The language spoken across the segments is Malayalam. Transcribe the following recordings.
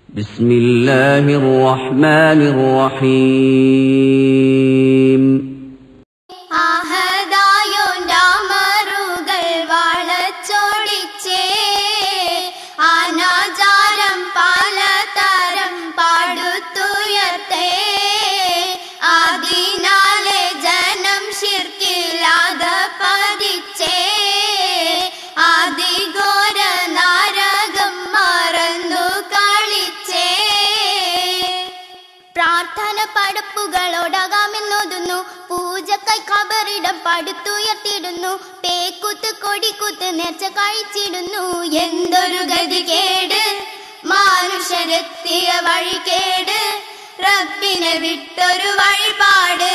بسم الله الرحمن الرحيم ആഹദായോണ്ടാമറുകൾ വളച്ചൊടിച്ചേ അനാചാരം പലതരം പാടുത്തുയർത്തേ അതിനാലെ ജനം ശിർക്കില്ലാതെ പതിച്ചേ അതിഘോര നാരകം മറന്നു കളിച്ചേ പ്രാർത്ഥന പടപ്പുകളോടകാമെന്നോതുന്നു പൂജക്കായി ഖബറിടം പടുത്തുയർത്തിടുന്നു പേക്കുത്ത് കൊടിക്കുത്ത് നേർച്ച കഴിച്ചിടുന്നു എന്തൊരു ഗതികേട് മാനുഷരെത്തിയ വഴികേട് റബ്ബിനെ വിട്ടൊരു വഴിപാട്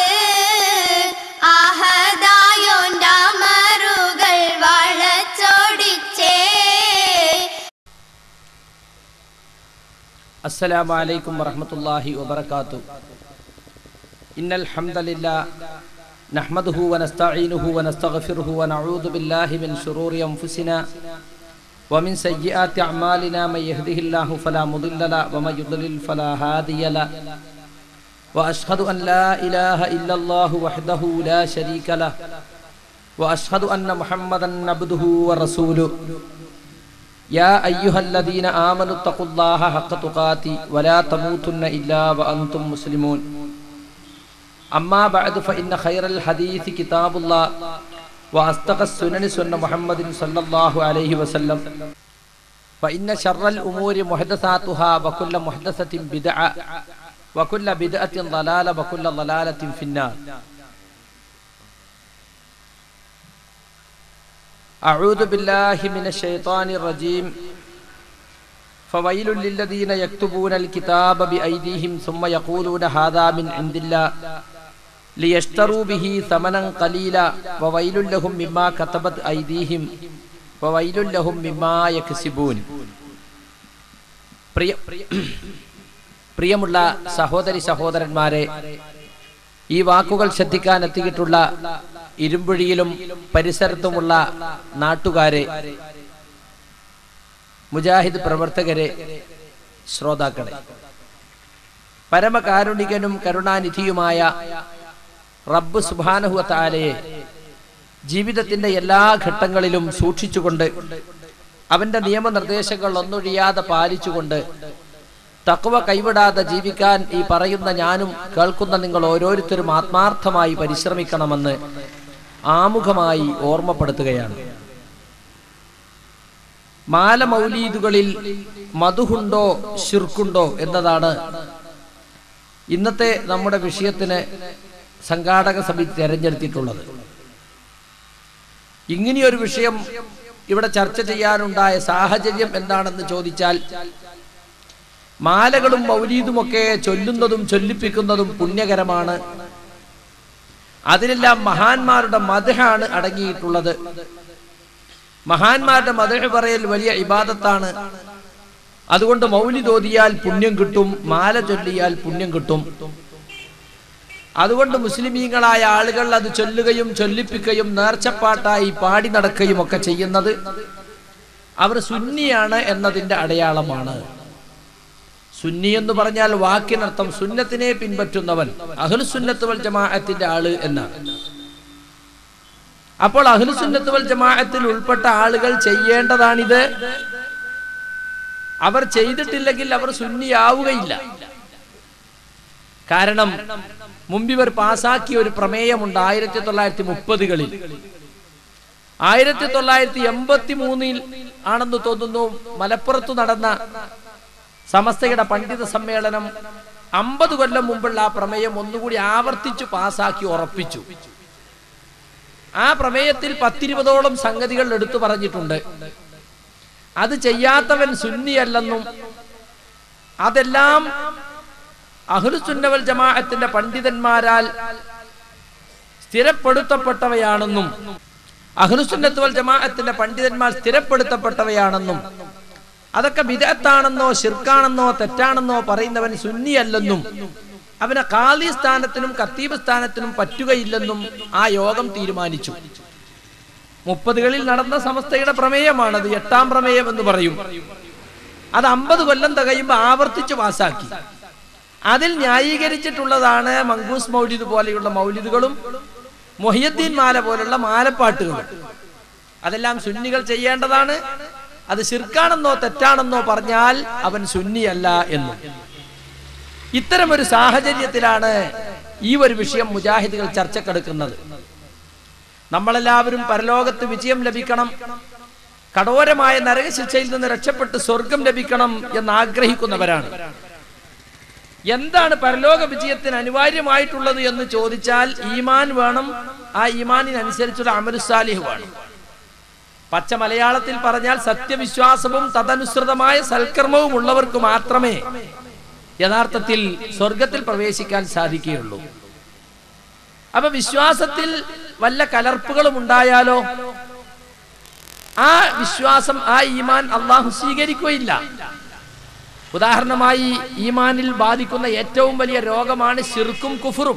ആഹദായോണ്ടാമറുകൾ വളച്ചോടിച്ചേ السلام عليكم ورحمة الله وبركاته إن الحمد لله نحمده ونستعينه ونستغفره ونعوذ بالله من شرور أنفسنا ومن سيئات أعمالنا من يهده الله فلا مضل له ومن يضلل فلا هادي له وأشهد أن لا إله إلا الله وحده لا شريك له وأشهد أن محمدا عبده ورسوله يا أيها الذين آمنوا اتقوا الله حق تقاته ولا تموتن إلا وأنتم مسلمون أما بعد فإن خير الحديث كتاب الله وأصدق السنن سنة محمد صلى الله عليه وسلم فإن شر الأمور محدثاتها وكل محدثة بدعة وكل بدعة ضلالة وكل ضلالة في النار أعوذ بالله من الشيطان الرجيم فويل للذين يكتبون الكتاب بأيديهم ثم يقولون هذا من عند الله ليشتروا به ثمنا قليلا وويل لهم مما كتبت أيديهم وويل لهم مما يكسبون പ്രിയ പ്രിയമുള്ള സഹോദരി സഹോദരന്മാരെ ഈ വാക്കുകൾ ശ്രദ്ധിക്കാൻ എത്തിയിട്ടുള്ള ഇരുമ്പുഴിയിലും പരിസരത്തുമുള്ള നാട്ടുകാരെ മുജാഹിദ് പ്രവർത്തകരെ ശ്രോതാക്കളെ പരമകാരുണികനും കരുണാനിധിയുമായ റബ്ബ് സുബാനഹുവ താലയെ ജീവിതത്തിന്റെ എല്ലാ ഘട്ടങ്ങളിലും സൂക്ഷിച്ചുകൊണ്ട് അവന്റെ നിയമനിർദ്ദേശങ്ങൾ ഒന്നൊഴിയാതെ പാലിച്ചുകൊണ്ട് തക്വ കൈവിടാതെ ജീവിക്കാൻ ഈ പറയുന്ന ഞാനും കേൾക്കുന്ന നിങ്ങൾ ഓരോരുത്തരും ആത്മാർത്ഥമായി പരിശ്രമിക്കണമെന്ന് ആമുഖമായി ഓർമ്മപ്പെടുത്തുകയാണ് മാല മൗലീദുകളിൽ മധുഹുണ്ടോ ശിർക്കുണ്ടോ എന്നതാണ് ഇന്നത്തെ നമ്മുടെ വിഷയത്തിന് സംഘാടക സമിതി തെരഞ്ഞെടുത്തിട്ടുള്ളത് ഇങ്ങനെയൊരു വിഷയം ഇവിടെ ചർച്ച ചെയ്യാനുണ്ടായ സാഹചര്യം എന്താണെന്ന് ചോദിച്ചാൽ മാലകളും മൗലീദുമൊക്കെ ചൊല്ലുന്നതും ചൊല്ലിപ്പിക്കുന്നതും പുണ്യകരമാണ് അതിലെല്ലാം മഹാന്മാരുടെ മതഹാണ് അടങ്ങിയിട്ടുള്ളത് മഹാന്മാരുടെ മതഹ് പറയൽ വലിയ ഇബാദത്താണ് അതുകൊണ്ട് മൗലിദ് ഓതിയാൽ പുണ്യം കിട്ടും മാല ചൊല്ലിയാൽ പുണ്യം കിട്ടും അതുകൊണ്ട് മുസ്ലിമീങ്ങളായ ആളുകൾ അത് ചൊല്ലുകയും ചൊല്ലിപ്പിക്കുകയും നേർച്ചപ്പാട്ടായി പാടി നടക്കുകയും ഒക്കെ ചെയ്യുന്നത് അവർ സുന്നിയാണ് എന്നതിന്റെ അടയാളമാണ് സുന്നി എന്ന് പറഞ്ഞാൽ വാക്കിനർത്ഥം സുന്നത്തിനെ പിൻപറ്റുന്നവൻ അഹ്ലുസുന്നത്ത് വൽ ജമാഅത്തിന്റെ ആള് എന്നാണ് അപ്പോൾ അഹ്ലുസുന്നത്ത് വൽ ജമാഅത്തിൽ ഉൾപ്പെട്ട ആളുകൾ ചെയ്യേണ്ടതാണിത് അവർ ചെയ്തിട്ടില്ലെങ്കിൽ അവർ സുന്നിയാവുകയില്ല കാരണം മുമ്പിവർ പാസാക്കിയ ഒരു പ്രമേയമുണ്ട് ആയിരത്തി തൊള്ളായിരത്തി മുപ്പതുകളിൽ ആയിരത്തി തൊള്ളായിരത്തി എൺപത്തി മൂന്നിൽ ആണെന്ന് തോന്നുന്നു മലപ്പുറത്ത് നടന്ന സമസ്തയുടെ പണ്ഡിത സമ്മേളനം അമ്പത് കൊല്ലം മുമ്പുള്ള ആ പ്രമേയം ഒന്നുകൂടി ആവർത്തിച്ചു പാസാക്കി ഉറപ്പിച്ചു ആ പ്രമേയത്തിൽ പത്തിരുപതോളം സംഗതികൾ എടുത്തു പറഞ്ഞിട്ടുണ്ട് അത് ചെയ്യാത്തവൻ സുന്നിയല്ലെന്നും അതെല്ലാം അഹ്ലുസുന്നവൽ ജമാഅത്തിന്റെ പണ്ഡിതന്മാരാൽ സ്ഥിരപ്പെടുത്തപ്പെട്ടവയാണെന്നും അഹ്ലുസുന്നത്ത് വൽ ജമാഅത്തിന്റെ പണ്ഡിതന്മാർ സ്ഥിരപ്പെടുത്തപ്പെട്ടവയാണെന്നും അതൊക്കെ വിദഗ്ധാണെന്നോ ശിർക്കാണെന്നോ തെറ്റാണെന്നോ പറയുന്നവൻ സുന്നിയല്ലെന്നും അവനെ കാലി സ്ഥാനത്തിനും കത്തീബ് സ്ഥാനത്തിനും പറ്റുകയില്ലെന്നും ആ യോഗം തീരുമാനിച്ചു മുപ്പതുകളിൽ നടന്ന സമസ്തയുടെ പ്രമേയമാണത് എട്ടാം പ്രമേയം എന്ന് പറയും അത് അമ്പത് കൊല്ലം തികയുമ്പോൾ ആവർത്തിച്ച് പാസാക്കി അതിൽ ന്യായീകരിച്ചിട്ടുള്ളതാണ് മങ്കൂസ് മൗലിദ് പോലെയുള്ള മൗലിദുകളും മൊഹിയദ്ദീൻ മാല പോലുള്ള മാലപ്പാട്ടുകളും അതെല്ലാം സുന്നികൾ ചെയ്യേണ്ടതാണ് അത് ശിർക്കാണെന്നോ തെറ്റാണെന്നോ പറഞ്ഞാൽ അവൻ സുന്നിയല്ല എന്നും ഇത്തരം ഒരു സാഹചര്യത്തിലാണ് ഈ ഒരു വിഷയം മുജാഹിദുകൾ ചർച്ചക്കെടുക്കുന്നത് നമ്മളെല്ലാവരും പരലോകത്ത് വിജയം ലഭിക്കണം കഠോരമായ നരകശിക്ഷയിൽ നിന്ന് രക്ഷപ്പെട്ട് സ്വർഗം ലഭിക്കണം എന്ന് ആഗ്രഹിക്കുന്നവരാണ് എന്താണ് പരലോക വിജയത്തിന് അനിവാര്യമായിട്ടുള്ളത് എന്ന് ചോദിച്ചാൽ ഈമാൻ വേണം ആ ഈമാനിനനുസരിച്ചുള്ള അമലുസാലിഹ് വേണം പച്ച മലയാളത്തിൽ പറഞ്ഞാൽ സത്യവിശ്വാസവും തദനുസൃതമായ സൽക്കർമ്മവും ഉള്ളവർക്ക് മാത്രമേ യഥാർത്ഥത്തിൽ സ്വർഗത്തിൽ പ്രവേശിക്കാൻ സാധിക്കുകയുള്ളൂ അപ്പൊ വിശ്വാസത്തിൽ വല്ല കലർപ്പുകളും ഉണ്ടായാലോ ആ വിശ്വാസം ആ ഈമാൻ അള്ളാഹു സ്വീകരിക്കുകയില്ല ഉദാഹരണമായി ഈമാനിൽ ബാധിക്കുന്ന ഏറ്റവും വലിയ രോഗമാണ് ശിർക്കും കുഫറും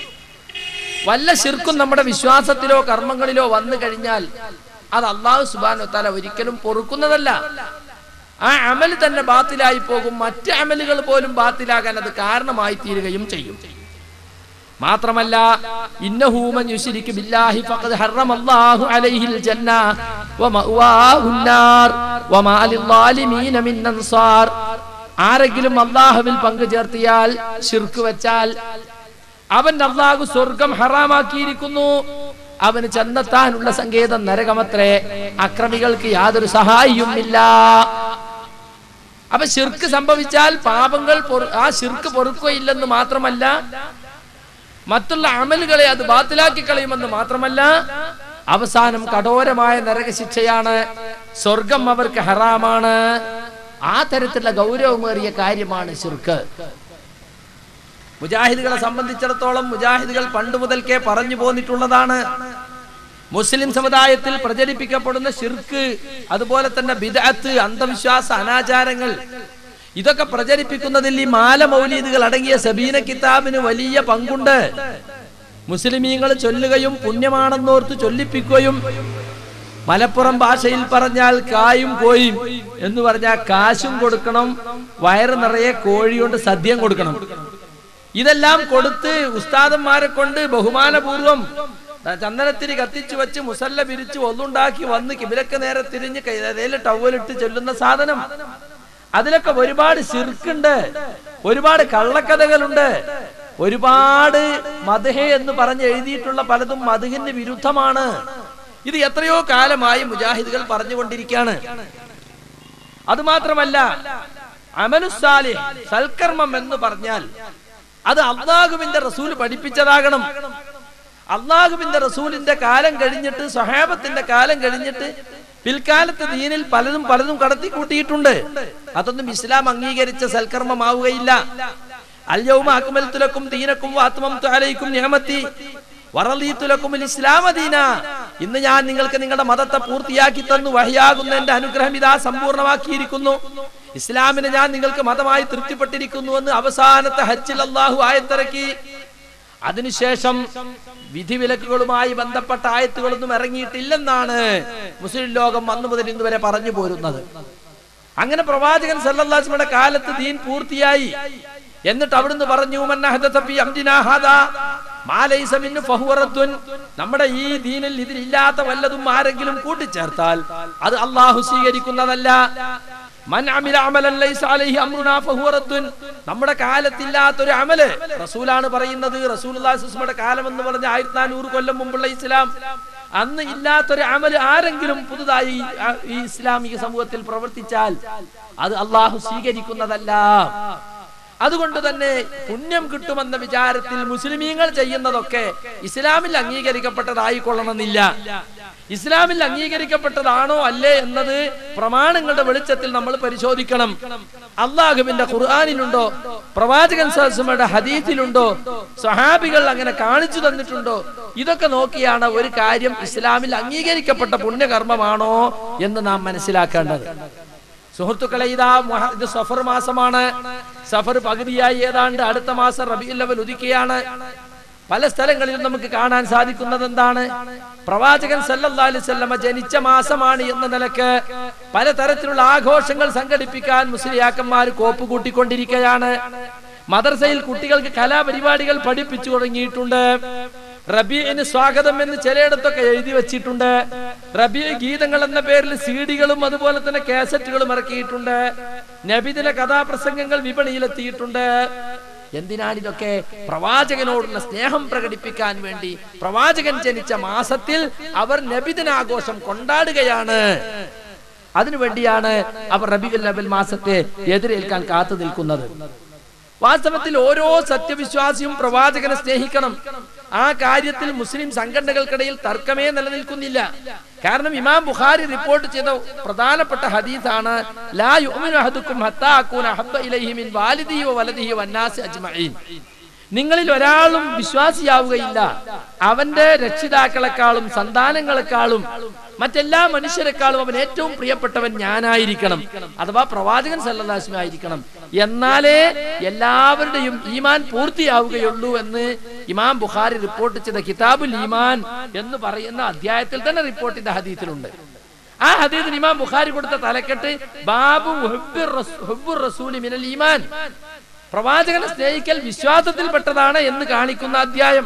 വല്ല ശിർക്കും നമ്മുടെ വിശ്വാസത്തിലോ കർമ്മങ്ങളിലോ വന്നു കഴിഞ്ഞാൽ അത് അള്ളാഹു സുബാനോ തല ഒരിക്കലും പൊറുക്കുന്നതല്ല ആ അമൽ തന്നെ ബാത്തിലായി പോകും മറ്റ് അമലുകൾ പോലും ബാത്തിലാകാൻ അത് കാരണമായി തീരുകയും ചെയ്യും മാത്രമല്ല ഇന്നഹൂമൻ യുശ്രികു ബില്ലാഹി ഫഖദ് ഹറമല്ലാഹു അലൈഹിൽ ജന്ന വമഅവാഹുൻ നാർ വമാ ലിദ്ദാലിമീന മിൻ അൻസാർ ആരെങ്കിലും അള്ളാഹുവിൽ പങ്കു ചേർത്തിയാൽ ശിർക്ക് വെച്ചാൽ അവൻ അള്ളാഹു സ്വർഗം ഹറാമാക്കിയിരിക്കുന്നു അവന് ചെന്നെത്താനുള്ള സങ്കേതം നരകമത്രേ അക്രമികൾക്ക് യാതൊരു സഹായിയുമില്ല അപ്പൊ ശിർക്ക് സംഭവിച്ചാൽ പാപങ്ങൾ പൊറു- ആ ശിർക്ക് പൊറുക്കുകയില്ലെന്ന് മാത്രമല്ല മറ്റുള്ള അമലുകളെ അത് ബാത്തിലാക്കി കളയുമെന്ന് മാത്രമല്ല അവസാനം കഠോരമായ നരകശിക്ഷയാണ് സ്വർഗം അവർക്ക് ഹറാമാണ് ആ തരത്തിലുള്ള ഗൗരവമേറിയ കാര്യമാണ് ശിർക്ക് മുജാഹിദുകളെ സംബന്ധിച്ചിടത്തോളം മുജാഹിദുകൾ പണ്ട് മുതൽക്കേ പറഞ്ഞു പോന്നിട്ടുള്ളതാണ് മുസ്ലിം സമുദായത്തിൽ പ്രചരിപ്പിക്കപ്പെടുന്ന ഷിർക്ക് അതുപോലെ തന്നെ ബിദഅത്ത് അന്ധവിശ്വാസ അനാചാരങ്ങൾ ഇതൊക്കെ പ്രചരിപ്പിക്കുന്നതിൽ ഈ മാല മൗലീദുകൾ അടങ്ങിയ സബീന കിതാബിന് വലിയ പങ്കുണ്ട് മുസ്ലിമീങ്ങൾ ചൊല്ലുകയും പുണ്യമാണെന്നോർത്ത് ചൊല്ലിപ്പിക്കുകയും മലപ്പുറം ഭാഷയിൽ പറഞ്ഞാൽ കായും കോയും എന്ന് പറഞ്ഞാൽ കാശും കൊടുക്കണം വയറ് നിറയെ കോഴി കൊണ്ട് സദ്യം കൊടുക്കണം ഇതെല്ലാം കൊടുത്ത് ഉസ്താദന്മാരെ കൊണ്ട് ബഹുമാനപൂർവം ചന്ദനത്തിരി കത്തിച്ചു വെച്ച് മുസല്ല പിരിച്ച് ഒന്നുണ്ടാക്കി വന്ന് കിബിലക്ക് നേരെ തിരിഞ്ഞ് കയ്യിൽ ടവലിട്ട് ചൊല്ലുന്ന സാധനം അതിലൊക്കെ ഒരുപാട് ശിർക്കുണ്ട് ഒരുപാട് കള്ളക്കഥകളുണ്ട് ഒരുപാട് മധുഹെ എന്ന് പറഞ്ഞ് എഴുതിയിട്ടുള്ള പലതും മധുഹിന് വിരുദ്ധമാണ് ഇത് എത്രയോ കാലമായി മുജാഹിദുകൾ പറഞ്ഞുകൊണ്ടിരിക്കുകയാണ് അതുമാത്രമല്ല അമനുസാലി സൽക്കർമ്മം എന്ന് പറഞ്ഞാൽ അത് അള്ളാഹുവിന്റെ റസൂൽ പഠിപ്പിച്ചതാകണം അള്ളാഹുവിന്റെ റസൂലിന്റെ കാലം കഴിഞ്ഞിട്ട് സഹാബത്തിന്റെ കാലം കഴിഞ്ഞിട്ട് പിൽക്കാലത്ത് ദീനിൽ പലതും പലതും കടത്തി കൂട്ടിയിട്ടുണ്ട് അതൊന്നും ഇസ്ലാം അംഗീകരിച്ച സൽക്കർമ്മമാവുകയില്ല അല്യവും അക്മൽത്തുലക്കും ദീനക്കും വാത്മം അലൈക്കും നിയമത്തി വറലീത്തുലക്കും ഇസ്ലാമ ദീന ഇന്ന് ഞാൻ നിങ്ങൾക്ക് നിങ്ങളുടെ മതത്തെ പൂർത്തിയാക്കി തന്നു വഹിയാകുന്ന എന്റെ അനുഗ്രഹം ഇതാ സമ്പൂർണ്ണമാക്കിയിരിക്കുന്നു ഇസ്ലാമിനെ ഞാൻ നിങ്ങൾക്ക് മതമായി തൃപ്തിപ്പെട്ടിരിക്കുന്നു എന്ന് അവസാനത്തെ ഹജ്ജിൽ അള്ളാഹു ആയത്തിറക്കി അതിനുശേഷം വിധിവിലക്കുകളുമായി ബന്ധപ്പെട്ട ആയത്തുകളൊന്നും ഇറങ്ങിയിട്ടില്ലെന്നാണ് മുസ്ലിം ലോകം അന്നു മുതൽ ഇന്ന് വരെ പറഞ്ഞു പോരുന്നത് അങ്ങനെ പ്രവാചകൻ സല്ലല്ലാഹുവിന്റെ കാലത്ത് ദീൻ പൂർത്തിയായി എന്നിട്ട് അവിടുന്ന് പറഞ്ഞു "മൻ അഹദഥ ഫീ അംരിനാ ഹാദാ മാ ലൈസ മിൻഹു ഫഹുവ റദ്ദുൻ." നമ്മുടെ ഈ ദീനിൽ ഇതിലില്ലാത്ത വല്ലതും ആരെങ്കിലും കൂട്ടിച്ചേർത്താൽ അത് അള്ളാഹു സ്വീകരിക്കുന്നതല്ല മൻ അമില അമലൻ ലൈസ അലൈഹി അംറുനാ ഫഹുവ റദ്ദുൻ. നമ്മുടെ കാലത്തില്ലാത്തൊരു അമല് റസൂലാണ് പറയുന്നത് റസൂലുള്ളാഹിയുടെ കാലം എന്ന് പറഞ്ഞ ആയിരത്തി നാനൂറ് കൊല്ലം മുമ്പുള്ള ഇസ്ലാം അന്ന് ഇല്ലാത്തൊരു അമല് ആരെങ്കിലും പുതുതായി ആ, ഈ ഇസ്ലാമിക സമൂഹത്തിൽ പ്രവർത്തിച്ചാൽ അത് അള്ളാഹു സ്വീകരിക്കുന്നതല്ല അതുകൊണ്ട് തന്നെ പുണ്യം കിട്ടുമെന്ന വിചാരത്തിൽ മുസ്ലിമീങ്ങൾ ചെയ്യുന്നതൊക്കെ ഇസ്ലാമിൽ അംഗീകരിക്കപ്പെട്ടതായിക്കൊള്ളണമെന്നില്ല ഇസ്ലാമിൽ അംഗീകരിക്കപ്പെട്ടതാണോ അല്ലേ എന്നത് പ്രമാണങ്ങളുടെ വെളിച്ചത്തിൽ നമ്മൾ പരിശോധിക്കണം അള്ളാഹുവിന്റെ ഖുർആാനിലുണ്ടോ പ്രവാചകൻ സഹസ്മയുടെ ഹദീസിലുണ്ടോ സഹാബികൾ അങ്ങനെ കാണിച്ചു തന്നിട്ടുണ്ടോ ഇതൊക്കെ നോക്കിയാണ് ഒരു കാര്യം ഇസ്ലാമിൽ അംഗീകരിക്കപ്പെട്ട പുണ്യകർമ്മമാണോ എന്ന് നാം മനസ്സിലാക്കേണ്ടത് സുഹൃത്തുക്കളെ ഇതാ മുഹ- ഇത് സഫർ മാസമാണ് സഫർ പകുതിയായി ഏതാണ്ട് അടുത്ത മാസം റബിയുൽ അവൽ ഉദിക്കുകയാണ് പല സ്ഥലങ്ങളിലും നമുക്ക് കാണാൻ സാധിക്കുന്നത് എന്താണ് പ്രവാചകൻ സല്ലല്ലാഹു അലൈഹി വസല്ലമ ജനിച്ച മാസമാണ് എന്ന നിലക്ക് പലതരത്തിലുള്ള ആഘോഷങ്ങൾ സംഘടിപ്പിക്കാൻ മുസ്ലിയാക്കന്മാർ കോപ്പ് കൂട്ടിക്കൊണ്ടിരിക്കുകയാണ് മദർസയിൽ കുട്ടികൾക്ക് കലാപരിപാടികൾ പഠിപ്പിച്ചു തുടങ്ങിയിട്ടുണ്ട് റബീന് സ്വാഗതം എന്ന് ചിലയിടത്തൊക്കെ എഴുതി വെച്ചിട്ടുണ്ട് റബീ ഗീതങ്ങൾ എന്ന പേരിൽ സീഡികളും അതുപോലെ തന്നെ കാസറ്റുകളും ഇറക്കിയിട്ടുണ്ട് നബിദിന കഥാപ്രസംഗങ്ങൾ വിപണിയിലെത്തിയിട്ടുണ്ട് എന്തിനാണ് ഇതൊക്കെ പ്രവാചകനോടുള്ള സ്നേഹം പ്രകടിപ്പിക്കാൻ വേണ്ടി പ്രവാചകൻ ജനിച്ച മാസത്തിൽ അവർ നബിദിനാഘോഷം കൊണ്ടാടുകയാണ് അതിനുവേണ്ടിയാണ് അവർ റബിഉൽ അവൽ മാസത്തെ എതിരേൽക്കാൻ കാത്തു നിൽക്കുന്നത് വാസ്തവത്തിൽ ഓരോ സത്യവിശ്വാസിയും പ്രവാചകനെ സ്നേഹിക്കണം ആ കാര്യത്തിൽ മുസ്ലിം സംഘടനകൾക്കിടയിൽ തർക്കമേ നിലനിൽക്കുന്നില്ല കാരണം ഇമാം ബുഖാരി റിപ്പോർട്ട് ചെയ്ത പ്രധാനപ്പെട്ട ഹദീസാണ് ലാ യുഅ്മിനു അഹദുക്കും ഹത്താ അകൂന ഹബ്ബ ഇലൈഹി മിൻ വാലിദിഹി വ വലദിഹി വന്നാസി അജ്മഈൻ നിങ്ങളിൽ ഒരാളും വിശ്വാസിയാവുകയില്ല അവന്റെ രക്ഷിതാക്കളെക്കാളും സന്താനങ്ങളെക്കാളും മറ്റെല്ലാ മനുഷ്യരെക്കാളും അവൻ ഏറ്റവും പ്രിയപ്പെട്ടവൻ ഞാനായിരിക്കണം അഥവാ പ്രവാചകൻ സല്ലാസ്മി ആയിരിക്കണം എന്നാലേ എല്ലാവരുടെയും ഈമാൻ പൂർത്തിയാവുകയുള്ളൂ എന്ന് ഇമാം ബുഖാരി റിപ്പോർട്ട് ചെയ്ത കിതാബുൽ ഈമാൻ എന്ന് പറയുന്ന അധ്യായത്തിൽ തന്നെ റിപ്പോർട്ട് ചെയ്ത ഹദീത്തിലുണ്ട് ആ ഹദീദിന് ഇമാം ബുഖാരി കൊടുത്ത തലക്കെട്ട് ബാബു ഹുബ്ബിർ റസൂ- ഹുബ്ബുർ റസൂലി മിനൽ ഈമാൻ പ്രവാചകനെ സ്നേഹിക്കൽ വിശ്വാസത്തിൽപ്പെട്ടതാണ് എന്ന് കാണിക്കുന്ന അധ്യായം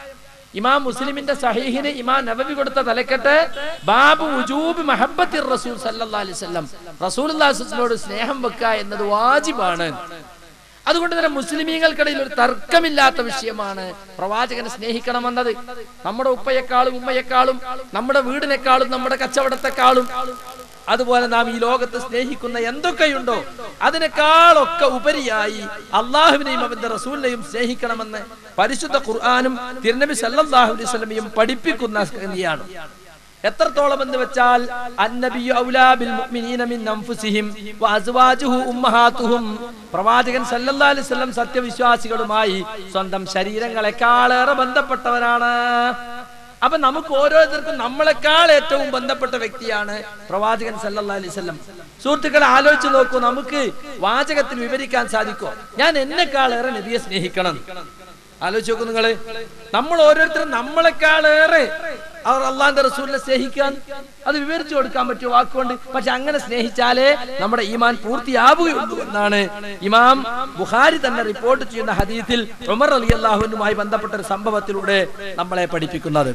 ഇമാം മുസ്ലിമിന്റെ സഹീഹിന് ഇമാം നബവി കൊടുത്ത തലക്കെട്ട് ബാബു ഉജൂബ് മഹബത്തിർ റസൂൽ സല്ലല്ലാഹു അലൈഹി വസല്ലം റസൂലുള്ളാഹിനോട് സ്നേഹം വെക്കുക എന്നത് വാജിബാണ് അതുകൊണ്ട് തന്നെ മുസ്ലിമീങ്ങൾക്കിടയിൽ ഒരു തർക്കമില്ലാത്ത വിഷയമാണ് പ്രവാചകനെ സ്നേഹിക്കണമെന്നത് നമ്മുടെ ഉപ്പയെക്കാളും ഉമ്മയെക്കാളും നമ്മുടെ വീടിനേക്കാളും നമ്മുടെ കച്ചവടത്തെക്കാളും അതുപോലെ നാം ഈ ലോകത്ത് സ്നേഹിക്കുന്ന എന്തൊക്കെയുണ്ടോ അതിനേക്കാളൊക്കെ ഉപരിയായി അള്ളാഹുവിനെയും അവന്റെ റസൂലിനെയും സ്നേഹിക്കണമെന്ന് പരിശുദ്ധ ഖുർആാനും തിരുനബി സല്ലല്ലാഹു അലൈഹി വസല്ലമയും പഠിപ്പിക്കുന്ന സംഗതിയാണ് എത്രത്തോളം എന്ന് വെച്ചാൽ അന്നബിയു ഔലാ ബിൽ മുഅ്മിനീന മിൻ അൻഫുസിഹിം വഅസ്വാജുഹു ഉമ്മഹാത്തുഹും പ്രവാചകൻ സല്ലല്ലാഹു അലൈഹി വസല്ലം സത്യവിശ്വാസികളുമായി സ്വന്തം ശരീരങ്ങളെക്കാളേറെ ബന്ധപ്പെട്ടവനാണ് അപ്പൊ നമുക്ക് ഓരോരുത്തർക്കും നമ്മളെക്കാൾ ഏറ്റവും ബന്ധപ്പെട്ട വ്യക്തിയാണ് പ്രവാചകൻ സല്ലല്ലാഹു അലൈഹി വസല്ലം സുഹൃത്തുക്കളെ ആലോചിച്ച് നോക്കൂ നമുക്ക് വാചകത്തിൽ വിവരിക്കാൻ സാധിക്കോ ഞാൻ എന്നെക്കാളേറെ നബിയെ സ്നേഹിക്കണം ആലോചിച്ച് നോക്കൂ നിങ്ങള് നമ്മൾ ഓരോരുത്തരും നമ്മളെക്കാളേറെ അവർ അള്ളാന്റെ റസൂലിനെ സ്നേഹിക്കാൻ അത് വിവരിച്ചു കൊടുക്കാൻ പറ്റിയ വാക്കുകൊണ്ട് പക്ഷെ അങ്ങനെ സ്നേഹിച്ചാലേ നമ്മുടെ ഈമാൻ പൂർത്തിയാവുകയുള്ളൂ എന്നാണ് ഇമാം ബുഖാരി തന്നെ റിപ്പോർട്ട് ചെയ്യുന്ന ഹദീത്തിൽ ഉമർ അലി അള്ളാഹുവിനുമായി ബന്ധപ്പെട്ട ഒരു സംഭവത്തിലൂടെ നമ്മളെ പഠിപ്പിക്കുന്നത്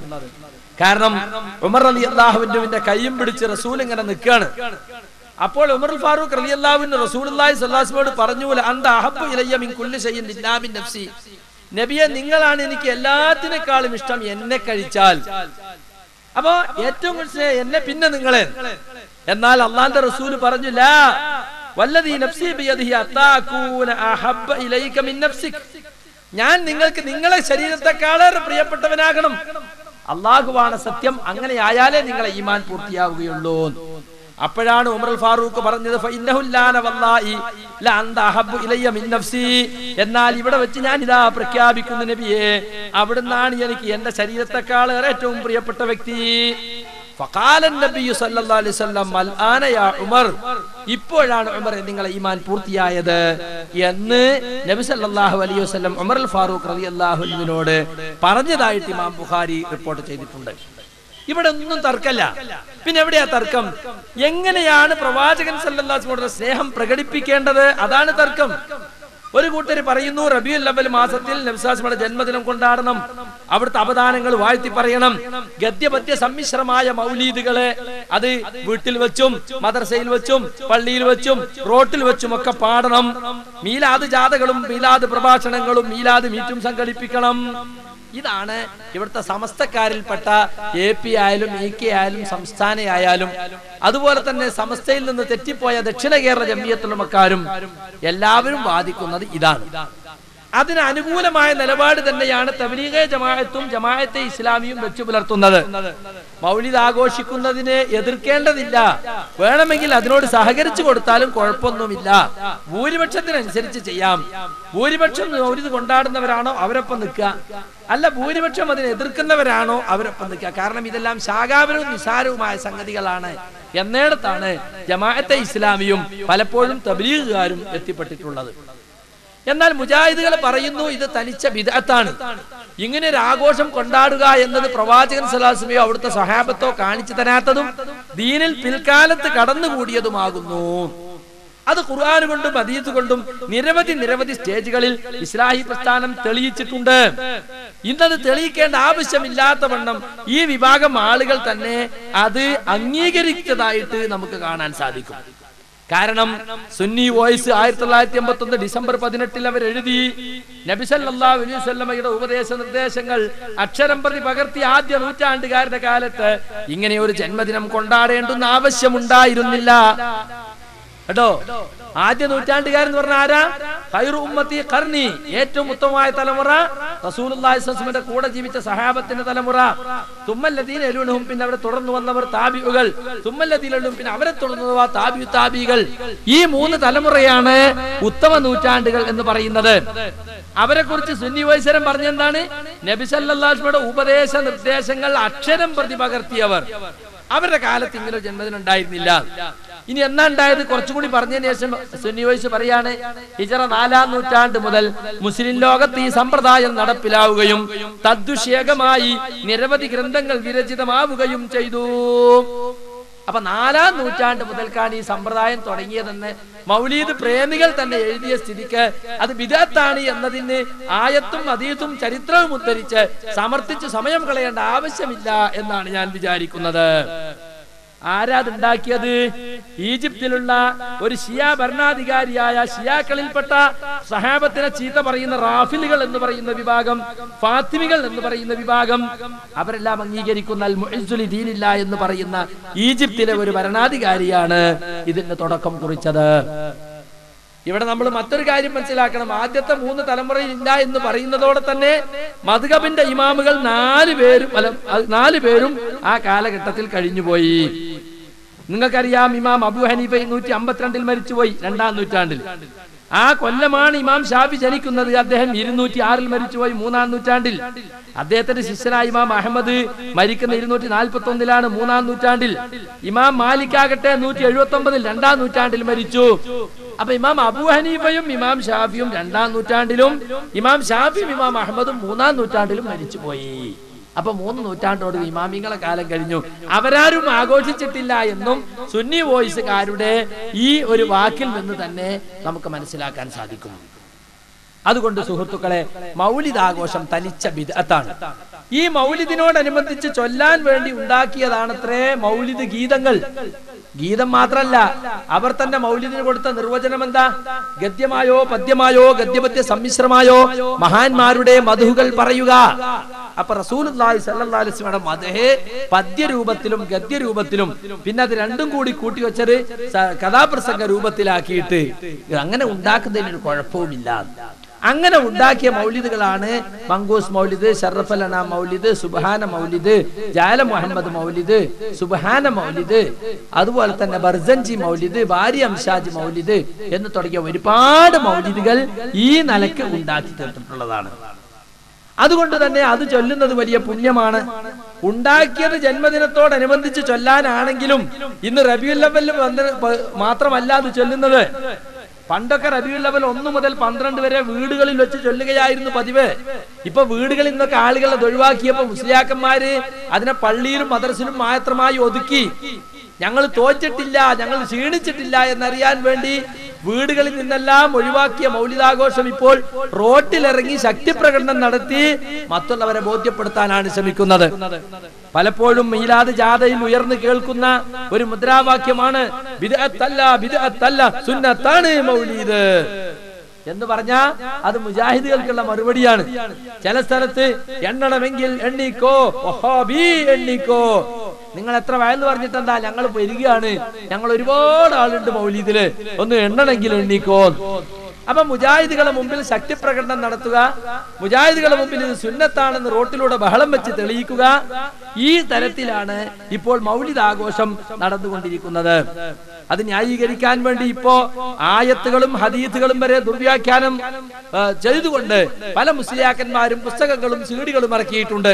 കാരണം ഉമർ അലി അള്ളാഹുവിന്റെ കൈയും പിടിച്ച് റസൂൽ ഇങ്ങനെ നിൽക്കുകയാണ് അപ്പോൾ ഉമർ ഫാറൂഖ് അലി അള്ളാഹുവിന് റസൂലുള്ളാഹി സ്വല്ലാസ്മോട് പറഞ്ഞു അന്ത അഹബ്ബു ഇലയ്യ മിൻ കുല്ലി ഷൈഇൻ ഇല്ലാ മിൻ നഫ്സി നബിയെ നിങ്ങളാണ് എനിക്ക് എല്ലാത്തിനേക്കാളും ഇഷ്ടം എന്നെ കഴിച്ചാൽ അപ്പോ ഏറ്റവും കൂടുതൽ സ്നേഹം എന്നെ പിന്നെ നിങ്ങളെ എന്നാൽ അള്ളാന്റെ റസൂല് പറഞ്ഞു ലാ വല്ലദീ നഫ്സി ബിയദിഹി അത്താകൂന അഹബ്ബ ഇലൈക മിൻ നഫ്സിക് ഞാൻ നിങ്ങൾക്ക് നിങ്ങളെ ശരീരത്തെക്കാളേറെ പ്രിയപ്പെട്ടവനാകണം അള്ളാഹുവാണ് സത്യം അങ്ങനെ ആയാലേ നിങ്ങളെ ഈമാൻ പൂർത്തിയാവുകയുള്ളൂ അപ്പോഴാണ് ഉമർ ഫാറൂഖ് പറഞ്ഞത് "ഫഇന്നഹു ലാന വല്ലാഹി ല അന്ത അഹബ്ബു ഇലയ്യ മിൻ നഫ്സി." എന്നാൽ ഇവിടെ വെച്ച് ഞാൻ ഇതാ പ്രഖ്യാപിക്കുന്നു നബിയെ അവിടുന്നാണ് എനിക്ക് എന്റെ ശരീരത്തെക്കാളേറെ ഏറ്റവും പ്രിയപ്പെട്ട വ്യക്തി ഫഖാല നബിയു സല്ലല്ലാഹു അലൈഹി വസല്ലം "അൽ ആന യാ ഉമർ ഇപ്പോഴാണ് ഉമർ നിങ്ങളെ ഈമാൻ പൂർത്തിയായത് എന്ന് നബി സല്ലല്ലാഹു അലൈഹി വസല്ലം ഉമർ അൽ ഫാറൂഖ് റളിയല്ലാഹു അൻഹുവിനോട് പറഞ്ഞതായിട്ട് ഇമാം ബുഖാരി റിപ്പോർട്ട് ചെയ്തിട്ടുണ്ട് ഇവിടെ ഒന്നും തർക്കല്ല പിന്നെ എവിടെയാ തർക്കം എങ്ങനെയാണ് പ്രവാചകൻ സല്ലല്ലാഹുവിനോട് സ്നേഹം പ്രകടിപ്പിക്കേണ്ടത് അതാണ് തർക്കം ഒരു കൂട്ടർ പറയുന്നു റബിയുൽ അവൽ മാസത്തിൽ നബ്സാസ്മയുടെ ജന്മദിനം കൊണ്ടാടണം അവിടുത്തെ അവദാനങ്ങൾ വാഴ്ത്തി പറയണം ഗദ്യപദ്യ സമ്മിശ്രമായ മൗലീദുകളെ അത് വീട്ടിൽ വെച്ചും മദർസയിൽ വെച്ചും പള്ളിയിൽ വെച്ചും റോട്ടിൽ വെച്ചും ഒക്കെ പാടണം മീലാദ് ജാഥകളും മീലാദ് പ്രഭാഷണങ്ങളും മീലാദ് മീറ്റും സംഘടിപ്പിക്കണം ഇതാണ് ഇവിടുത്തെ സമസ്തക്കാരിൽപ്പെട്ട എ പി ആയാലും ഇ കെ ആയാലും സംസ്ഥാന ആയാലും അതുപോലെ തന്നെ സമസ്തയിൽ നിന്ന് തെറ്റിപ്പോയ ദക്ഷിണ കേരള ജമ്മിയത്തുള്ളമക്കാരും എല്ലാവരും വാദിക്കുന്നത് ഇതാണ് അതിന് അനുകൂലമായ നിലപാട് തന്നെയാണ് തബലീഗ ജമാഅത്തും ജമാഅത്തെ ഇസ്ലാമിയും വെച്ചു പുലർത്തുന്നത് മൗലിദ് ആഘോഷിക്കുന്നതിനെ എതിർക്കേണ്ടതില്ല വേണമെങ്കിൽ അതിനോട് സഹകരിച്ചു കൊടുത്താലും കുഴപ്പമൊന്നുമില്ല ഭൂരിപക്ഷത്തിനനുസരിച്ച് ചെയ്യാം ഭൂരിപക്ഷം മൗലിദ് കൊണ്ടാടുന്നവരാണോ അവരൊപ്പം നിൽക്കുക അല്ല ഭൂരിപക്ഷം അതിനെ എതിർക്കുന്നവരാണോ അവരൊപ്പം നിൽക്കുക കാരണം ഇതെല്ലാം ശാഖാപരവും നിസാരവുമായ സംഗതികളാണ് എന്നിടത്താണ് ജമാഅത്തെ ഇസ്ലാമിയും പലപ്പോഴും തബ്ലീഗുകാരും എത്തിപ്പെട്ടിട്ടുള്ളത് എന്നാൽ മുജാഹിദുകൾ പറയുന്നു ഇത് തനിച്ച ബിദഅത്താണ് ഇങ്ങനെ ഒരു ആഘോഷം കൊണ്ടാടുക എന്നത് പ്രവാചകൻ സലാസ്മയോ അവിടുത്തെ സഹാബത്തോ കാണിച്ചു തരാത്തതും ദീനിൽ പിൽക്കാലത്ത് കടന്നുകൂടിയതുമാകുന്നു അത് ഖുർആൻ കൊണ്ടും അതീത് കൊണ്ടും നിരവധി നിരവധി സ്റ്റേജുകളിൽ ഇസ്ലാഹി പ്രസ്ഥാനം തെളിയിച്ചിട്ടുണ്ട് ഇന്നത് തെളിയിക്കേണ്ട ആവശ്യമില്ലാത്ത വണ്ണം ഈ വിഭാഗം ആളുകൾ തന്നെ അത് അംഗീകരിച്ചതായിട്ട് നമുക്ക് കാണാൻ സാധിക്കും കാരണം സുന്നി വോയിസ് ആയിരത്തി തൊള്ളായിരത്തി എൺപത്തി ഒന്ന് ഡിസംബർ പതിനെട്ടിൽ അവർ എഴുതി നബിസല്ലാ അലൈവല്ലമയുടെ ഉപദേശ നിർദ്ദേശങ്ങൾ അക്ഷരം പ്രതി പകർത്തി ആദ്യ നൂറ്റാണ്ടുകാരുടെ കാലത്ത് ഇങ്ങനെ ഒരു ജന്മദിനം കൊണ്ടാടേണ്ടുന്ന ആവശ്യമുണ്ടായിരുന്നില്ല കേട്ടോ ആദ്യ നൂറ്റാണ്ടുകാരൻ എന്ന് പറഞ്ഞ ആരാ ഖൈറു ഉമ്മത്തി ഖർനി ഏറ്റവും ഉത്തമമായ തലമുറ റസൂലുള്ളാഹി സ്വല്ലല്ലാഹു കൂടെ ജീവിച്ച സഹാബത്തിന്റെ തലമുറ തുമ്മല്ലദീന എലുണും പിന്നെ അവരെ തുടർന്ന് വന്നവർ താബിഉകൾ തുമ്മല്ലദീനും പിന്നെ അവരെ തുടർന്നവ താബിയു താബികൾ ഈ മൂന്ന് തലമുറയാണ് ഉത്തമ നൂറ്റാണ്ടുകൾ എന്ന് പറയുന്നത് അവരെ കുറിച്ച് സുന്നി വൈസരം പറഞ്ഞെന്താണ് നബി സല്ലല്ലാഹുയുടെ ഉപദേശ നിർദ്ദേശങ്ങൾ അക്ഷരം പ്രതി പകർത്തിയവർ അവരുടെ കാലത്ത് ഇങ്ങനെ ഒരു ജന്മദിനം ഉണ്ടായിരുന്നില്ല ഇനി എന്നാ ഉണ്ടായത് കുറച്ചുകൂടി പറഞ്ഞതിന് ശേഷം സുന്നി വൈസ് പറയാണ് ഹിജറ നാലാം നൂറ്റാണ്ട് മുതൽ മുസ്ലിം ലോകത്ത് ഈ സമ്പ്രദായം നടപ്പിലാവുകയും തദ്വിഷേകമായി നിരവധി ഗ്രന്ഥങ്ങൾ വിരചിതമാവുകയും ചെയ്തു അപ്പൊ നാലാം നൂറ്റാണ്ട് മുതൽക്കാണ് ഈ സമ്പ്രദായം തുടങ്ങിയതെന്ന് മൗലീദ് പ്രേമികൾ തന്നെ എഴുതിയ സ്ഥിതിക്ക് അത് വിദഗ്ധാണ് എന്നതിന് ആയത്തും അതീതും ചരിത്രവും ഉദ്ധരിച്ച് സമർത്ഥിച്ച് സമയം കളയേണ്ട ആവശ്യമില്ല എന്നാണ് ഞാൻ വിചാരിക്കുന്നത് ആരാതുണ്ടാക്കിയത് ഈജിപ്തിലുള്ള ഒരു ഷിയ ഭരണാധികാരിയായ ഷിയാക്കളിൽപ്പെട്ട സഹാബത്തിനെ ചീത്ത പറയുന്ന റാഫിലുകൾ എന്ന് പറയുന്ന വിഭാഗം ഫാത്തിമികൾ എന്ന് പറയുന്ന വിഭാഗം അവരെല്ലാം അംഗീകരിക്കുന്ന അൽ മുഇസ്സുലി ദീനില്ല എന്ന് പറയുന്ന ഈജിപ്തിലെ ഒരു ഭരണാധികാരിയാണ് ഇതിന്റെ തുടക്കം കുറിച്ചത് ഇവിടെ നമ്മൾ മറ്റൊരു കാര്യം മനസ്സിലാക്കണം ആദ്യത്തെ മൂന്ന് തലമുറയിൽ ഇല്ല എന്ന് പറയുന്നതോടെ തന്നെ മധുകബിന്റെ ഇമാമുകൾ നാല് പേരും അല്ല അത് നാല് പേരും ആ കാലഘട്ടത്തിൽ കഴിഞ്ഞുപോയി നിങ്ങൾക്കറിയാം ഇമാം അബു ഹനീഫ നൂറ്റി അമ്പത്തിരണ്ടിൽ മരിച്ചുപോയി രണ്ടാം നൂറ്റാണ്ടിൽ ആ കൊല്ലമാണ് ഇമാം ഷാഫി ജനിക്കുന്നത് അദ്ദേഹം ഇരുന്നൂറ്റി ആറിൽ മരിച്ചുപോയി മൂന്നാം നൂറ്റാണ്ടിൽ അദ്ദേഹത്തിന്റെ ശിഷ്യനായ ഇമാം അഹമ്മദ് മരിക്കുന്ന ഇരുന്നൂറ്റി നാൽപ്പത്തി ഒന്നിലാണ് മൂന്നാം നൂറ്റാണ്ടിൽ ഇമാം മാലിക് ആകട്ടെ നൂറ്റി എഴുപത്തി ഒമ്പതിൽ രണ്ടാം നൂറ്റാണ്ടിൽ മരിച്ചു അപ്പൊ ഇമാം അബു ഹനീഫയും ഇമാം ഷാഫിയും രണ്ടാം നൂറ്റാണ്ടിലും ഇമാം ഷാഫിയും ഇമാം അഹമ്മദും മൂന്നാം നൂറ്റാണ്ടിലും മരിച്ചുപോയി അപ്പൊ മൂന്ന് നൂറ്റാണ്ടോട് ഇമാമിങ്ങളെ കാലം കഴിഞ്ഞു അവരാരും ആഘോഷിച്ചിട്ടില്ല എന്നും സുന്നി വോയിസുകാരുടെ ഈ ഒരു വാക്കിൽ നിന്ന് തന്നെ നമുക്ക് മനസ്സിലാക്കാൻ സാധിക്കും അതുകൊണ്ട് സുഹൃത്തുക്കളെ മൗലിദാഘോഷം തനിച്ച ബിദഅത്താണ് ഈ മൗലിദിനോടനുബന്ധിച്ച് ചൊല്ലാൻ വേണ്ടി ഉണ്ടാക്കിയതാണത്രേ മൗലിദ് ഗീതങ്ങൾ ഗീതം മാത്രല്ല അവർ തന്നെ മൗലിദിന് കൊടുത്ത നിർവചനം എന്താ ഗദ്യമായോ പദ്യമായോ ഗദ്യപദ്യ സമ്മിശ്രമായോ മഹാന്മാരുടെ മധുകൾ പറയുക അപ്പൊ റസൂലുള്ളാഹി സ്വല്ലല്ലാഹു അലൈഹി വസല്ലം മദഹേ പദ്യരൂപത്തിലും ഗദ്യരൂപത്തിലും പിന്നെ അത് രണ്ടും കൂടി കൂട്ടി വെച്ചത് സ- കഥാപ്രസംഗ രൂപത്തിലാക്കിയിട്ട് അങ്ങനെ ഉണ്ടാക്കുന്നതിന് ഒരു കുഴപ്പവുമില്ല അങ്ങനെ ഉണ്ടാക്കിയ മൗലിദുകളാണ് മങ്കൂസ് മൗലിദ് ഷറഫലന മൗലിദ് സുബഹാന മൗലിദ് ജാല മുഹമ്മദ് മൗലിദ് സുബഹാന മൗലിദ് അതുപോലെ തന്നെ ബർസൻജി മൗലിദ് ബാരി അംഷാജ് മൗലിദ് എന്ന് തുടങ്ങിയ ഒരുപാട് മൗലിദുകൾ ഈ നിലക്ക് ഉണ്ടാക്കി തീർത്തിട്ടുള്ളതാണ് അതുകൊണ്ട് തന്നെ അത് ചൊല്ലുന്നത് വലിയ പുണ്യമാണ് ഉണ്ടാക്കിയത് ജന്മദിനത്തോടനുബന്ധിച്ച് ചൊല്ലാനാണെങ്കിലും ഇന്ന് റബിയുൽ ലെവലിൽ മാത്രമല്ല അത് ചൊല്ലുന്നത് പണ്ടൊക്കെ റബിയുൽ ലെവൽ ഒന്ന് മുതൽ പന്ത്രണ്ട് വരെ വീടുകളിൽ വെച്ച് ചൊല്ലുകയായിരുന്നു പതിവ് ഇപ്പൊ വീടുകളിൽ നിന്നൊക്കെ ആളുകളെ അത് ഒഴിവാക്കിയപ്പോ മുസ്ലിയാക്കന്മാര് അതിനെ പള്ളിയിലും മദ്രസിലും മാത്രമായി ഒതുക്കി ഞങ്ങൾ തോറ്റിട്ടില്ല ഞങ്ങൾ ക്ഷീണിച്ചിട്ടില്ല എന്നറിയാൻ വേണ്ടി വീടുകളിൽ നിന്നെല്ലാം ഒഴിവാക്കിയ മൗലികാഘോഷം ഇപ്പോൾ റോട്ടിലിറങ്ങി ശക്തി പ്രകടനം നടത്തി മറ്റുള്ളവരെ ബോധ്യപ്പെടുത്താനാണ് ശ്രമിക്കുന്നത് പലപ്പോഴും മീലാദ് ജാഥയിൽ ഉയർന്നു കേൾക്കുന്ന ഒരു മുദ്രാവാക്യമാണ് ബിദ്അത്തല്ല ബിദ്അത്തല്ല സുന്നത്താണ് മൗലീദ് എന്ന് പറഞ്ഞാ അത് മുജാഹിദുകൾക്കുള്ള മറുപടിയാണ് ചില സ്ഥലത്ത് എണ്ണണമെങ്കിൽ എണ്ണിക്കോ വഹാബി എണ്ണിക്കോ നിങ്ങൾ എത്ര വയന്ന് പറഞ്ഞിട്ട് എന്താ ഞങ്ങൾ പെരുകയാണ് ഞങ്ങൾ ഒരുപാട് ആളുണ്ട് മൗലീദില് ഒന്ന് എണ്ണണമെങ്കിൽ എണ്ണിക്കോ അപ്പൊ മുജാഹിദുകളെ മുമ്പിൽ ശക്തി പ്രകടനം നടത്തുക മുജാഹിദുകളെ മുമ്പിൽ ഇത് സുന്നത്താണെന്ന് റോട്ടിലൂടെ ബഹളം വെച്ച് തെളിയിക്കുക ഈ തരത്തിലാണ് ഇപ്പോൾ മൗലിദ് ആഘോഷം നടന്നുകൊണ്ടിരിക്കുന്നത് അത് ന്യായീകരിക്കാൻ വേണ്ടി ഇപ്പോ ആയത്തുകളും ഹദീത്തുകളും വരെ ദുർവ്യാഖ്യാനം ആ, ചെയ്തുകൊണ്ട് പല മുസ്ലിയാക്കന്മാരും പുസ്തകങ്ങളും സീഡികളും ഇറക്കിയിട്ടുണ്ട്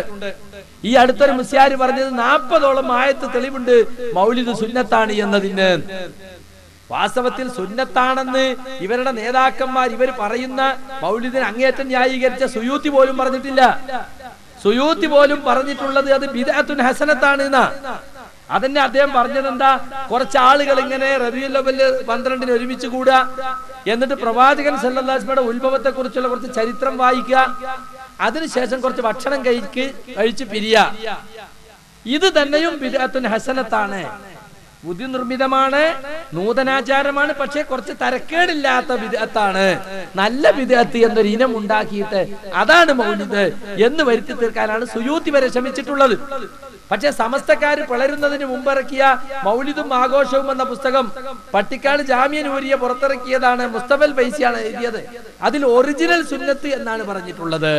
ഈ അടുത്തൊരു മുസ്ലിയാർ പറഞ്ഞത് നാൽപ്പതോളം ആയത്ത് തെളിവുണ്ട് മൗലിദ് സുന്നത്താണ് എന്നതിന് വാസ്തവത്തിൽ സുന്നത്താണെന്ന് ഇവരുടെ നേതാക്കന്മാർ ഇവർ പറയുന്ന മൗലിദിന് അങ്ങേറ്റം ന്യായീകരിച്ച സുയൂത്തി പോലും പറഞ്ഞിട്ടില്ല സുയൂത്തി പോലും പറഞ്ഞിട്ടുള്ളത് അത് ബിദഅത്തുൻ ഹസനത്താണ് എന്നാ അതന്നെ അദ്ദേഹം പറഞ്ഞത് എന്താ കുറച്ച് ആളുകൾ ഇങ്ങനെ റബിയു ലെവല് പന്ത്രണ്ടിന് ഒരുമിച്ച് കൂടുക എന്നിട്ട് പ്രവാചകൻ സല്ലാസ്മയുടെ ഉത്ഭവത്തെ കുറിച്ചുള്ള കുറച്ച് ചരിത്രം വായിക്കുക അതിനുശേഷം കുറച്ച് ഭക്ഷണം കഴിക്ക് കഴിച്ച് പിരിയ ഇത് തന്നെയും ബിദഅത്തുൻ ഹസനത്താണ് ബുദ്ധി നിർമ്മിതമാണ് നൂതനാചാരമാണ് പക്ഷെ കുറച്ച് തരക്കേടില്ലാത്ത വിദഗ്ധാണ് നല്ല വിദഗ്ധ് എന്നൊരു ഇനം ഉണ്ടാക്കിയിട്ട് അതാണ് മൗലിദ് എന്ന് വരുത്തി തീർക്കാനാണ് സുയൂത്തി വരെ ശ്രമിച്ചിട്ടുള്ളത് പക്ഷെ സമസ്തക്കാര് പിളരുന്നതിന് മുമ്പിറക്കിയ മൗലിദും ആഘോഷവും എന്ന പുസ്തകം പട്ടിക്കാട് ജാമ്യൻ ഊരിയ പുറത്തിറക്കിയതാണ് മുസ്തഫൽ പൈസയാണ് എഴുതിയത് അതിൽ ഒറിജിനൽ സുന്നത്ത് എന്നാണ് പറഞ്ഞിട്ടുള്ളത്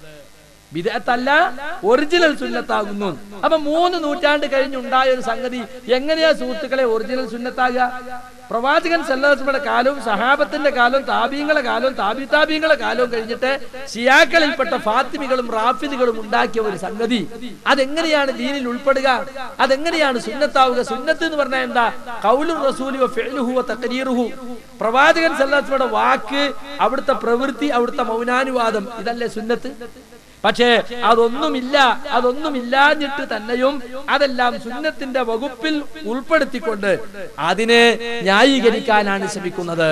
വിദഗ്ധല്ല ഒറിജിനൽ സുന്നത്താകുന്നു അപ്പൊ മൂന്ന് നൂറ്റാണ്ട് കഴിഞ്ഞുണ്ടായ ഒരു സംഗതി എങ്ങനെയാ സുഹൃത്തുക്കളെ ഒറിജിനൽ സുന്നത്താകുക പ്രവാചകൻ സല്ലാസ്മയുടെ കാലവും സഹാബത്തിന്റെ കാലവും താബീങ്ങളെ കാലവും താബി താബീങ്ങളെ കാലവും കഴിഞ്ഞിട്ട് ഷിയാക്കളിൽപ്പെട്ട ഫാത്തിമികളും റാഫിദികളും ഉണ്ടാക്കിയ ഒരു സംഗതി അതെങ്ങനെയാണ് ദീനിൽ ഉൾപ്പെടുക അതെങ്ങനെയാണ് സുന്നത്താവുക സുന്നത്ത് എന്ന് പറഞ്ഞാൽ എന്താ കൗലു റസൂലി ഫെലുഹു തക്കരീറുഹു പ്രവാചകൻ സല്ലാസ്മയുടെ വാക്ക് അവിടുത്തെ പ്രവൃത്തി അവിടുത്തെ മൗനാനുവാദം ഇതല്ലേ സുന്നത്ത് പക്ഷേ അതൊന്നുമില്ല അതൊന്നുമില്ലാഞ്ഞിട്ട് തന്നെയും അതെല്ലാം സുന്നത്തിന്റെ വകുപ്പിൽ ഉൾപ്പെടുത്തിക്കൊണ്ട് അതിനെ ന്യായീകരിക്കാനാണ് ശ്രമിക്കുന്നത്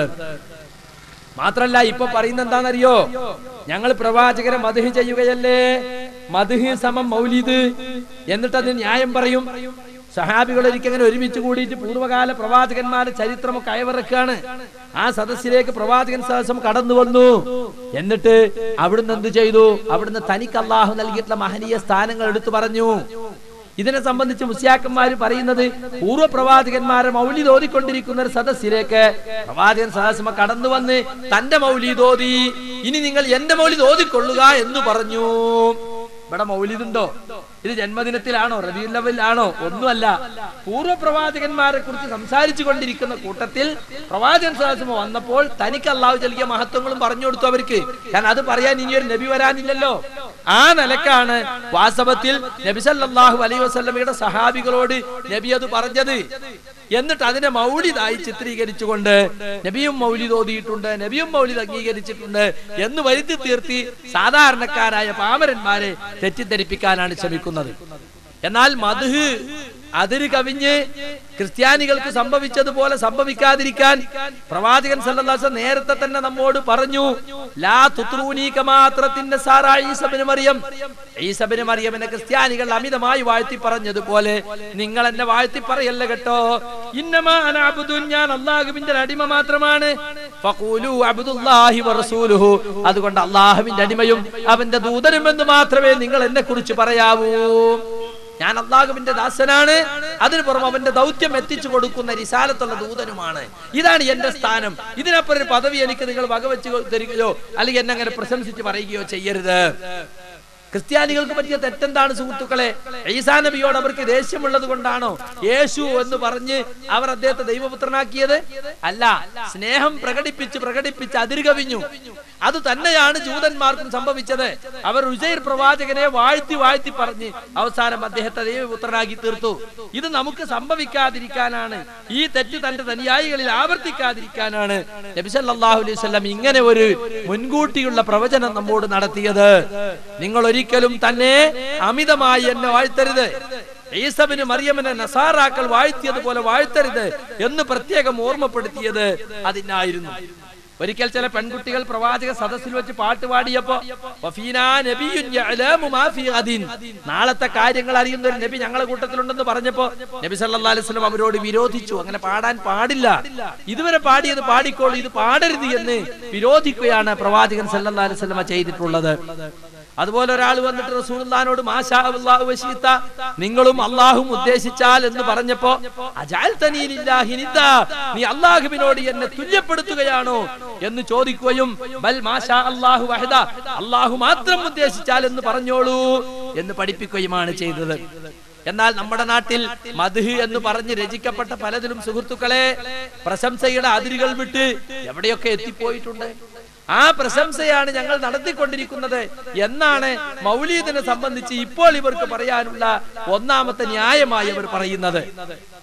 മാത്രല്ല ഇപ്പൊ പറയുന്ന എന്താണെന്നറിയോ ഞങ്ങൾ പ്രവാചകരെ മധുഹ് ചെയ്യുകയല്ലേ മധുഹ് സമം മൗലിദ് എന്നിട്ട് അതിന് ന്യായം പറയും സഹാബികൾ ഒരിക്കങ്ങനെ ഒരുമിച്ച് കൂടിയിട്ട് പൂർവ്വകാല പ്രവാചകന്മാരുടെ ചരിത്രമൊക്കെ അയവിറക്കാണ് ആ സദസ്സിലേക്ക് പ്രവാചകൻ സദസ്സം കടന്നു വന്നു എന്നിട്ട് അവിടുന്ന് എന്ത് ചെയ്തു അവിടുന്ന് തനിക്ക് അള്ളാഹു നൽകിയിട്ടുള്ള മഹനീയ സ്ഥാനങ്ങൾ എടുത്തു പറഞ്ഞു ഇതിനെ സംബന്ധിച്ച് മുസ്യാക്കന്മാർ പറയുന്നത് പൂർവ്വ പ്രവാചകന്മാരെ മൗലിദ് ഓതിക്കൊണ്ടിരിക്കുന്ന ഒരു സദസ്സിലേക്ക് പ്രവാചകൻ സദസ്സമ കടന്നു വന്ന് തന്റെ മൗലിദ് ഓതി ഇനി നിങ്ങൾ എന്റെ മൗലിദ് ഓതിക്കൊള്ളുക എന്ന് പറഞ്ഞു ഇവിടെ മൗലിദുണ്ടോ ഇത് ജന്മദിനത്തിലാണോ റബിയുൽ ലെവലിലാണോ ഒന്നുമല്ല പൂർവ്വ പ്രവാചകന്മാരെ കുറിച്ച് സംസാരിച്ചു കൊണ്ടിരിക്കുന്ന കൂട്ടത്തിൽ പ്രവാചകൻ സദസ്സമ വന്നപ്പോൾ തനിക്ക് അള്ളാഹു നൽകിയ മഹത്വങ്ങളും പറഞ്ഞു കൊടുത്തു അവർക്ക് കാരണം അത് പറയാൻ ഇനിയൊരു നബി വരാനില്ലല്ലോ ആ നിലക്കാണ് വാസ്തവത്തിൽ നബി സല്ലല്ലാഹു അലൈഹി വസല്ലമയുടെ സഹാബികളോട് നബി അത് പറഞ്ഞത് എന്നിട്ട് അതിനെ മൗലിദായി ചിത്രീകരിച്ചുകൊണ്ട് നബിയും മൗലിദ് ഓതിയിട്ടുണ്ട് നബിയും മൗലിദ് അംഗീകരിച്ചിട്ടുണ്ട് എന്ന് വരുത്തി തീർത്തി സാധാരണക്കാരായ പാമരന്മാരെ തെറ്റിദ്ധരിപ്പിക്കാനാണ് ശ്രമിക്കുന്നത് എന്നാൽ മധു അതിര് കവിഞ്ഞ് ക്രിസ്ത്യാനികൾക്ക് സംഭവിച്ചതുപോലെ സംഭവിക്കാതിരിക്കാൻ പ്രവാചകൻ സല്ലല്ലാഹു നേരത്തെ തന്നെ നമ്മോട് പറഞ്ഞു ലാ തുത്രൂനി കമാത്രത്തിന്റെ സാറാ ഈസബിന് മറിയം ഈസബിന് മറിയമിനെ ക്രിസ്ത്യാനികൾ അമിതമായി വാഴ്ത്തി പറഞ്ഞതുപോലെ നിങ്ങൾ എന്നെ വാഴ്ത്തി പറയല്ല കേട്ടോ ഇന്നമാ അന അബ്ദുൻ ഞാൻ അള്ളാഹുവിന്റെ അടിമ മാത്രമാണ് ഫഖൂലു അബ്ദുല്ലാഹി വറസൂലുഹു അതുകൊണ്ട് അള്ളാഹുവിന്റെ അടിമയും അവന്റെ ദൂതനും എന്ന് മാത്രമേ നിങ്ങൾ എന്നെ കുറിച്ച് പറയാവൂ ഞാൻ അള്ളാഹുവിന്റെ ദാസനാണ് അതിനു പുറമെ അവന്റെ ദൗത്യം എത്തിച്ചു കൊടുക്കുന്ന റിസാലത്തുള്ള ദൂതനുമാണ് ഇതാണ് എന്റെ സ്ഥാനം ഇതിനപ്പുറം ഒരു പദവി എനിക്ക് നിങ്ങൾ വകവെച്ച് തരികയോ അല്ലെങ്കിൽ എന്നെ അങ്ങനെ പ്രശംസിച്ച് പറയുകയോ ചെയ്യരുത് ക്രിസ്ത്യാനികൾക്ക് പറ്റിയ തെറ്റെന്താണ് സുഹൃത്തുക്കളെ ഈസാ നബിയോട് അവർക്ക് ദേഷ്യമുള്ളത് കൊണ്ടാണോ യേശു എന്ന് പറഞ്ഞ് അവർ അദ്ദേഹത്തെ ദൈവപുത്രനാക്കിയത് അല്ല സ്നേഹം പ്രകടിപ്പിച്ച് പ്രകടിപ്പിച്ച് അതിരുകവിഞ്ഞു അത് തന്നെയാണ് ജൂതന്മാർക്കും സംഭവിച്ചത് അവർ ഉജൈർ പ്രവാചകനെ വാഴ്ത്തി വാഴ്ത്തി പറഞ്ഞ് അവസാനം അദ്ദേഹത്തെ ദൈവപുത്രനാക്കി തീർത്തു ഇത് നമുക്ക് സംഭവിക്കാതിരിക്കാനാണ് ഈ തെറ്റ് തന്റെ അനുയായികളിൽ ആവർത്തിക്കാതിരിക്കാനാണ് നബി സല്ലല്ലാഹു അലൈഹി വസല്ലം ഇങ്ങനെ ഒരു മുൻകൂട്ടിയുള്ള പ്രവചനം നമ്മോട് നടത്തിയത് നിങ്ങൾ ഒരിക്കലും തന്നെ അമിതമായി എന്നെ വാഴ്ത്തരുത് ഈസബിന് മറിയമ്മനെ നസാറാക്കൾ വാഴ്ത്തിയതുപോലെ വാഴ്ത്തരുത് എന്ന് പ്രത്യേകം ഓർമ്മപ്പെടുത്തിയത് അതിനായിരുന്നു ഒരിക്കൽ ചില പെൺകുട്ടികൾ പ്രവാചക സദസ്സിൽ വെച്ച് പാട്ട് പാടിയപ്പോ വഫീനാ നബിയ്യുൻ യഅലമു മാ ഫീ ഗദിൻ. നാളത്തെ കാര്യങ്ങൾ അറിയുന്ന ഒരു നബി ഞങ്ങളെ കൂട്ടത്തിലുണ്ടെന്ന് പറഞ്ഞപ്പോ നബി സല്ലല്ലാഹു അലൈഹി വസല്ലം അവരോട് വിരോധിച്ചു അങ്ങനെ പാടാൻ പാടില്ല ഇതുവരെ പാടിയത് പാടിക്കോളൂ ഇത് പാടരുത് എന്ന് വിരോധിക്കുകയാണ് പ്രവാചകൻ സല്ലല്ലാഹു അലൈഹി വസല്ലം ചെയ്തിട്ടുള്ളത് അതുപോലെ ഒരാൾ വന്നിട്ട് റസൂലുള്ളാഹിനോട് മാഷാ അല്ലാഹു വശീത്ത നിങ്ങളും അള്ളാഹും ഉദ്ദേശിച്ചാൽ എന്ന് പറഞ്ഞപ്പോ അജാൽതനീ ലില്ലാഹി നിദ്ദ. നീ അള്ളാഹുവിനോട് എന്നെ തുല്യപ്പെടുത്തുകയാണോ എന്ന് ചോദിക്കുകയും ബൽ മാഷാ അല്ലാഹു വഹദ അള്ളാഹു മാത്രം ഉദ്ദേശിച്ചാൽ എന്ന് പറഞ്ഞോളൂ എന്ന് പഠിപ്പിക്കുകയുമാണ് ചെയ്തത് എന്നാൽ നമ്മുടെ നാട്ടിൽ മധു എന്ന് പറഞ്ഞ് രചിക്കപ്പെട്ട പലതിലും സുഹൃത്തുക്കളെ പ്രശംസയുടെ അതിരുകൾ വിട്ട് എവിടെയൊക്കെ എത്തിപ്പോയിട്ടുണ്ട് ആ പ്രശംസയാണ് ഞങ്ങൾ നടത്തിക്കൊണ്ടിരിക്കുന്നത് എന്നാണ് മൗലീദിനെ സംബന്ധിച്ച് ഇപ്പോൾ ഇവർക്ക് പറയാനുള്ള ഒന്നാമത്തെ ന്യായമായി അവർ പറയുന്നത്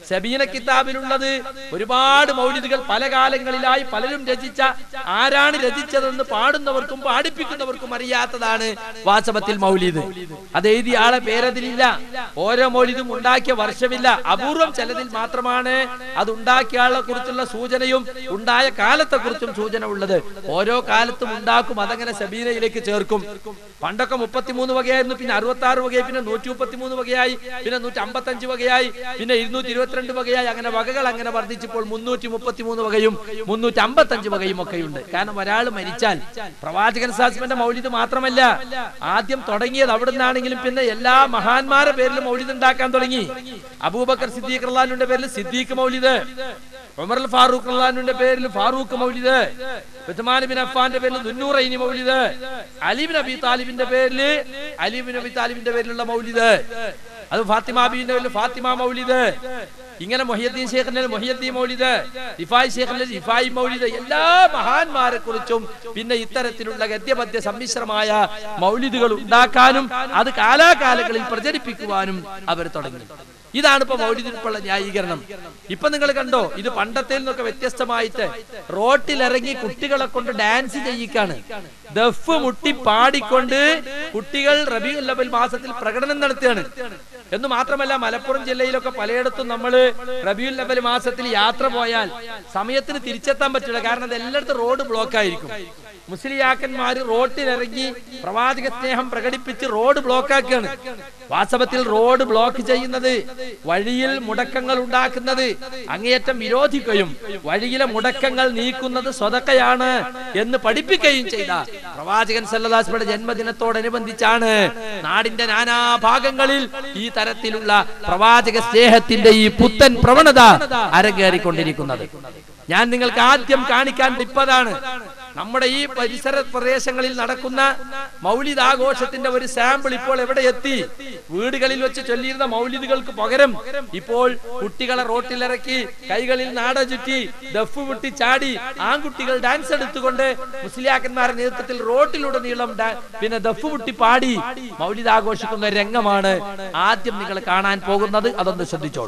സബീന കിതാബിലുള്ളത് ഒരുപാട് മൗലിദുകൾ പല കാലങ്ങളിലായി പലരും രചിച്ച ആരാണ് രചിച്ചതെന്ന് പാടുന്നവർക്കും പാടിപ്പിക്കുന്നവർക്കും അറിയാത്തതാണ് വാസ്തവത്തിൽ മൗലിദ് അത് എഴുതിയ ആളെ പേരതിലില്ല ഓരോ മൗലിദും ഉണ്ടാക്കിയ വർഷമില്ല അപൂർവം ചിലതിൽ മാത്രമാണ് അത് ഉണ്ടാക്കിയ ആളെ കുറിച്ചുള്ള സൂചനയും ഉണ്ടായ കാലത്തെ കുറിച്ചും സൂചന ഉള്ളത് ഓരോ കാലത്തും ഉണ്ടാക്കും അതങ്ങനെ സബീനയിലേക്ക് ചേർക്കും പണ്ടൊക്കെ മുപ്പത്തിമൂന്ന് വകയായിരുന്നു പിന്നെ അറുപത്തി ആറ് വകയായി പിന്നെ നൂറ്റി മുപ്പത്തിമൂന്ന് വകയായി പിന്നെ നൂറ്റി അമ്പത്തി അഞ്ച് വകയായി പിന്നെ ഇരുന്നൂറ്റി ഇരുപത്തിരണ്ട് വകയായി അങ്ങനെ വകകൾ അങ്ങനെ വർദ്ധിച്ചപ്പോൾ മുന്നൂറ്റി മുപ്പത്തിമൂന്ന് വകയും മുന്നൂറ്റി അമ്പത്തി അഞ്ച് വകയും ഒക്കെയുണ്ട് കാരണം ഒരാൾ മരിച്ചാൽ പ്രവാചകൻ സാസ്മന്റെ മൗലിദ് മാത്രമല്ല ആദ്യം തുടങ്ങിയത് അവിടെ നിന്നാണെങ്കിലും പിന്നെ എല്ലാ മഹാന്മാരെ പേരിലും മൗലിദ് ഉണ്ടാക്കാൻ തുടങ്ങി അബൂബക്കർ സിദ്ദീഖ് റഹ്ലാനുന്റെ പേരിൽ സിദ്ദീഖ് മൗലിദ് ഉമർ അൽ ഫാറൂഖ് റഹ്ലാനുന്റെ പേരിൽ ഫാറൂഖ് മൗലിദ് ഉസ്മാൻ ബിൻ അഫ്ഫാന്റെ പേരിൽ ദുന്നൂറൈനി മൗലിദ് അലി ബിൻ അബി താലിബിന്റെ പേരിൽ അലി ബിൻ അബി താലിബിന്റെ പേരിലുള്ള മൗലിദ് അത് ഫാത്തിമ ബീന്റെ പേരിൽ ഫാത്തിമ മൗലിദ് ഇങ്ങനെ മൊഹിയദ്ദീൻ ഷേഖിന്റെ മൊഹിയദ്ദീൻ മൗലിദ് ഇഫായി ഷേഖിന്റെ ഇഫായി മൗലിദ് എല്ലാ മഹാന്മാരെ കുറിച്ചും പിന്നെ ഇത്തരത്തിലുള്ള ഗദ്യപദ്യ സമ്മിശ്രമായ മൗലിദുകൾ ഉണ്ടാക്കാനും അത് കാലാകാലങ്ങളിൽ പ്രചരിപ്പിക്കുവാനും അവർ തുടങ്ങി ഇതാണ് ഇപ്പൊ മൗലിദിനുള്ള ന്യായീകരണം ഇപ്പൊ നിങ്ങൾ കണ്ടോ ഇത് പണ്ടത്തിൽ നിന്നൊക്കെ വ്യത്യസ്തമായിട്ട് റോട്ടിലിറങ്ങി കുട്ടികളെ കൊണ്ട് ഡാൻസ് ചെയ്യിക്കാണ് ദഫ് മുട്ടി പാടിക്കൊണ്ട് കുട്ടികൾ റബിയുൽ ലബൽ മാസത്തിൽ പ്രകടനം നടത്തുകയാണ് എന്ന് മാത്രമല്ല മലപ്പുറം ജില്ലയിലൊക്കെ പലയിടത്തും നമ്മൾ റബിയുൽ ലബൽ മാസത്തിൽ യാത്ര പോയാൽ സമയത്തിന് തിരിച്ചെത്താൻ പറ്റില്ല കാരണം അത് എല്ലായിടത്തും റോഡ് ബ്ലോക്ക് ആയിരിക്കും മുസ്ലിയാക്കന്മാര് റോട്ടിലിറങ്ങി പ്രവാചക സ്നേഹം പ്രകടിപ്പിച്ച് റോഡ് ബ്ലോക്ക് ആക്കുകയാണ് വാസ്തവത്തിൽ റോഡ് ബ്ലോക്ക് ചെയ്യുന്നത് വഴിയിൽ മുടക്കങ്ങൾ ഉണ്ടാക്കുന്നത് അങ്ങേയറ്റം വിരോധിക്കുകയും വഴിയിലെ മുടക്കങ്ങൾ നീക്കുന്നത് സ്വതക്കയാണ് എന്ന് പഠിപ്പിക്കുകയും ചെയ്ത പ്രവാചകൻ സല്ലദാസ്മയുടെ ജന്മദിനത്തോടനുബന്ധിച്ചാണ് നാടിന്റെ നാനാഭാഗങ്ങളിൽ ഈ തരത്തിലുള്ള പ്രവാചക സ്നേഹത്തിന്റെ ഈ പുത്തൻ പ്രവണത അരങ്ങേറിക്കൊണ്ടിരിക്കുന്നത് ഞാൻ നിങ്ങൾക്ക് ആദ്യം കാണിക്കാൻ ഇപ്പതാണ് നമ്മുടെ ഈ പരിസര പ്രദേശങ്ങളിൽ നടക്കുന്ന മൗലിദാഘോഷത്തിന്റെ ഒരു സാമ്പിൾ ഇപ്പോൾ എവിടെ എത്തി വീടുകളിൽ വെച്ച് ചൊല്ലിയിരുന്ന മൗലിദുകൾക്ക് പകരം ഇപ്പോൾ കുട്ടികളെ റോട്ടിലിറക്കി കൈകളിൽ നാട ചുറ്റി ദഫ് വിട്ടി ചാടി ആൺകുട്ടികൾ ഡാൻസ് എടുത്തുകൊണ്ട് മുസ്ലിയാക്കന്മാരുടെ നേതൃത്വത്തിൽ റോട്ടിലുടനീളം ഡാ- പിന്നെ ദഫ് മുട്ടി പാടി മൗലിദാഘോഷിക്കുന്ന ഒരു രംഗമാണ് ആദ്യം നിങ്ങൾ കാണാൻ പോകുന്നത് അതൊന്ന് ശ്രദ്ധിച്ചോളൂ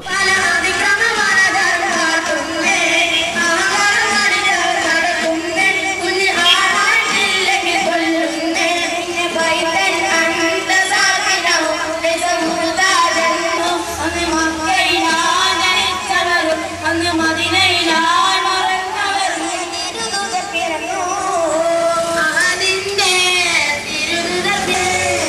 അന്ന് മദിനയിലാൽ മറന്നവർ പിറന്നു അതിന്റെ തിരുവിതത്തിൽ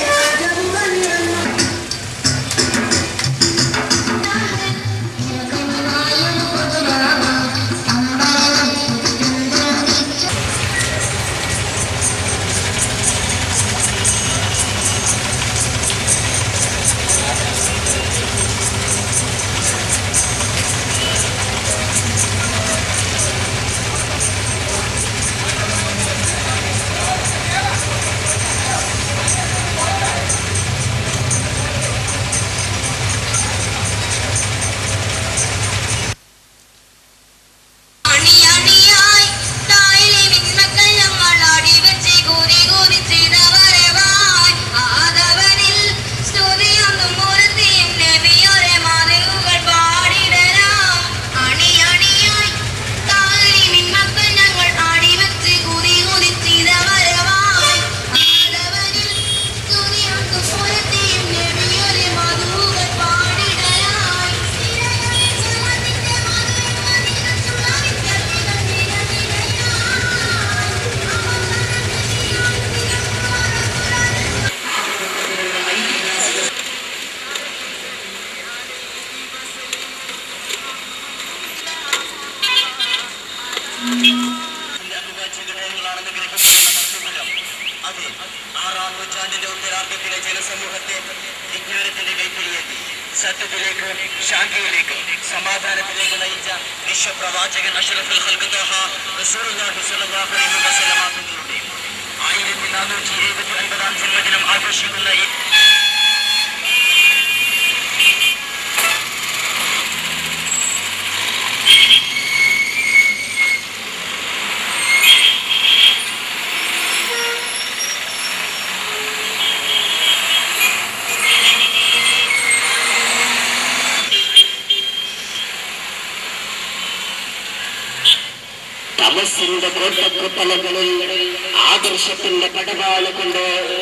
അണിയണിയായി തായിലെ മിന്മക്കൾ ഞങ്ങൾ അടിവെച്ച് കൂതി കൂതി ചെയ്ത വരവായി ആദവനിൽ സ്തുതിയൊന്നും മൂർത്തിയും നബിയോരെ മാതൃകൾ പാടിടരാം അണിയണിയായി തായിലെ മിന്മക്കൾ ഞങ്ങൾ അടിവെച്ച് കൂതി കൂതി ചെയ്ത വരവായി ആദവനിൽ സ്തുതിയൊന്നും മൂർത്തിയും നബിയോരെ മാതൃകൾ പാടിടരായി ഘടകങ്ങളാണെന്ന് ഗ്രഹിക്കുന്ന മസ്ജിദുകൾ അത് ആറാം നൂറ്റാണ്ടിന്റെ ഉത്തരാർദ്ധത്തിലെ ജനസമൂഹത്തെ വിജ്ഞാനത്തിന്റെ കൈപ്പിടിയെത്തി സത്യത്തിലേക്ക് ശാന്തിയിലേക്ക് സമാധാനത്തിലേക്ക് നയിച്ച വിശ്വപ്രവാചകൻ അഷ്റഫുൽ ഖൽഖ് ത്വഹ റസൂലുള്ളാഹി സ്വല്ലല്ലാഹു അലൈഹി വസല്ലമ തങ്ങളുടെ ആയിരത്തി നാനൂറ്റി എഴുപത്തി ഒൻപതാം ജന്മദിനം ആഘോഷിക്കുന്ന ഈ ആദർശത്തിന്റെ കോട്ടക്കുത്തലകളിൽ ആദർശത്തിന്റെ പടവാള് കൊണ്ട്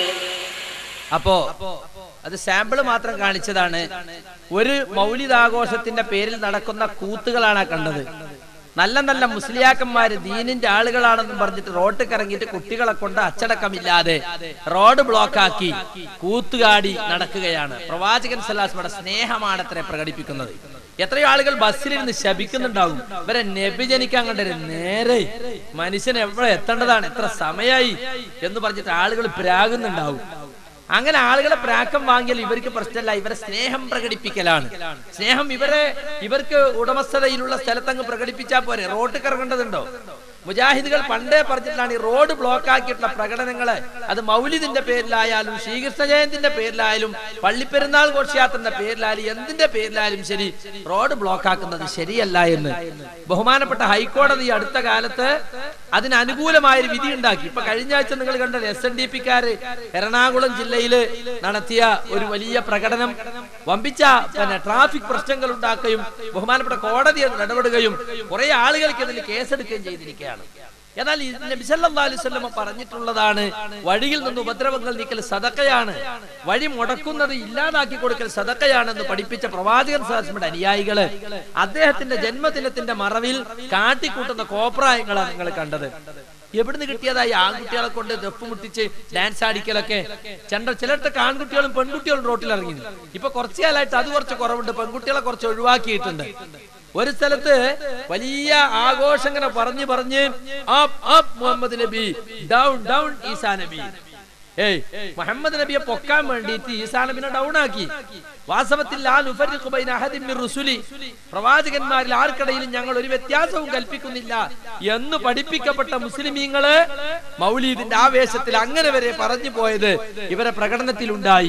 അപ്പോ അത് സാമ്പിള് മാത്രം കാണിച്ചതാണ് ഒരു മൗലിദാഘോഷത്തിന്റെ പേരിൽ നടക്കുന്ന കൂത്തുകളാണ് ആ കണ്ടത് നല്ല നല്ല മുസ്ലിയാക്കന്മാര് ദീനിന്റെ ആളുകളാണെന്ന് പറഞ്ഞിട്ട് റോട്ടിൽ ഇറങ്ങിയിട്ട് കുട്ടികളെ കൊണ്ട് അച്ചടക്കമില്ലാതെ റോഡ് ബ്ലോക്കാക്കി കൂത്തുകാടി നടക്കുകയാണ് പ്രവാചകൻ സല്ലാസ്മയുടെ സ്നേഹമാണ് അത്ര പ്രകടിപ്പിക്കുന്നത് എത്രയോ ആളുകൾ ബസ്സിലിരുന്ന് ശപിക്കുന്നുണ്ടാകും ഇവരെ നബി ജനിക്കാൻ കണ്ടൊരു നേരെ മനുഷ്യൻ എവിടെ എത്തേണ്ടതാണ് എത്ര സമയായി എന്ന് പറഞ്ഞിട്ട് ആളുകൾ പ്രാകുന്നുണ്ടാവും അങ്ങനെ ആളുകളെ പ്രാക്കം വാങ്ങിയാൽ ഇവർക്ക് പ്രശ്നമല്ല ഇവരെ സ്നേഹം പ്രകടിപ്പിക്കലാണ് സ്നേഹം ഇവരെ ഇവർക്ക് ഉടമസ്ഥതയിലുള്ള സ്ഥലത്തങ്ങ് പ്രകടിപ്പിച്ചാൽ പോരെ റോഡ് ഇറങ്ങേണ്ടതുണ്ടോ മുജാഹിദുകൾ പണ്ടേ പറഞ്ഞിട്ടാണ് ഈ റോഡ് ബ്ലോക്ക് ആക്കിയിട്ടുള്ള പ്രകടനങ്ങള് അത് മൗലിദിന്റെ പേരിലായാലും ശ്രീകൃഷ്ണ ജയന്തിന്റെ പേരിലായാലും പള്ളിപ്പെരുന്നാൾ ഘോഷയാത്രന്റെ പേരിലായാലും എന്തിന്റെ പേരിലായാലും ശരി റോഡ് ബ്ലോക്ക് ആക്കുന്നത് ശരിയല്ല എന്ന് ബഹുമാനപ്പെട്ട ഹൈക്കോടതി അടുത്ത കാലത്ത് അതിന് അനുകൂലമായ ഒരു വിധി ഉണ്ടാക്കി ഇപ്പൊ കഴിഞ്ഞ ആഴ്ച നിങ്ങൾ കണ്ട എസ് എൻ ഡി പിക്കാര് എറണാകുളം ജില്ലയില് നടത്തിയ ഒരു വലിയ പ്രകടനം വമ്പിച്ച പിന്നെ ട്രാഫിക് പ്രശ്നങ്ങൾ ഉണ്ടാക്കുകയും ബഹുമാനപ്പെട്ട കോടതി അതിൽ ഇടപെടുകയും കുറെ ആളുകൾക്ക് ഇതിൽ കേസെടുക്കുകയും ചെയ്തിരിക്കുകയാണ് എന്നാൽ ഈ നബി സല്ലല്ലാഹു അലൈഹി വസല്ലം പറഞ്ഞിട്ടുള്ളതാണ് വഴിയിൽ നിന്ന് ഉപദ്രവങ്ങൾ നീക്കൽ സദക്കയാണ് വഴി മുടക്കുന്നത് ഇല്ലാതാക്കി കൊടുക്കൽ സദക്കയാണെന്ന് പഠിപ്പിച്ച പ്രവാചകൻ സാസ്മയുടെ അനുയായികള് അദ്ദേഹത്തിന്റെ ജന്മദിനത്തിന്റെ മറവിൽ കാട്ടിക്കൂട്ടുന്ന കോപ്രായങ്ങളാണ് നിങ്ങൾ കണ്ടത് എവിടുന്ന് കിട്ടിയതായി ആൺകുട്ടികളെ കൊണ്ട് ദഫ് മുട്ടിച്ച് ഡാൻസ് ആടിക്കലൊക്കെ ചണ്ട ചിലയിടത്തൊക്കെ ആൺകുട്ടികളും പെൺകുട്ടികളും റോട്ടിൽ ഇറങ്ങി ഇപ്പൊ കുറച്ചു കാലമായിട്ട് അത് കുറച്ച് കുറവുണ്ട് പെൺകുട്ടികളെ കുറച്ച് ഒഴിവാക്കിയിട്ടുണ്ട് ഒരു സ്ഥലത്ത് വലിയ ആഘോഷം ഇങ്ങനെ പറഞ്ഞു പറഞ്ഞ് അപ്പ് അപ്പ് മുഹമ്മദ് നബി ഡൗൺ ഡൗൺ ഈസാ നബി ഏയ് മുഹമ്മദ് നബിയെ പൊക്കാൻ വേണ്ടിയിട്ട് ഈസാ നബിനെ ഡൗൺ ആക്കി വാസ്തവത്തിൽ ലാ നുഫരിഖു ബൈന അഹദിൻ മിർ റുസുലി പ്രവാചകന്മാരിൽ ആർക്കിടയിലും ഞങ്ങൾ ഒരു വ്യത്യാസവും കൽപ്പിക്കുന്നില്ല എന്ന് പഠിപ്പിക്കപ്പെട്ട മുസ്ലിമീങ്ങള് മൗലീദിന്റെ ആവേശത്തിൽ അങ്ങനെ വരെ പറഞ്ഞു പോയത് ഇവരെ പ്രകടനത്തിലുണ്ടായി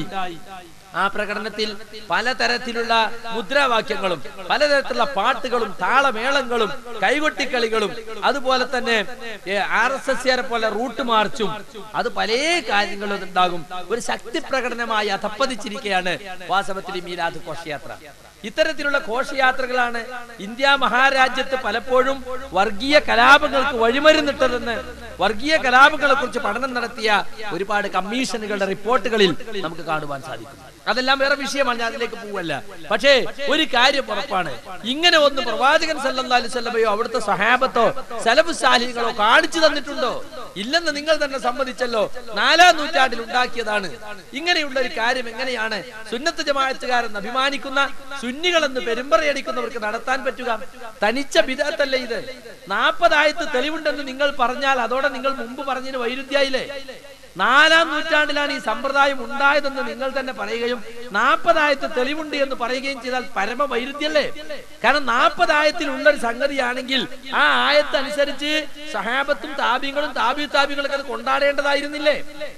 ആ പ്രകടനത്തിൽ പലതരത്തിലുള്ള മുദ്രാവാക്യങ്ങളും പലതരത്തിലുള്ള പാട്ടുകളും താളമേളങ്ങളും കൈകൊട്ടിക്കളികളും അതുപോലെ തന്നെ ആർ എസ് എസ് പോലെ റൂട്ട് മാർച്ചും അത് പല കാര്യങ്ങളും ഉണ്ടാകും ഒരു ശക്തി പ്രകടനമായി അധപ്പതിച്ചിരിക്കുകയാണ് വാസവത്തിൽ ഈ മീലാദ് ഘോഷയാത്ര ഇത്തരത്തിലുള്ള ഘോഷയാത്രകളാണ് ഇന്ത്യ മഹാരാജ്യത്ത് പലപ്പോഴും വർഗീയ കലാപങ്ങൾക്ക് വഴിമരുന്നിട്ടതെന്ന് വർഗീയ കലാപങ്ങളെ കുറിച്ച് പഠനം നടത്തിയ ഒരുപാട് കമ്മീഷനുകളുടെ റിപ്പോർട്ടുകളിൽ നമുക്ക് കാണുവാൻ സാധിക്കും അതെല്ലാം വേറെ വിഷയമാണ് ഞാൻ അതിലേക്ക് പോവല്ല പക്ഷേ ഒരു കാര്യം ഉറപ്പാണ് ഇങ്ങനെ ഒന്ന് പ്രവാചകൻ സല്ലല്ലാഹു അലൈഹി വസല്ലമയോ അവിടുത്തെ സഹാബത്തോ സലഫ് സാലിഹികളോ കാണിച്ചു തന്നിട്ടുണ്ടോ ഇല്ലെന്ന് നിങ്ങൾ തന്നെ സമ്മതിച്ചല്ലോ നാലാം നൂറ്റാണ്ടിൽ ഉണ്ടാക്കിയതാണ് ഇങ്ങനെയുള്ള ഒരു കാര്യം എങ്ങനെയാണ് സുന്നത്ത് ജമാഅത്തുകാരെന്ന് അഭിമാനിക്കുന്ന സുന്നികളെന്ന് പെരുമ്പറയടിക്കുന്നവർക്ക് നടത്താൻ പറ്റുക തനിച്ച ബിദാത്തല്ലേ ഇത് നാൽപ്പതായത്ത് തെളിവുണ്ടെന്ന് നിങ്ങൾ പറഞ്ഞാൽ അതോടെ നിങ്ങൾ മുമ്പ് പറഞ്ഞതിന് വൈരുദ്ധ്യായില്ലേ നാലാം നൂറ്റാണ്ടിലാണ് ഈ സമ്പ്രദായം ഉണ്ടായതെന്ന് നിങ്ങൾ തന്നെ പറയുകയും നാൽപ്പതായത്ത് തെളിവുണ്ട് എന്ന് പറയുകയും ചെയ്താൽ പരമ വൈരുദ്ധ്യല്ലേ കാരണം നാൽപ്പതായത്തിൽ ഉള്ള ഒരു സംഗതിയാണെങ്കിൽ ആ ആയത്ത് അനുസരിച്ച് സഹാബത്തും താപ്യങ്ങളും താപി താപ്യങ്ങളൊക്കെ അത് കൊണ്ടാടേണ്ടതായിരുന്നില്ലേ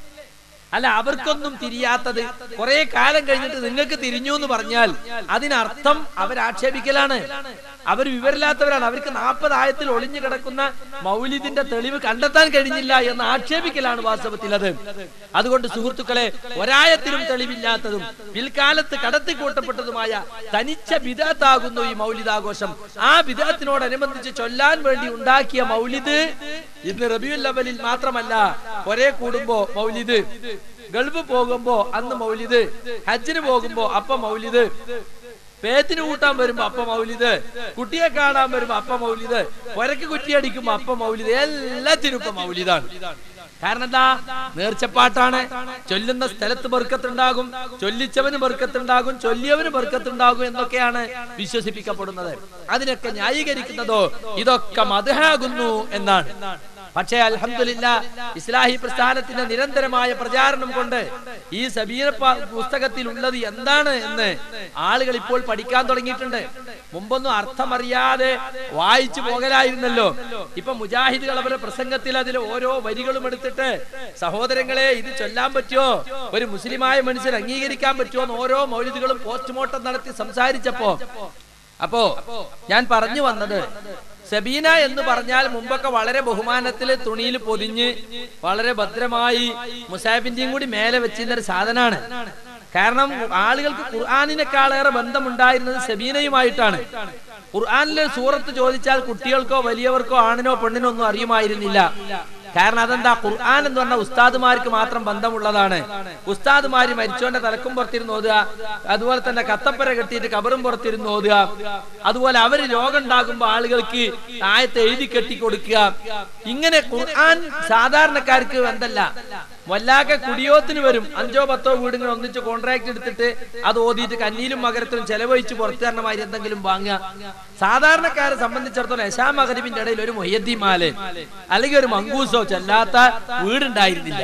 അല്ല അവർക്കൊന്നും തിരിയാത്തത് കുറെ കാലം കഴിഞ്ഞിട്ട് നിങ്ങൾക്ക് തിരിഞ്ഞു എന്ന് പറഞ്ഞാൽ അതിനർത്ഥം അവരാക്ഷേപിക്കലാണ് അവർ വിവരമില്ലാത്തവരാണ് അവർക്ക് നാൽപ്പത് ആയത്തിൽ ഒളിഞ്ഞു കിടക്കുന്ന മൗലിദിന്റെ തെളിവ് കണ്ടെത്താൻ കഴിഞ്ഞില്ല എന്ന് ആക്ഷേപിക്കലാണ് വാസ്തവത്തിൽ അത് അതുകൊണ്ട് സുഹൃത്തുക്കളെ ഒരായത്തിലും തെളിവില്ലാത്തതും പിൽക്കാലത്ത് കടത്തിക്കൂട്ടപ്പെട്ടതുമായ തനിച്ച ബിദാത്താകുന്നു ഈ മൗലിദാഘോഷം ആ ബിദാത്തിനോടനുബന്ധിച്ച് ചൊല്ലാൻ വേണ്ടി ഉണ്ടാക്കിയ മൗലിദ് ഇന്ന് റബിയുൽ അവലിൽ മാത്രമല്ല ഒരേ കൂടുമ്പോ മൗലിദ് ഗൾഫ് പോകുമ്പോ അന്ന് മൗലിദ് ഹജ്ജിന് പോകുമ്പോ അപ്പ മൗലിദ് പേത്തിന് കൂട്ടാൻ വരുമ്പോ അപ്പ മൗലിദ് കുട്ടിയെ കാണാൻ വരുമ്പോ അപ്പ മൗലിദ് പൊരക്ക് കുറ്റിയടിക്കുമ്പോ അപ്പ മൗലിദ് എല്ലാത്തിനും ഇപ്പൊ മൗലിദാണ് കാരണം എന്താ നേർച്ചപ്പാട്ടാണ് ചൊല്ലുന്ന സ്ഥലത്ത് ബർക്കത്തുണ്ടാകും ചൊല്ലിച്ചവന് ബർക്കത്തുണ്ടാകും ചൊല്ലിയവന് ബർക്കത്തുണ്ടാകും എന്നൊക്കെയാണ് വിശ്വസിപ്പിക്കപ്പെടുന്നത് അതിനൊക്കെ ന്യായീകരിക്കുന്നതോ ഇതൊക്കെ മതഹാകുന്നു എന്നാണ് പക്ഷേ അൽഹംദുലില്ല ഇസ്ലാഹി പ്രസ്ഥാനത്തിന്റെ നിരന്തരമായ പ്രചാരണം കൊണ്ട് ഈ സബീന പ- പുസ്തകത്തിൽ ഉള്ളത് എന്താണ് എന്ന് ആളുകൾ ഇപ്പോൾ പഠിക്കാൻ തുടങ്ങിയിട്ടുണ്ട് മുമ്പൊന്നും അർത്ഥമറിയാതെ വായിച്ചു പോകലായിരുന്നല്ലോ ഇപ്പൊ മുജാഹിദുകൾ അവരുടെ പ്രസംഗത്തിൽ അതിൽ ഓരോ വരികളും എടുത്തിട്ട് സഹോദരങ്ങളെ ഇത് ചൊല്ലാൻ പറ്റുമോ ഒരു മുസ്ലിമായ മനുഷ്യൻ അംഗീകരിക്കാൻ പറ്റുമോ എന്ന് ഓരോ മൗലിദുകളും പോസ്റ്റ്മോർട്ടം നടത്തി സംസാരിച്ചപ്പോ അപ്പോ ഞാൻ പറഞ്ഞു വന്നത് സബീന എന്ന് പറഞ്ഞാൽ മുമ്പൊക്കെ വളരെ ബഹുമാനത്തില് തുണിയിൽ പൊതിഞ്ഞ് വളരെ ഭദ്രമായി മുസാഫിന്റെയും കൂടി മേലെ വെച്ചിരുന്ന ഒരു സാധനമാണ് കാരണം ആളുകൾക്ക് ഖുർആാനിനേക്കാളേറെ ബന്ധമുണ്ടായിരുന്നത് സബീനയുമായിട്ടാണ് ഖുർആാനിലെ സൂറത്ത് ചോദിച്ചാൽ കുട്ടികൾക്കോ വലിയവർക്കോ ആണിനോ പെണ്ണിനോ ഒന്നും അറിയുമായിരുന്നില്ല കാരണം അതെന്താ ഖുർആൻ എന്ന് പറഞ്ഞ ഉസ്താദുമാർക്ക് മാത്രം ബന്ധമുള്ളതാണ് ഉസ്താദുമാര് മരിച്ചോന്റെ തലക്കും പുറത്തിരുന്ന് ഓതുക അതുപോലെ തന്നെ കത്തപ്പര കെട്ടിയിട്ട് കബറും പുറത്തിരുന്ന് ഓതുക അതുപോലെ അവര് രോഗം ഉണ്ടാകുമ്പോ ആളുകൾക്ക് ആയത്ത് എഴുതി കെട്ടി കൊടുക്കുക ഇങ്ങനെ ഖുർആൻ സാധാരണക്കാർക്ക് എന്തല്ല വല്ലാക്കെ കുടിയോത്തിന് വരും അഞ്ചോ പത്തോ വീടുകൾ ഒന്നിച്ച് കോൺട്രാക്ട് എടുത്തിട്ട് അത് ഓതിയിട്ട് കന്നീലും മകരത്തിലും ചെലവഴിച്ച് പുറത്തു തരണമാതിരി എന്തെങ്കിലും വാങ്ങുക സാധാരണക്കാരെ സംബന്ധിച്ചിടത്തോളം യശാ മകരിബിന്റെ ഇടയിൽ ഒരു മൊയ്യദ്ദിമാല് അല്ലെങ്കിൽ ഒരു മങ്കൂസോ ചെല്ലാത്ത വീടുണ്ടായിരുന്നില്ല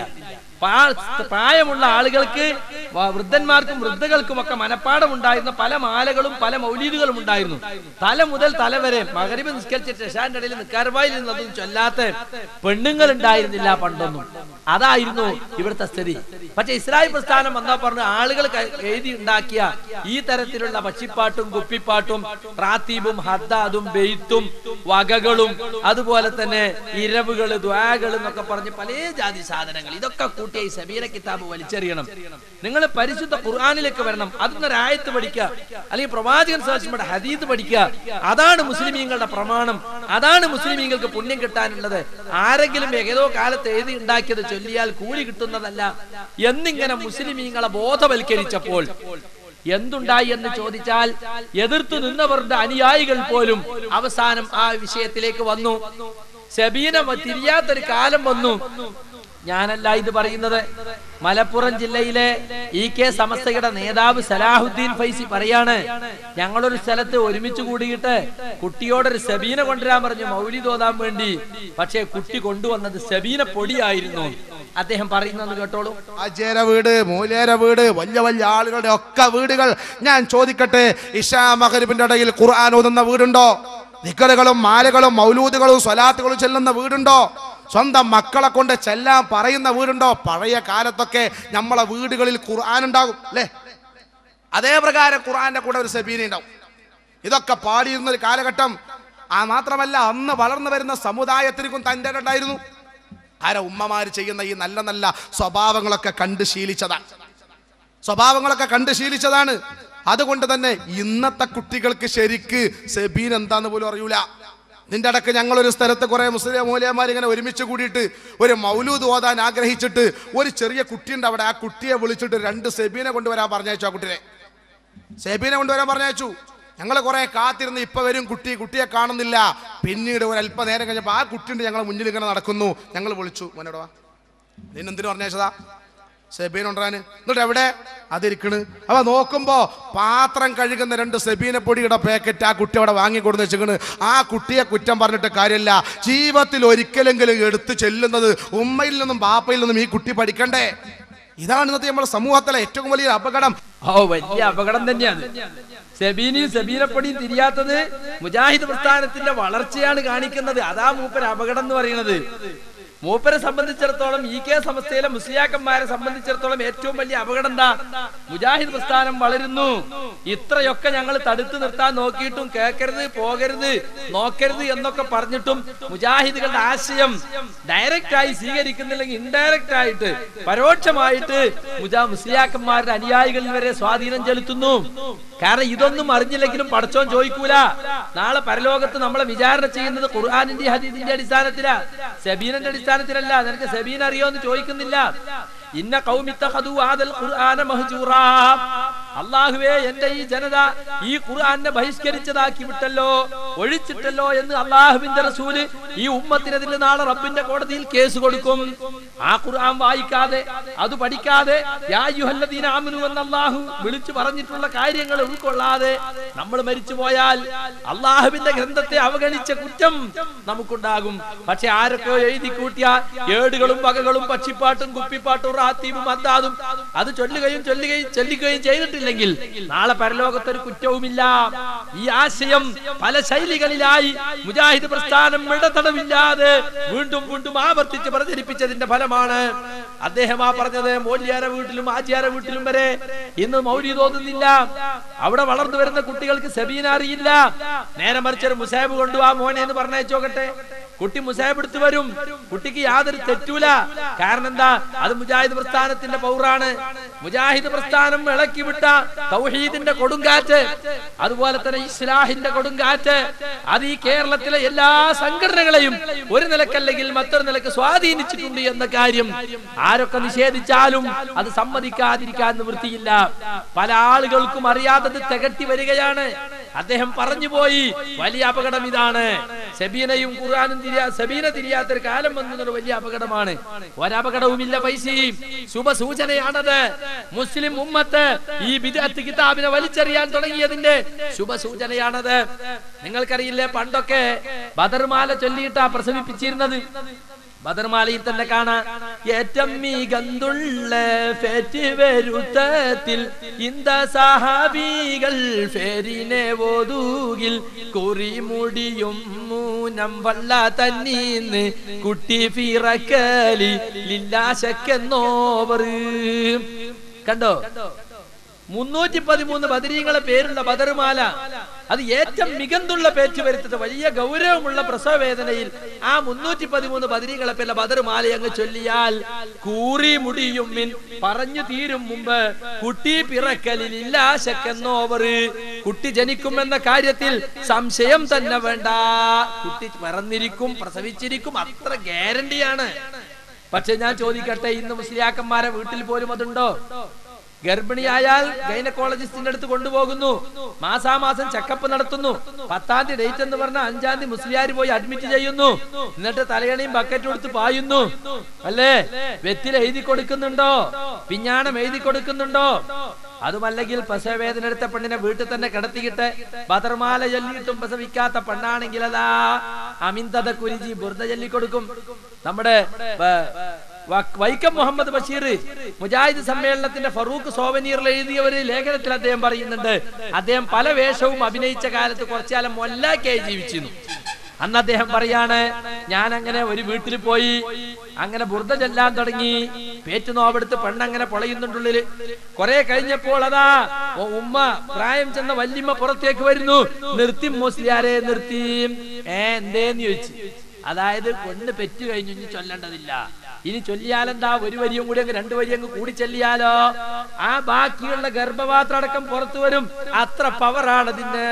പാ- പ്രായമുള്ള ആളുകൾക്ക് വ- വൃദ്ധന്മാർക്കും വൃദ്ധകൾക്കും ഒക്കെ മനപ്പാടം ഉണ്ടായിരുന്ന പല മാലകളും പല മൗലീദുകളും ഉണ്ടായിരുന്നു തല മുതൽ തല വരെ മകരിബ് നിസ്കരിച്ച ശശാന്റെ ഇടയിൽ നിക്കാരവായിൽ നിന്നതും ചൊല്ലാത്ത പെണ്ണുങ്ങൾ ഉണ്ടായിരുന്നില്ല പണ്ടൊന്നും അതായിരുന്നു ഇവിടുത്തെ സ്ഥിതി പക്ഷെ ഇസ്രായേൽ പ്രസ്ഥാനം വന്നാ പറഞ്ഞു ആളുകൾ ക- എഴുതി ഉണ്ടാക്കിയ ഈ തരത്തിലുള്ള പക്ഷിപ്പാട്ടും കുപ്പിപ്പാട്ടും റാത്തീബും ഹദ്ദാദും ബെയ്ത്തും വകകളും അതുപോലെ തന്നെ ഇരവുകള് ദ്വാകൾ എന്നൊക്കെ പറഞ്ഞ് പല ജാതി സാധനങ്ങൾ ഇതൊക്കെ കൂട്ടിയ ഈ സബീര കിതാബ് വലിച്ചെറിയണം നിങ്ങൾ പരിശുദ്ധ ഖുർആാനിലേക്ക് വരണം അതിന്നൊരു ആയത്ത് പഠിക്കുക അല്ലെങ്കിൽ പ്രവാചകൻ സാക്ഷിയുടെ ഹദീദ് പഠിക്കുക അതാണ് മുസ്ലിമീങ്ങളുടെ പ്രമാണം അതാണ് മുസ്ലിമീങ്ങൾക്ക് പുണ്യം കിട്ടാനുള്ളത് ആരെങ്കിലും ഏതോ കാലത്ത് എഴുതി ഉണ്ടാക്കിയത് ചൊല്ലിയാൽ കൂലി കിട്ടുന്നതല്ല എന്നിങ്ങനെ മുസ്ലിമീങ്ങളെ ബോധവൽക്കരിച്ചപ്പോൾ എന്തുണ്ടായി എന്ന് ചോദിച്ചാൽ എതിർത്തു നിന്നവരുടെ അനുയായികൾ പോലും അവസാനം ആ വിഷയത്തിലേക്ക് വന്നു സബീന തിരിയാത്തൊരു കാലം വന്നു ഞാനല്ല ഇത് പറയുന്നത് മലപ്പുറം ജില്ലയിലെ ഇ കെ സമസ്തയുടെ നേതാവ് സലാഹുദ്ദീൻ ഫൈസി പറയാണ് ഞങ്ങളൊരു സ്ഥലത്ത് ഒരുമിച്ച് കൂടിയിട്ട് കുട്ടിയോടൊരു സബീന കൊണ്ടുവരാൻ പറഞ്ഞു മൗലി തോതാൻ വേണ്ടി പക്ഷേ കുട്ടി കൊണ്ടുവന്നത് സബീന പൊടിയായിരുന്നു അദ്ദേഹം പറയുന്നത് കേട്ടോളൂ അജേര വീട് മൂലേര വീട് വലിയ വലിയ ആളുകളുടെ ഒക്കെ വീടുകൾ ഞാൻ ചോദിക്കട്ടെ ഇഷാ മകരിബിന്റെ ഇടയിൽ ഖുർആൻ ഓതുന്ന വീടുണ്ടോ നിക്കറുകളും മാലകളും മൗലൂദുകളും സ്വലാത്തുകളും ചെല്ലുന്ന വീടുണ്ടോ സ്വന്തം മക്കളെ കൊണ്ട് ചെല്ലാൻ പറയുന്ന വീടുണ്ടോ പഴയ കാലത്തൊക്കെ നമ്മളെ വീടുകളിൽ ഖുർആൻ ഉണ്ടാകും അല്ലേ അതേ പ്രകാരം ഖുർആന്റെ കൂടെ ഒരു സബീന ഉണ്ടാവും ഇതൊക്കെ പാടിയിരുന്ന ഒരു കാലഘട്ടം ആ മാത്രമല്ല അന്ന് വളർന്നു വരുന്ന സമുദായത്തിനും തൻ്റെ ഉണ്ടായിരുന്നു ആര ഉമ്മമാര് ചെയ്യുന്ന ഈ നല്ല നല്ല സ്വഭാവങ്ങളൊക്കെ കണ്ട് ശീലിച്ചതാണ് സ്വഭാവങ്ങളൊക്കെ കണ്ട് ശീലിച്ചതാണ് അതുകൊണ്ട് തന്നെ ഇന്നത്തെ കുട്ടികൾക്ക് ശരിക്ക് സെബീൻ എന്താന്ന് പോലും അറിയൂല നിന്റെ അടക്ക് ഞങ്ങളൊരു സ്ഥലത്ത് കുറെ മുസ്ലിം മൂലയന്മാർ ഇങ്ങനെ ഒരുമിച്ച് കൂടിയിട്ട് ഒരു മൗലൂദ് ഓതാൻ ആഗ്രഹിച്ചിട്ട് ഒരു ചെറിയ കുട്ടിയുണ്ട് അവിടെ ആ കുട്ടിയെ വിളിച്ചിട്ട് രണ്ട് സെബീനെ കൊണ്ടുവരാൻ പറഞ്ഞയച്ചു ആ കുട്ടിയെ സെബീനെ കൊണ്ടുവരാൻ പറഞ്ഞയച്ചു ഞങ്ങൾ കുറെ കാത്തിരുന്ന് ഇപ്പൊ വരും കുട്ടി കുട്ടിയെ കാണുന്നില്ല പിന്നീട് ഒരു അല്പനേരം കഴിഞ്ഞപ്പോൾ ആ കുട്ടിയുണ്ട് ഞങ്ങളെ മുന്നിൽ ഇങ്ങനെ നടക്കുന്നു ഞങ്ങൾ വിളിച്ചു മോനോട് വാ നിന്നെന്തിനു പറഞ്ഞയച്ചതാ സെബീൻ കൊണ്ടുവരാന് എന്നിട്ട് എവിടെ അതിരിക്കണ് അവ നോക്കുമ്പോ പാത്രം കഴുകുന്ന രണ്ട് സെബീന പൊടിയുടെ പാക്കറ്റ് ആ കുട്ടി അവിടെ വാങ്ങിക്കൊടുന്ന് വെച്ചിക്കണ് ആ കുട്ടിയെ കുറ്റം പറഞ്ഞിട്ട് കാര്യമില്ല ജീവിതത്തിൽ ഒരിക്കലെങ്കിലും എടുത്തു ചെല്ലുന്നത് ഉമ്മയിൽ നിന്നും ബാപ്പയിൽ നിന്നും ഈ കുട്ടി പഠിക്കണ്ടേ ഇതാണ് ഇന്നത്തെ നമ്മുടെ സമൂഹത്തിലെ ഏറ്റവും വലിയ അപകടം ഓ വലിയ അപകടം തന്നെയാണ് സെബീനിയും സെബീനപ്പടിയും തിരിയാത്തത് മുജാഹിദ് പ്രസ്ഥാനത്തിന്റെ വളർച്ചയാണ് കാണിക്കുന്നത് അതാ മൂപ്പര് അപകടം എന്ന് പറയുന്നത് മൂപ്പരെ സംബന്ധിച്ചിടത്തോളം ഈ കെ സംസ്ഥയിലെ മുസ്ലിയാക്കന്മാരെ സംബന്ധിച്ചിടത്തോളം ഏറ്റവും വലിയ അപകടം എന്താ മുജാഹിദ് പ്രസ്ഥാനം വളരുന്നു ഇത്രയൊക്കെ ഞങ്ങൾ തടുത്തു നിർത്താൻ നോക്കിയിട്ടും കേൾക്കരുത് പോകരുത് നോക്കരുത് എന്നൊക്കെ പറഞ്ഞിട്ടും മുജാഹിദുകളുടെ ആശയം ഡയറക്റ്റ് ആയി സ്വീകരിക്കുന്നില്ലെങ്കിൽ ഇൻഡയറക്റ്റ് ആയിട്ട് പരോക്ഷമായിട്ട് മുജാ മുസ്ലിയാക്കന്മാരുടെ അനുയായികളിൽ വരെ സ്വാധീനം ചെലുത്തുന്നു കാരണം ഇതൊന്നും അറിഞ്ഞില്ലെങ്കിലും പടച്ചോൻ ചോദിക്കൂല നാളെ പരലോകത്ത് നമ്മളെ വിചാരണ ചെയ്യുന്നത് ഖുർആാനിന്റെ ഹദീദിന്റെ അടിസ്ഥാനത്തിലാ സബീനന്റെ അടിസ്ഥാനത്തിലല്ല നിനക്ക് സബീൻ അറിയോ എന്ന് ചോദിക്കുന്നില്ല ഇന്ന കൗമിത്തഖദു ആദൽ ഖുർആന മഹ്ജൂറാ അള്ളാഹുവേ എന്റെ ഈ ജനത ഈ ഖുർആനെ ബഹിഷ്കരിച്ചതാക്കി വിട്ടല്ലോ ഒഴിച്ചിട്ടല്ലോ എന്ന് അള്ളാഹുവിന്റെ റസൂല് ഈ ഉമ്മത്തിനെതിരെ നാളെ റബ്ബിന്റെ കോടതിയിൽ കേസ് കൊടുക്കും ആ ഖുർആൻ വായിക്കാതെ അത് പഠിക്കാതെ യാ അയ്യുഹല്ലദീന ആമനു എന്ന് അള്ളാഹു വിളിച്ചു പറഞ്ഞിട്ടുള്ള കാര്യങ്ങൾ ഉൾക്കൊള്ളാതെ നമ്മൾ മരിച്ചു പോയാൽ അള്ളാഹുവിന്റെ ഗ്രന്ഥത്തെ അവഗണിച്ച കുറ്റം നമുക്കുണ്ടാകും പക്ഷെ ആരൊക്കെയോ എഴുതി കൂട്ടിയ ഏടുകളും വകകളും പക്ഷിപ്പാട്ടും കുപ്പിപ്പാട്ടും റാത്തീബും അന്താതും അത് ചൊല്ലുകയും ചൊല്ലുകയും ചൊല്ലുകയും ചെയ്തിട്ടില്ലെങ്കിൽ നാളെ പരലോകത്തൊരു കുറ്റവുമില്ല ഈ ആശയം പല ശൈലികളിലായി മുജാഹിദ് പ്രസ്ഥാനം ഇടതടവില്ലാതെ വീണ്ടും വീണ്ടും ആവർത്തിച്ച് പ്രചരിപ്പിച്ചതിന്റെ ഫലമാണ് അദ്ദേഹം ആ പറഞ്ഞത് മോല്യാര വീട്ടിലും ആചാര വീട്ടിലും വരെ ഇന്ന് മൗലി തോന്നുന്നില്ല അവിടെ വളർന്നു വരുന്ന കുട്ടികൾക്ക് സബീന അറിയില്ല നേരെ മറിച്ചൊരു മുസാബ് കൊണ്ടു ആ മോനെ എന്ന് പറഞ്ഞയച്ചോക്കട്ടെ കുട്ടി മുസാബ് എടുത്തു വരും കുട്ടിക്ക് യാതൊരു തെറ്റൂല കാരണം എന്താ അത് മുജാഹിദ് മുജാഹിദ് പ്രസ്ഥാനത്തിന്റെ പൗറാണ് മുജാഹിദ് പ്രസ്ഥാനം ഇളക്കി വിട്ട തൗഹീദിന്റെ കൊടുങ്കാറ്റ് അതുപോലെ തന്നെ ഇസ്ലാഹിന്റെ കൊടുങ്കാറ്റ് അത് ഈ കേരളത്തിലെ എല്ലാ സംഘടനകളെയും ഒരു നിലക്കല്ലെങ്കിൽ മറ്റൊരു നിലക്ക് സ്വാധീനിച്ചിട്ടുണ്ട് എന്ന കാര്യം ആരൊക്കെ നിഷേധിച്ചാലും അത് സമ്മതിക്കാതിരിക്കാൻ നിവൃത്തിയില്ല പല ആളുകൾക്കും അറിയാത്തത് തികട്ടി വരികയാണ് അദ്ദേഹം പറഞ്ഞു പോയി വലിയ അപകടം ഇതാണ് സബീനയും ഖുർആാനും തിരിയാ സബീന തിരിയാത്തൊരു കാലം വന്നതൊരു വലിയ അപകടമാണ് ഒരപകടവുമില്ല പൈസയും ശുഭസൂചനയാണത് മുസ്ലിം ഉമ്മത്ത് ഈ വിദഗ്ധ കിതാബിനെ വലിച്ചെറിയാൻ തുടങ്ങിയതിന്റെ ശുഭസൂചനയാണത് നിങ്ങൾക്കറിയില്ലേ പണ്ടൊക്കെ ബദർമാല ചൊല്ലിയിട്ടാ പ്രസവിപ്പിച്ചിരുന്നത് ബദർമാലയിൽ തന്നെ കാണാം ഏറ്റം മികന്തുള്ള ഫേറ്റ് വരുത്തത്തിൽ ഇന്ത സഹാബികൾ ഫേരിനെ ഓതുകിൽ കുറിമുടിയും മൂനം വള്ള തന്നീന്ന് കുട്ടി ഫിറക്കലി ലില്ലാശക്കെന്നോവർ കണ്ടോ മുന്നൂറ്റി പതിമൂന്ന് ബദരീങ്ങളെ പേരുള്ള ബദർമാല അത് ഏറ്റവും മികന്തുള്ള പേറ്റ് വരുത്തത് വലിയ ഗൗരവമുള്ള പ്രസവവേദനയിൽ ആ മുന്നൂറ്റി പതിമൂന്ന് ബദരീങ്ങളെ പേരുള്ള ബദർമാല അങ്ങ് ചൊല്ലിയാൽ കൂറി മുടിയും മിൻ പറഞ്ഞു തീരും മുമ്പ് കുട്ടി പിറക്കലില്ല ശക്കെന്നോവർ കുട്ടി ജനിക്കുമെന്ന കാര്യത്തിൽ സംശയം തന്നെ വേണ്ട കുട്ടി പിറന്നിരിക്കും പ്രസവിച്ചിരിക്കും അത്ര ഗ്യാരണ്ടിയാണ് പക്ഷെ ഞാൻ ചോദിക്കട്ടെ ഇന്ന് മുസ്ലിയാക്കന്മാരെ വീട്ടിൽ പോലും അതുണ്ടോ ഗർഭിണിയായാൽ ഗൈനക്കോളജിസ്റ്റിന്റെ അടുത്ത് കൊണ്ടുപോകുന്നു മാസാമാസം ചെക്കപ്പ് നടത്തുന്നു പത്താം തീയതി ഡേറ്റ് എന്ന് പറഞ്ഞ അഞ്ചാം തീയതി മുസ്ലിയാർ പോയി അഡ്മിറ്റ് ചെയ്യുന്നു എന്നിട്ട് തലയണയും ബക്കറ്റും എടുത്ത് പായുന്നു അല്ലേ വെറ്റിൽ എഴുതി കൊടുക്കുന്നുണ്ടോ പിഞ്ഞാണം എഴുതി കൊടുക്കുന്നുണ്ടോ അതുമല്ലെങ്കിൽ പ്രസവവേദന എടുത്ത പെണ്ണിനെ വീട്ടിൽ തന്നെ കിടത്തിയിട്ട് ബദർമാല ചൊല്ലിയിട്ടും പ്രസവിക്കാത്ത പെണ്ണാണെങ്കിൽ അതാ അമിന്തത കുരിജി ബുർദ ചൊല്ലിക്കൊടുക്കും നമ്മുടെ വ- വ- വൈക്കം മുഹമ്മദ് ബഷീർ മുജാഹിദ് സമ്മേളനത്തിന്റെ ഫറൂഖ് സോവനീറിൽ എഴുതിയ ഒരു ലേഖനത്തിൽ അദ്ദേഹം പറയുന്നുണ്ട് അദ്ദേഹം പല വേഷവും അഭിനയിച്ച കാലത്ത് കുറച്ചുകാലം മൊല്ലാക്കായി ജീവിച്ചിരുന്നു അന്ന് അദ്ദേഹം പറയാണ് ഞാൻ അങ്ങനെ ഒരു വീട്ടിൽ പോയി അങ്ങനെ ബുർദ ചെല്ലാൻ തുടങ്ങി പേറ്റ് നോവെടുത്ത് പെണ്ണങ്ങനെ പൊളയുന്നുണ്ടുള്ളില് കുറെ കഴിഞ്ഞപ്പോൾ അതാ ഓ ഉമ്മ പ്രായം ചെന്ന വല്യമ്മ പുറത്തേക്ക് വരുന്നു നിർത്തി മുസ്ലിയാരെ നിർത്തി ഏ എന്തേന്ന് ചോദിച്ചു അതായത് പെണ്ണ് പെറ്റു കഴിഞ്ഞു ഇനി ചൊല്ലേണ്ടതില്ല ഇനി ചൊല്ലിയാലെന്താ ഒരു വരിയും കൂടി അങ്ങ് രണ്ടു വരി അങ്ങ് കൂടി ചെല്ലിയാലോ ആ ബാക്കിയുള്ള ഗർഭപാത്രം അടക്കം പുറത്തു വരും അത്ര പവറാണ് അതിന്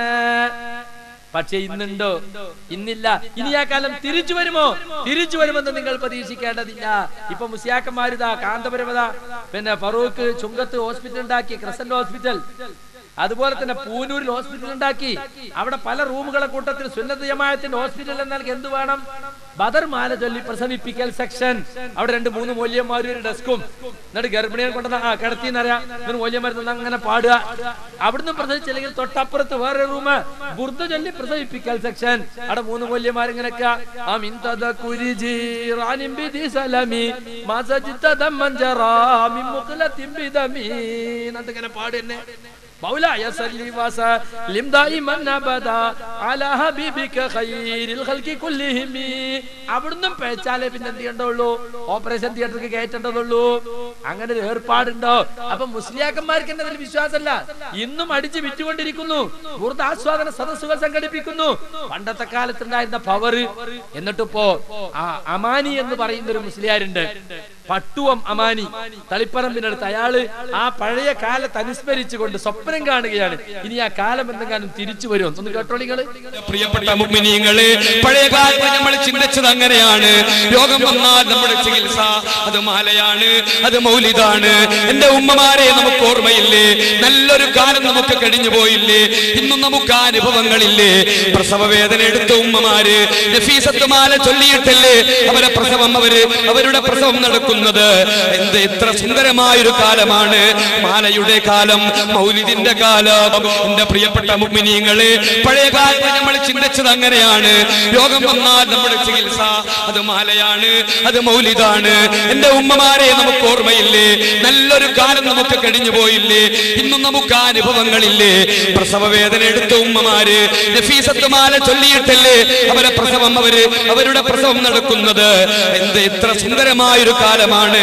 പക്ഷെ ഇന്നുണ്ടോ ഇന്നില്ല ഇനി ആ കാലം തിരിച്ചു വരുമോ തിരിച്ചു വരുമെന്ന് നിങ്ങൾ പ്രതീക്ഷിക്കേണ്ടതില്ല ഇപ്പൊ മുസിയാക്കന്മാരിതാ കാന്തപുരമത പിന്നെ ഫറൂഖ് ചുങ്കത്ത് ഹോസ്പിറ്റൽ ഉണ്ടാക്കി ക്രസന്റ് ഹോസ്പിറ്റൽ അതുപോലെ തന്നെ പൂനൂരിൽ ഹോസ്പിറ്റൽ ഉണ്ടാക്കി അവിടെ പല റൂമുകളെ കൂട്ടത്തിൽ സുന്നത്ത് ജമാഅത്തിന്റെ ഹോസ്പിറ്റൽ എന്നാൽ എന്ത് വേണം ബദർ മാല ചൊല്ലി പ്രസവിപ്പിക്കൽ സെക്ഷൻ അവിടെ രണ്ട് മൂന്ന് മൂല്യന്മാരും ഒരു ഡെസ്കും എന്നിട്ട് ഗർഭിണിയെ കൊണ്ടുവന്ന ആ കിടത്തിന്നറിയാം എന്നിട്ട് മൂല്യന്മാർ നിന്ന് അങ്ങനെ പാടുക അവിടുന്ന് പ്രസവിച്ചില്ലെങ്കിൽ തൊട്ടപ്പുറത്ത് വേറെ റൂം ബുർദ ചൊല്ലി പ്രസവിപ്പിക്കൽ സെക്ഷൻ അവിടെ മൂന്ന് മൂല്യന്മാർ ഇങ്ങനെയൊക്കെ ആ മിന്തദ കുരിജി റാനിം ബിദി സലമി മസജിത്ത ദമ്മൻ ജറാമി മുഖലത്തിൻ ബിദമി എന്നിട്ട് ഇങ്ങനെ പാടുന്നെ مولاي صل وسلم دائما ابدا على حبيبك خير الخلق كلهم അവിടുന്ന് പേച്ചാലേ പിന്നെ എന്ത് ചെയ്യണ്ടുള്ളൂ ഓപ്പറേഷൻ തിയേറ്ററിൽ കയറ്റേണ്ടതുള്ളൂ അങ്ങനെ ഒരു ഏർപ്പാടുണ്ടോ അപ്പൊ മുസ്ലിയാക്കന്മാർക്ക് എന്നെ അതിൽ വിശ്വാസമല്ല ഇന്നും അടിച്ച് വിറ്റുകൊണ്ടിരിക്കുന്നു കൂടുതൽ ആസ്വാദന സദസ്സുകൾ സംഘടിപ്പിക്കുന്നു പണ്ടത്തെ കാലത്തുണ്ടായിരുന്ന പവർ എന്നിട്ടിപ്പോ ആ അമാനി എന്ന് പറയുന്ന ഒരു മുസ്ലിയാരുണ്ട് പട്ടുവം അമാനി തളിപ്പറമ്പിനടുത്ത് അയാള് ആ പഴയ കാലത്ത് അനുസ്മരിച്ചുകൊണ്ട് സ്വപ്നം കാണുകയാണ് ഇനി ആ കാലം എന്തെങ്കിലും തിരിച്ചു വരുമോ ഒന്ന് കേട്ടോളിങ്ങള് പ്രിയപ്പെട്ട മുഗ്മിനീങ്ങള് പഴയ കാലത്ത് നമ്മൾ ചിന്തിച്ചത് അങ്ങനെയാണ് രോഗം വന്നാൽ നമ്മുടെ ചികിത്സ അത് മാലയാണ് അത് മൗലിതാണ് എന്റെ ഉമ്മമാരെ നമുക്ക് ഓർമ്മയില്ലേ നല്ലൊരു കാലം നമുക്ക് കഴിഞ്ഞു പോയില്ലേ ഇന്നും നമുക്ക് ആ അനുഭവങ്ങളില്ലേ പ്രസവ വേദന എടുത്ത ഉമ്മമാര് നഫീസത്ത് മാല ചൊല്ലിയിട്ടല്ലേ അവരെ പ്രസവം അവര് അവരുടെ പ്രസവം നടക്കുന്നത് എന്ത് ഇത്ര സുന്ദരമായൊരു കാലമാണ് മാലയുടെ കാലം മൗലിദിന്റെ കാലം എന്റെ പ്രിയപ്പെട്ട മുഗ്മിനീങ്ങള് പഴയ കാലത്ത് നമ്മൾ ചിന്തിച്ചത് അങ്ങനെയാണ് രോഗം വന്നാൽ നമ്മുടെ ചികിത്സ അത് മാലയാണ് അത് മൗലിതാണ് എന്റെ ഉമ്മമാരെ നമുക്ക് ഓർമ്മയില്ലേ നല്ലൊരു കാലം നമുക്ക് കഴിഞ്ഞു പോയില്ലേ ഇന്നും നമുക്ക് ആ അനുഭവങ്ങളില്ലേ പ്രസവ വേദന എടുത്ത ഉമ്മമാര് നഫീസത്ത് മാല ചൊല്ലിയിട്ടല്ലേ അവരെ പ്രസവം അവര് അവരുടെ പ്രസവം നടക്കുന്നത് എന്ത് ഇത്ര സുന്ദരമായൊരു കാലമാണ്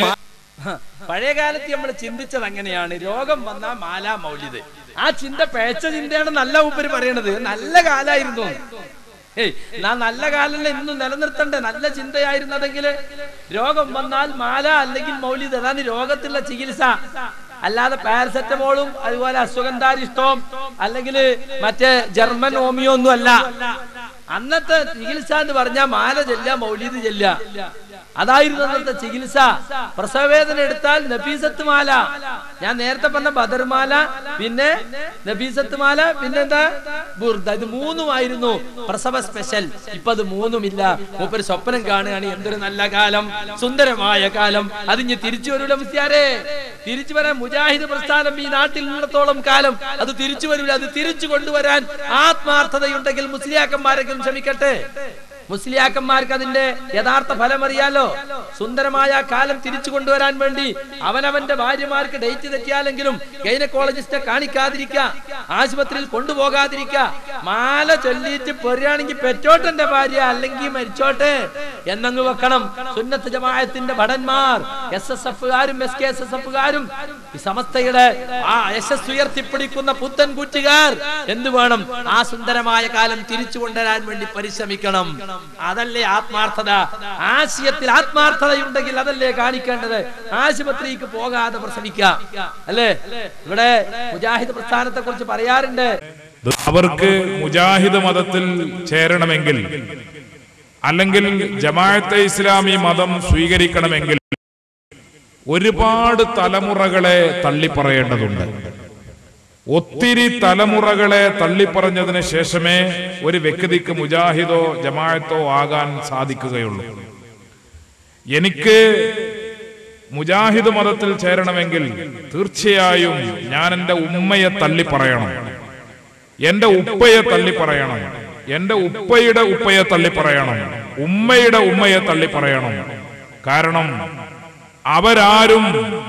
പഴയ കാലത്ത് നമ്മൾ ചിന്തിച്ചത് അങ്ങനെയാണ് രോഗം വന്ന മാല മൗലിത് ആ ചിന്ത പേച്ച ചിന്തയാണ് നല്ല ഉപരി പറയണത് നല്ല കാലായിരുന്നു ഏയ് നാ നല്ല കാലല്ല ഇന്നും നിലനിർത്തണ്ടേ നല്ല ചിന്തയായിരുന്നതെങ്കിൽ രോഗം വന്നാൽ മാല അല്ലെങ്കിൽ മൗലിദ് അതാണ് രോഗത്തിലുള്ള ചികിത്സ അല്ലാതെ പാരസെറ്റമോളും അതുപോലെ അസുഗന്ധാരിഷ്ടവും അല്ലെങ്കിൽ മറ്റേ ജർമ്മൻ ഹോമിയോ ഒന്നും അല്ല അന്നത്തെ ചികിത്സ എന്ന് പറഞ്ഞാൽ മാല ചെല്ല മൗലിദ് ചെല്ല അതായിരുന്നു അന്നത്തെ ചികിത്സ പ്രസവവേദന എടുത്താൽ നഫീസത്ത് മാല ഞാൻ നേരത്തെ പറഞ്ഞ ബദർമാല പിന്നെ നഫീസത്ത് മാല പിന്നെന്താ ബുർദ ഇത് മൂന്നുമായിരുന്നു പ്രസവ സ്പെഷ്യൽ ഇപ്പൊ അത് മൂന്നുമില്ല മൂപ്പര് സ്വപ്നം കാണുകയാണ് എന്തൊരു നല്ല കാലം സുന്ദരമായ കാലം അതിഞ്ഞ് തിരിച്ചു വരൂല മുസ്യാരെ തിരിച്ചു വരാൻ മുജാഹിദ് പ്രസ്ഥാനം ഈ നാട്ടിൽ ഉള്ളിടത്തോളം കാലം അത് തിരിച്ചു വരൂല അത് തിരിച്ചു കൊണ്ടുവരാൻ ആത്മാർത്ഥതയുണ്ടെങ്കിൽ മുസ്ലിയാക്കന്മാരെങ്കിലും ക്ഷമിക്കട്ടെ മുസ്ലിയാക്കന്മാർക്ക് അതിന്റെ യഥാർത്ഥ ഫലം അറിയാലോ സുന്ദരമായ ആ കാലം തിരിച്ചു കൊണ്ടുവരാൻ വേണ്ടി അവനവന്റെ ഭാര്യമാർക്ക് ഡേറ്റ് തെറ്റിയാലെങ്കിലും ഗൈനക്കോളജിസ്റ്റിനെ കാണിക്കാതിരിക്ക ആശുപത്രിയിൽ കൊണ്ടുപോകാതിരിക്ക മാല ചൊല്ലിയിട്ട് പെറുകയാണെങ്കിൽ പെറ്റോട്ടെന്റെ ഭാര്യ അല്ലെങ്കിൽ മരിച്ചോട്ടെ എന്നങ്ങ് വെക്കണം സുന്നത്ത് ജമാഅത്തിന്റെ ഭടന്മാർ എസ് എസ് എഫുകാരും എസ് കെ എസ് എസ് എഫുകാരും ഈ സമസ്തയുടെ ആ യശസ് ഉയർത്തിപ്പിടിക്കുന്ന പുത്തൻ കൂറ്റുകാർ എന്ത് വേണം ആ സുന്ദരമായ കാലം തിരിച്ചു കൊണ്ടുവരാൻ വേണ്ടി പരിശ്രമിക്കണം അതല്ലേ ആത്മാർത്ഥത ആശയത്തിൽ ആത്മാർത്ഥതയുണ്ടെങ്കിൽ അതല്ലേ കാണിക്കേണ്ടത് ആശുപത്രിക്ക് പോകാതെ പ്രസവിക്കാം അല്ലേ ഇവിടെ മുജാഹിദ് പ്രസ്ഥാനത്തെ കുറിച്ച് പറയാറുണ്ട് അവർക്ക് മുജാഹിദ് മതത്തിൽ ചേരണമെങ്കിൽ അല്ലെങ്കിൽ ജമാഅത്തെ ഇസ്ലാമി മതം സ്വീകരിക്കണമെങ്കിൽ ഒരുപാട് തലമുറകളെ തള്ളിപ്പറയേണ്ടതുണ്ട് ഒത്തിരി തലമുറകളെ തള്ളിപ്പറഞ്ഞതിന് ശേഷമേ ഒരു വ്യക്തിക്ക് മുജാഹിദോ ജമാഅത്തോ ആകാൻ സാധിക്കുകയുള്ളൂ എനിക്ക് മുജാഹിദ് മതത്തിൽ ചേരണമെങ്കിൽ തീർച്ചയായും ഞാൻ എൻ്റെ ഉമ്മയെ തള്ളി പറയണം എന്റെ ഉപ്പയെ തള്ളി പറയണം എന്റെ ഉപ്പയുടെ ഉപ്പയെ തള്ളി പറയണം ഉമ്മയുടെ ഉമ്മയെ തള്ളി പറയണം കാരണം അവരാരും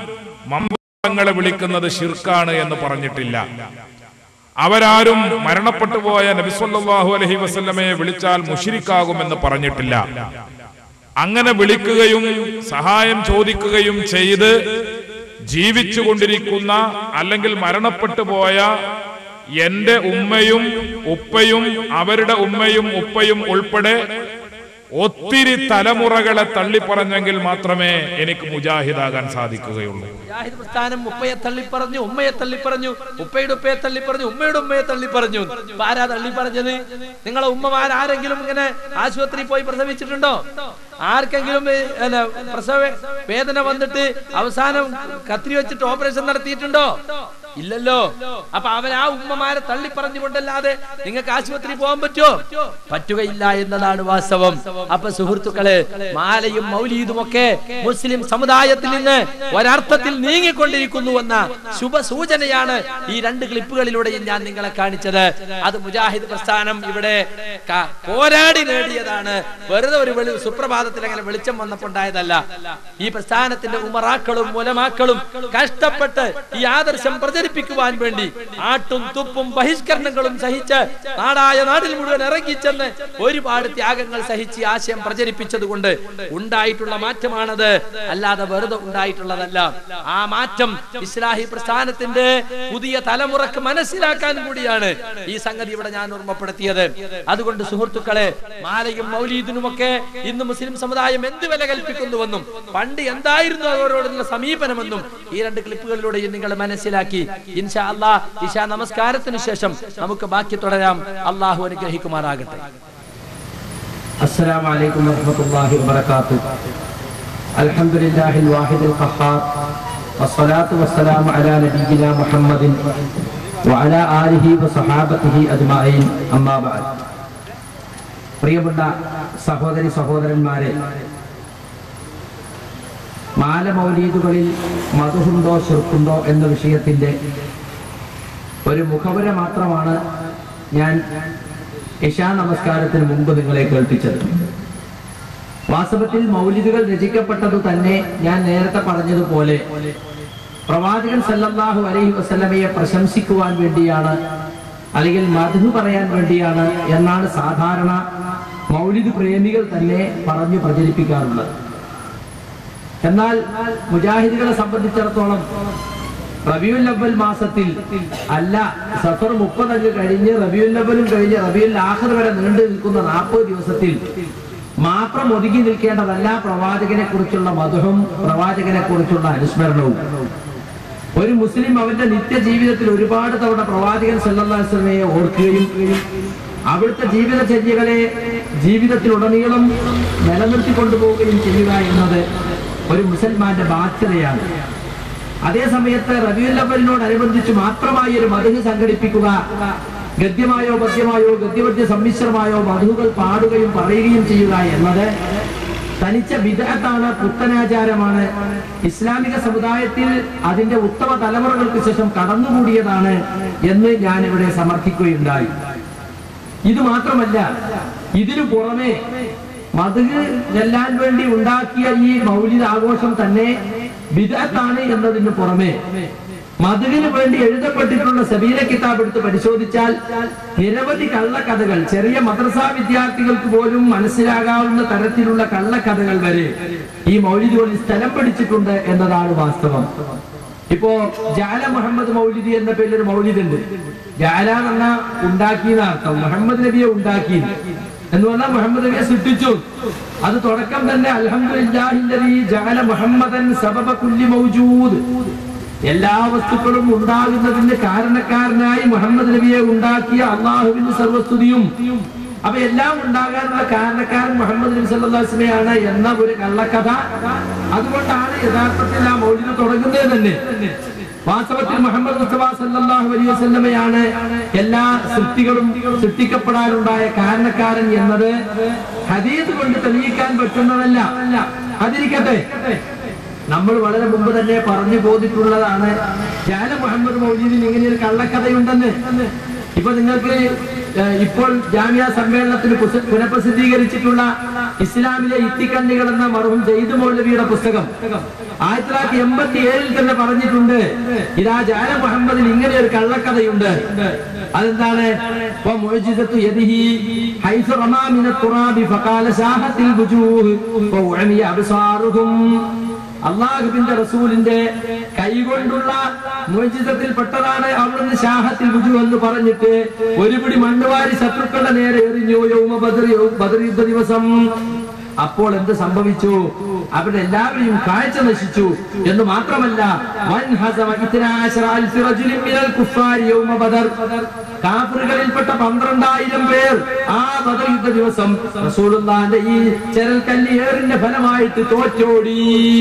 മമ്പങ്ങളെ വിളിക്കുന്നത് ഷിർക്കാണ് എന്ന് പറഞ്ഞിട്ടില്ല അവരാരും മരണപ്പെട്ടു പോയ നബിസ്വല്ലാഹു അലഹി വസല്ലമയെ വിളിച്ചാൽ മുഷിരിക്കാകുമെന്ന് പറഞ്ഞിട്ടില്ല അങ്ങനെ വിളിക്കുകയും സഹായം ചോദിക്കുകയും ചെയ്ത് ജീവിച്ചുകൊണ്ടിരിക്കുന്ന അല്ലെങ്കിൽ മരണപ്പെട്ടു പോയ എന്റെ ഉമ്മയും ഉപ്പയും അവരുടെ ഉമ്മയും ഉപ്പയും ഉൾപ്പെടെ ഒത്തിരി തലമുറകളെ തള്ളിപ്പറഞ്ഞെങ്കിൽ മാത്രമേ എനിക്ക് മുജാഹിദാകാൻ സാധിക്കുകയുള്ളൂ മുജാഹിദ് പ്രസ്ഥാനം ഉപ്പയെ തള്ളിപ്പറഞ്ഞു ഉമ്മയെ തള്ളിപ്പറഞ്ഞു ഉപ്പയുടെ ഉപ്പയെ തള്ളിപ്പറഞ്ഞു ഉമ്മയുടെ ഉമ്മയെ തള്ളിപ്പറഞ്ഞു ഇപ്പൊ ആരാ തള്ളിപ്പറഞ്ഞത് നിങ്ങളെ ഉമ്മമാർ ആരെങ്കിലും ഇങ്ങനെ ആശുപത്രിയിൽ പോയി പ്രസവിച്ചിട്ടുണ്ടോ ആർക്കെങ്കിലും ഏ, അല്ല, പ്രസവ വേദന വന്നിട്ട് അവസാനം കത്തിരി വെച്ചിട്ട് ഓപ്പറേഷൻ നടത്തിയിട്ടുണ്ടോ ഇല്ലല്ലോ അപ്പൊ അവൻ ആ ഉമ്മമാരെ തള്ളി പറഞ്ഞുകൊണ്ടല്ലാതെ നിങ്ങൾക്ക് ആശുപത്രി പോകാൻ പറ്റുമോ പറ്റുകയില്ല എന്നതാണ് വാസ്തവം അപ്പൊ സുഹൃത്തുക്കളെ മാലയും മൗലീദും ഒക്കെ മുസ്ലിം സമുദായത്തിൽ നിന്ന് ഒരർത്ഥത്തിൽ നീങ്ങിക്കൊണ്ടിരിക്കുന്നു എന്ന ശുഭ സൂചനയാണ് ഈ രണ്ട് ക്ലിപ്പുകളിലൂടെയും ഞാൻ നിങ്ങളെ കാണിച്ചത് അത് മുജാഹിദ് പ്രസ്ഥാനം ഇവിടെ ക- പോരാടി നേടിയതാണ് വെറുതെ ഒരു വെളി സുപ്രഭാതത്തിൽ അങ്ങനെ വെളിച്ചം വന്നപ്പോൾ ഉണ്ടായതല്ല ഈ പ്രസ്ഥാനത്തിന്റെ ഉമറാക്കളും മുലമാക്കളും കഷ്ടപ്പെട്ട് ഈ ആദർശം പ്രചരിപ്പിക്കുവാൻ വേണ്ടി ആട്ടും തുപ്പും ബഹിഷ്കരണങ്ങളും സഹിച്ച് നാടായ നാടിൽ മുഴുവൻ ഇറങ്ങിച്ചെന്ന് ഒരുപാട് ത്യാഗങ്ങൾ സഹിച്ച് ഈ ആശയം പ്രചരിപ്പിച്ചത് കൊണ്ട് ഉണ്ടായിട്ടുള്ള മാറ്റമാണത് അല്ലാതെ വെറുതെ ഉണ്ടായിട്ടുള്ളതല്ല ആ മാറ്റം ഇസ്ലാഹി പ്രസ്ഥാനത്തിന്റെ പുതിയ തലമുറക്ക് മനസ്സിലാക്കാൻ കൂടിയാണ് ഈ സംഗതി ഇവിടെ ഞാൻ ഓർമ്മപ്പെടുത്തിയത് അതുകൊണ്ട് സുഹൃത്തുക്കളെ മാലയും മൗലീദിനുമൊക്കെ ഇന്ന് മുസ്ലിം സമുദായം എന്ത് വില കൽപ്പിക്കുന്നുവെന്നും പണ്ട് എന്തായിരുന്നു അവരോടുള്ള സമീപനമെന്നും ഈ രണ്ട് ക്ലിപ്പുകളിലൂടെയും നിങ്ങൾ മനസ്സിലാക്കി ഇൻഷാ അല്ലാ ഇഷാ നമസ്കാരത്തിന് ശേഷം നമുക്ക് ബാക്കി തുടരാം അള്ളാഹു അനുഗ്രഹിക്കുമാറാകട്ടെ السلام عليكم ورحمة الله وبركاته الحمد لله الواحد القهار والصلاة والسلام على نبينا محمد وعلى آله وصحابته أجمعين أما بعد പ്രിയപ്പെട്ട സഹോദരി സഹോദരന്മാരെ മാല മൗലീദുകളിൽ മധുണ്ടോ ശുർക്കുണ്ടോ എന്ന വിഷയത്തിന്റെ ഒരു മുഖവുര മാത്രമാണ് ഞാൻ ഇഷാ നമസ്കാരത്തിന് മുമ്പ് നിങ്ങളെ കേൾപ്പിച്ചത് വാസ്തവത്തിൽ മൗലിദുകൾ രചിക്കപ്പെട്ടത് തന്നെ ഞാൻ നേരത്തെ പറഞ്ഞതുപോലെ പ്രവാചകൻ സല്ലല്ലാഹു അലൈഹി വസല്ലമയെ പ്രശംസിക്കുവാൻ വേണ്ടിയാണ് അല്ലെങ്കിൽ മധു പറയാൻ വേണ്ടിയാണ് എന്നാണ് സാധാരണ മൗലിദ് പ്രേമികൾ തന്നെ പറഞ്ഞു പ്രചരിപ്പിക്കാറുള്ളത് എന്നാൽ മുജാഹിദുകളെ സംബന്ധിച്ചിടത്തോളം റബിയുൽ അവൽ മാസത്തിൽ അല്ല സഫർ മുപ്പതങ്ങ് കഴിഞ്ഞ് റബിയുൽ അവലും കഴിഞ്ഞ് റബിയുൽ ആഖിർ വരെ നീണ്ടു നിൽക്കുന്ന നാൽപ്പത് ദിവസത്തിൽ മാത്രം ഒതുങ്ങി നിൽക്കേണ്ടതല്ല പ്രവാചകനെ കുറിച്ചുള്ള മധുഹവും പ്രവാചകനെ കുറിച്ചുള്ള അനുസ്മരണവും ഒരു മുസ്ലിം അവന്റെ നിത്യ ജീവിതത്തിൽ ഒരുപാട് തവണ പ്രവാചകൻ സല്ലാസ്ലമയെ ഓർക്കുകയും അവിടുത്തെ ജീവിതചര്യകളെ ജീവിതത്തിലുടനീളം നിലനിർത്തി കൊണ്ടുപോവുകയും ചെയ്യുക എന്നത് ഒരു മുസൽമാന്റെ ബാധ്യതയാണ് അതേ സമയത്ത് റബിയുല്ലവലിനോടനുബന്ധിച്ച് മാത്രമായി ഒരു മധു സംഘടിപ്പിക്കുക ഗദ്യമായോ പദ്യമായോ ഗദ്യപദ്യ സമ്മിശ്രമായോ മധുകൾ പാടുകയും പറയുകയും ചെയ്യുക എന്നത് തനിച്ച വിദഗ്ധാണ് പുത്തനാചാരമാണ് ഇസ്ലാമിക സമുദായത്തിൽ അതിന്റെ ഉത്തമ തലമുറകൾക്ക് ശേഷം കടന്നുകൂടിയതാണ് എന്ന് ഞാൻ ഇവിടെ സമർത്ഥിക്കുകയുണ്ടായി ഇത് മാത്രമല്ല ഇതിനു പുറമെ മധുക് ചെല്ലാൻ വേണ്ടി ഉണ്ടാക്കിയ ഈ മൗലിക ആഘോഷം തന്നെ വിദഗ്ധാണ് എന്നതിന് പുറമെ മധുവിന് വേണ്ടി എഴുതപ്പെട്ടിട്ടുള്ള സബീല കിതാബ് എടുത്ത് പരിശോധിച്ചാൽ നിരവധി കള്ളക്കഥകൾ ചെറിയ മദ്രസ വിദ്യാർത്ഥികൾക്ക് പോലും മനസ്സിലാകാവുന്ന തരത്തിലുള്ള കള്ളക്കഥകൾ വരെ ഈ മൗലിദുകളിൽ സ്ഥലം പിടിച്ചിട്ടുണ്ട് എന്നതാണ് വാസ്തവം ഇപ്പോ ജാല മുഹമ്മദ് മൗലിദി എന്ന പേരിൽ ഒരു മൗലിദ് ഉണ്ട് ജാല എന്ന് പറഞ്ഞാൽ ഉണ്ടാക്കി അർത്ഥം മുഹമ്മദ് നബിയെ ഉണ്ടാക്കി എന്ന് പറഞ്ഞാൽ മുഹമ്മദ് നബിയെ സൃഷ്ടിച്ചു അത് തുടക്കം തന്നെ അൽഹംദുലില്ലാഹില്ലദീ ജഅല മുഹമ്മദൻ സബബ കുല്ലി മൗജൂദ് എല്ലാ വസ്തുക്കളും ഉണ്ടാകുന്നതിന്റെ കാരണക്കാരനായി മുഹമ്മദ് നബിയെ ഉണ്ടാക്കിയ അള്ളാഹുവിന്റെ സർവസ്തുതിയും അപ്പൊ എല്ലാം ഉണ്ടാകാനുള്ള കാരണക്കാരൻ മുഹമ്മദ് നബി സല്ലാസ്മയാണ് എന്ന ഒരു കള്ളക്കഥ അതുകൊണ്ടാണ് യഥാർത്ഥത്തിൽ ആ മൗലിന് തുടങ്ങുന്നത് തന്നെ വാസ്തവത്തിൽ മുഹമ്മദ് മുസ്തഫ സല്ലല്ലാഹു അലൈഹി വസല്ലമയാണ് എല്ലാ സൃഷ്ടികളും സൃഷ്ടിക്കപ്പെടാനുണ്ടായ കാരണക്കാരൻ എന്നത് ഹദീസ് കൊണ്ട് തെളിയിക്കാൻ പറ്റുന്നതല്ല അതിരിക്കട്ടെ നമ്മൾ വളരെ മുമ്പ് തന്നെ പറഞ്ഞു പോന്നിട്ടുള്ളതാണ് ജാല മുഹമ്മദ് മൗലീദിന് ഇങ്ങനെ ഒരു കള്ളക്കഥയുണ്ടെന്ന് ഇപ്പൊ നിങ്ങൾക്ക് ഏഹ്, ഇപ്പോൾ ജാമ്യ സമ്മേളനത്തിന് പുസ്ത- പുനഃപ്രസിദ്ധീകരിച്ചിട്ടുള്ള ഇസ്ലാമിലെ ഇത്തിക്കണ്ണികൾ എന്ന മറുഹും ജയ്ദ് മൗലവിയുടെ പുസ്തകം ആയിരത്തി തൊള്ളായിരത്തി എൺപത്തി ഏഴിൽ തന്നെ പറഞ്ഞിട്ടുണ്ട് ഇതാ ജാല മുഹമ്മദിന് ഇങ്ങനെ ഒരു കള്ളക്കഥയുണ്ട് അതെന്താണ് ومعجزة يده حيث رمى من التراب فقال شاهت الوجوه وأعمي أبصارهم അള്ളാഹുബിന്റെ റസൂലിന്റെ കൈകൊണ്ടുള്ള മോചിതത്തിൽ പെട്ടതാണ് അവിടുന്ന് ഷാഹത്തിൽ രുജു എന്ന് പറഞ്ഞിട്ട് ഒരു പിടി മണ്ണുവാരി ശത്രുക്കളുടെ നേരെ എറിഞ്ഞു യൗമ ബദർ യൗ- ബദർ യുദ്ധ ദിവസം അപ്പോൾ എന്ത് സംഭവിച്ചു അവരുടെ എല്ലാവരെയും കാഴ്ച നശിച്ചു എന്ന് മാത്രമല്ല വൻ ഹസമ ഇത്നാശറ അൽഫി റജുലിൻ മിനൽ കുഫാരി യൗമ ബദർ കാഫിറുകളിൽപ്പെട്ട പന്ത്രണ്ടായിരം പേർ ആ ബദർ യുദ്ധ ദിവസം റസൂലുള്ളാന്റെ ഈ ചെരൽ കല്ലിയേറിന്റെ ഫലമായിട്ട് തോറ്റോടി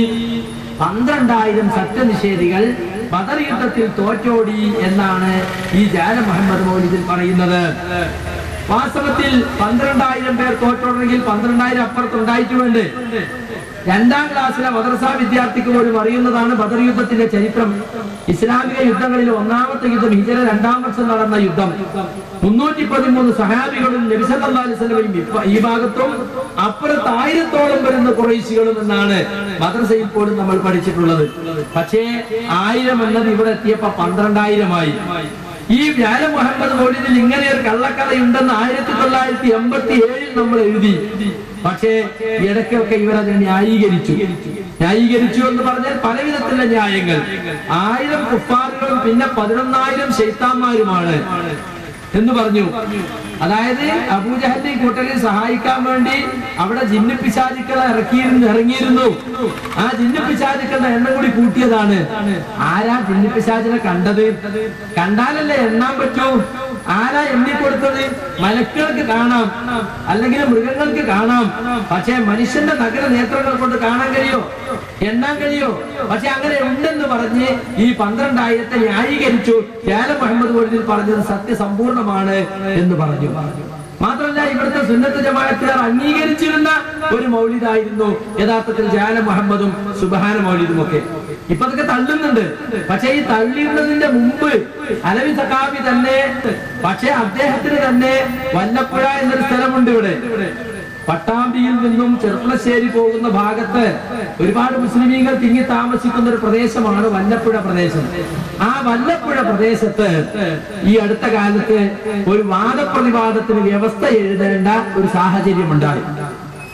പന്ത്രണ്ടായിരം സത്യനിഷേധികൾ ബദർ യുദ്ധത്തിൽ തോറ്റോടി എന്നാണ് ഈ ജാല മുഹമ്മദ് മൗലിദിൽ പറയുന്നത് വാസ്തവത്തിൽ പന്ത്രണ്ടായിരം പേർ തോറ്റോടെങ്കിൽ പന്ത്രണ്ടായിരം അപ്പുറത്തുണ്ടായിട്ട് വേണ്ടേ രണ്ടാം ക്ലാസ്സിലെ മദ്രസ വിദ്യാർത്ഥിക്ക് പോലും അറിയുന്നതാണ് ബദർ യുദ്ധത്തിന്റെ ചരിത്രം ഇസ്ലാമിക യുദ്ധങ്ങളിൽ ഒന്നാമത്തെ യുദ്ധം ഹിജറ രണ്ടാം വർഷം നടന്ന യുദ്ധം മുന്നൂറ്റി പതിമൂന്ന് സഹാബികളും നബിസല്ലാസ്ലമയും ഈ ഭാഗത്തും അപ്പുറത്ത് ആയിരത്തോളം വരുന്ന കുറേശികളും എന്നാണ് മദ്രസയിൽ പോലും നമ്മൾ പഠിച്ചിട്ടുള്ളത് പക്ഷേ ആയിരം എന്നത് ഇവിടെ എത്തിയപ്പോ പന്ത്രണ്ടായിരമായി ഈ വ്യാല മുഹമ്മദ് മൗലിദിൽ ഇങ്ങനെ ഒരു കള്ളക്കഥയുണ്ടെന്ന് ആയിരത്തി തൊള്ളായിരത്തി എൺപത്തി ഏഴിൽ നമ്മൾ എഴുതി പക്ഷേ ഇടയ്ക്കൊക്കെ ഇവരത് ന്യായീകരിച്ചു ന്യായീകരിച്ചു എന്ന് പറഞ്ഞാൽ പലവിധത്തിലുള്ള ന്യായങ്ങൾ ആയിരം കുഫാറുകളും പിന്നെ പതിനൊന്നായിരം ശൈത്താന്മാരുമാണ് എന്ന് പറഞ്ഞു അതായത് അബൂജഹലിനെയും കൂട്ടരെ സഹായിക്കാൻ വേണ്ടി അവിടെ ജിന്നിപ്പിശാചുക്കളെ ഇറക്കിയിരുന്നു ഇറങ്ങിയിരുന്നു ആ ജിന്നിപ്പിശാചുക്കളുടെ എണ്ണം കൂടി കൂട്ടിയതാണ് ആരാ ജിന്നിപ്പിശാചിനെ കണ്ടത് കണ്ടാലല്ലേ എണ്ണാൻ പറ്റൂ ആരാ എണ്ണിക്കൊടുത്തത് മലക്കുകൾക്ക് കാണാം അല്ലെങ്കിൽ മൃഗങ്ങൾക്ക് കാണാം പക്ഷേ മനുഷ്യന്റെ നഗര നേത്രങ്ങൾ കൊണ്ട് കാണാൻ കഴിയോ എണ്ണാൻ കഴിയോ പക്ഷെ അങ്ങനെ ഉണ്ടെന്ന് പറഞ്ഞ് ഈ പന്ത്രണ്ടായിരത്തെ ന്യായീകരിച്ചു യാല മുഹമ്മദ് കോഴിയിൽ പറഞ്ഞത് സത്യസമ്പൂർണമാണ് എന്ന് പറഞ്ഞു മാത്രമല്ല ഇവിടുത്തെ സുന്നത്ത് ജമാഅത്തുകാർ അംഗീകരിച്ചിരുന്ന ഒരു മൗലിദായിരുന്നു യഥാർത്ഥത്തിൽ ജാല മുഹമ്മദും സുബഹാന മൗലിദും ഒക്കെ ഇപ്പൊ അതൊക്കെ തള്ളുന്നുണ്ട് പക്ഷെ ഈ തള്ളിയിരുന്നതിന്റെ മുമ്പ് അലവി സഖാബി തന്നെ പക്ഷെ അദ്ദേഹത്തിന് തന്നെ വല്ലപ്പുഴ എന്നൊരു സ്ഥലമുണ്ട് ഇവിടെ പട്ടാമ്പിയിൽ നിന്നും ചെറുപ്പളശ്ശേരി പോകുന്ന ഭാഗത്ത് ഒരുപാട് മുസ്ലിമീങ്ങൾ തിങ്ങി താമസിക്കുന്ന ഒരു പ്രദേശമാണ് വല്ലപ്പുഴ പ്രദേശം ആ വല്ലപ്പുഴ പ്രദേശത്ത് ഈ അടുത്ത കാലത്ത് ഒരു വാദപ്രതിവാദത്തിന് വ്യവസ്ഥ എഴുതേണ്ട ഒരു സാഹചര്യം ഉണ്ടായി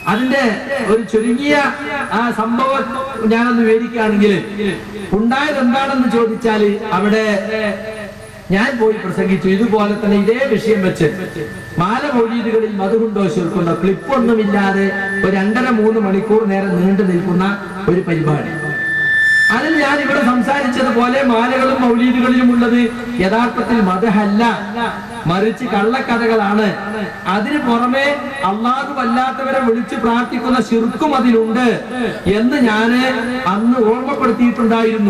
അതിന്റെ ഒരു ചുരുങ്ങിയ ആ സംഭവം ഞാനൊന്ന് വിവരിക്കുകയാണെങ്കിൽ ഉണ്ടായത് എന്താണെന്ന് ചോദിച്ചാല് അവിടെ ഞാൻ പോയി പ്രസംഗിച്ചു ഇതുപോലെ തന്നെ ഇതേ വിഷയം വെച്ച് മാല മൗലീദുകളിൽ മധുകൊണ്ടോ ശുൽക്കുണ്ടോ ക്ലിപ്പൊന്നുമില്ലാതെ ഒരു രണ്ടര മൂന്ന് മണിക്കൂർ നേരം നീണ്ടു നിൽക്കുന്ന ഒരു പരിപാടി അതിൽ ഞാൻ ഇവിടെ സംസാരിച്ചതുപോലെ മാലകളും മൗലീദുകളിലും ഉള്ളത് യഥാർത്ഥത്തിൽ മതഹല്ല മറിച്ച് കള്ളക്കഥകളാണ് അതിനു പുറമെ അള്ളാഹു വല്ലാത്തവരെ വിളിച്ച് പ്രാർത്ഥിക്കുന്ന ശിർക്കും അതിലുണ്ട് എന്ന് ഞാന് അന്ന് ഓർമ്മപ്പെടുത്തിയിട്ടുണ്ടായിരുന്നു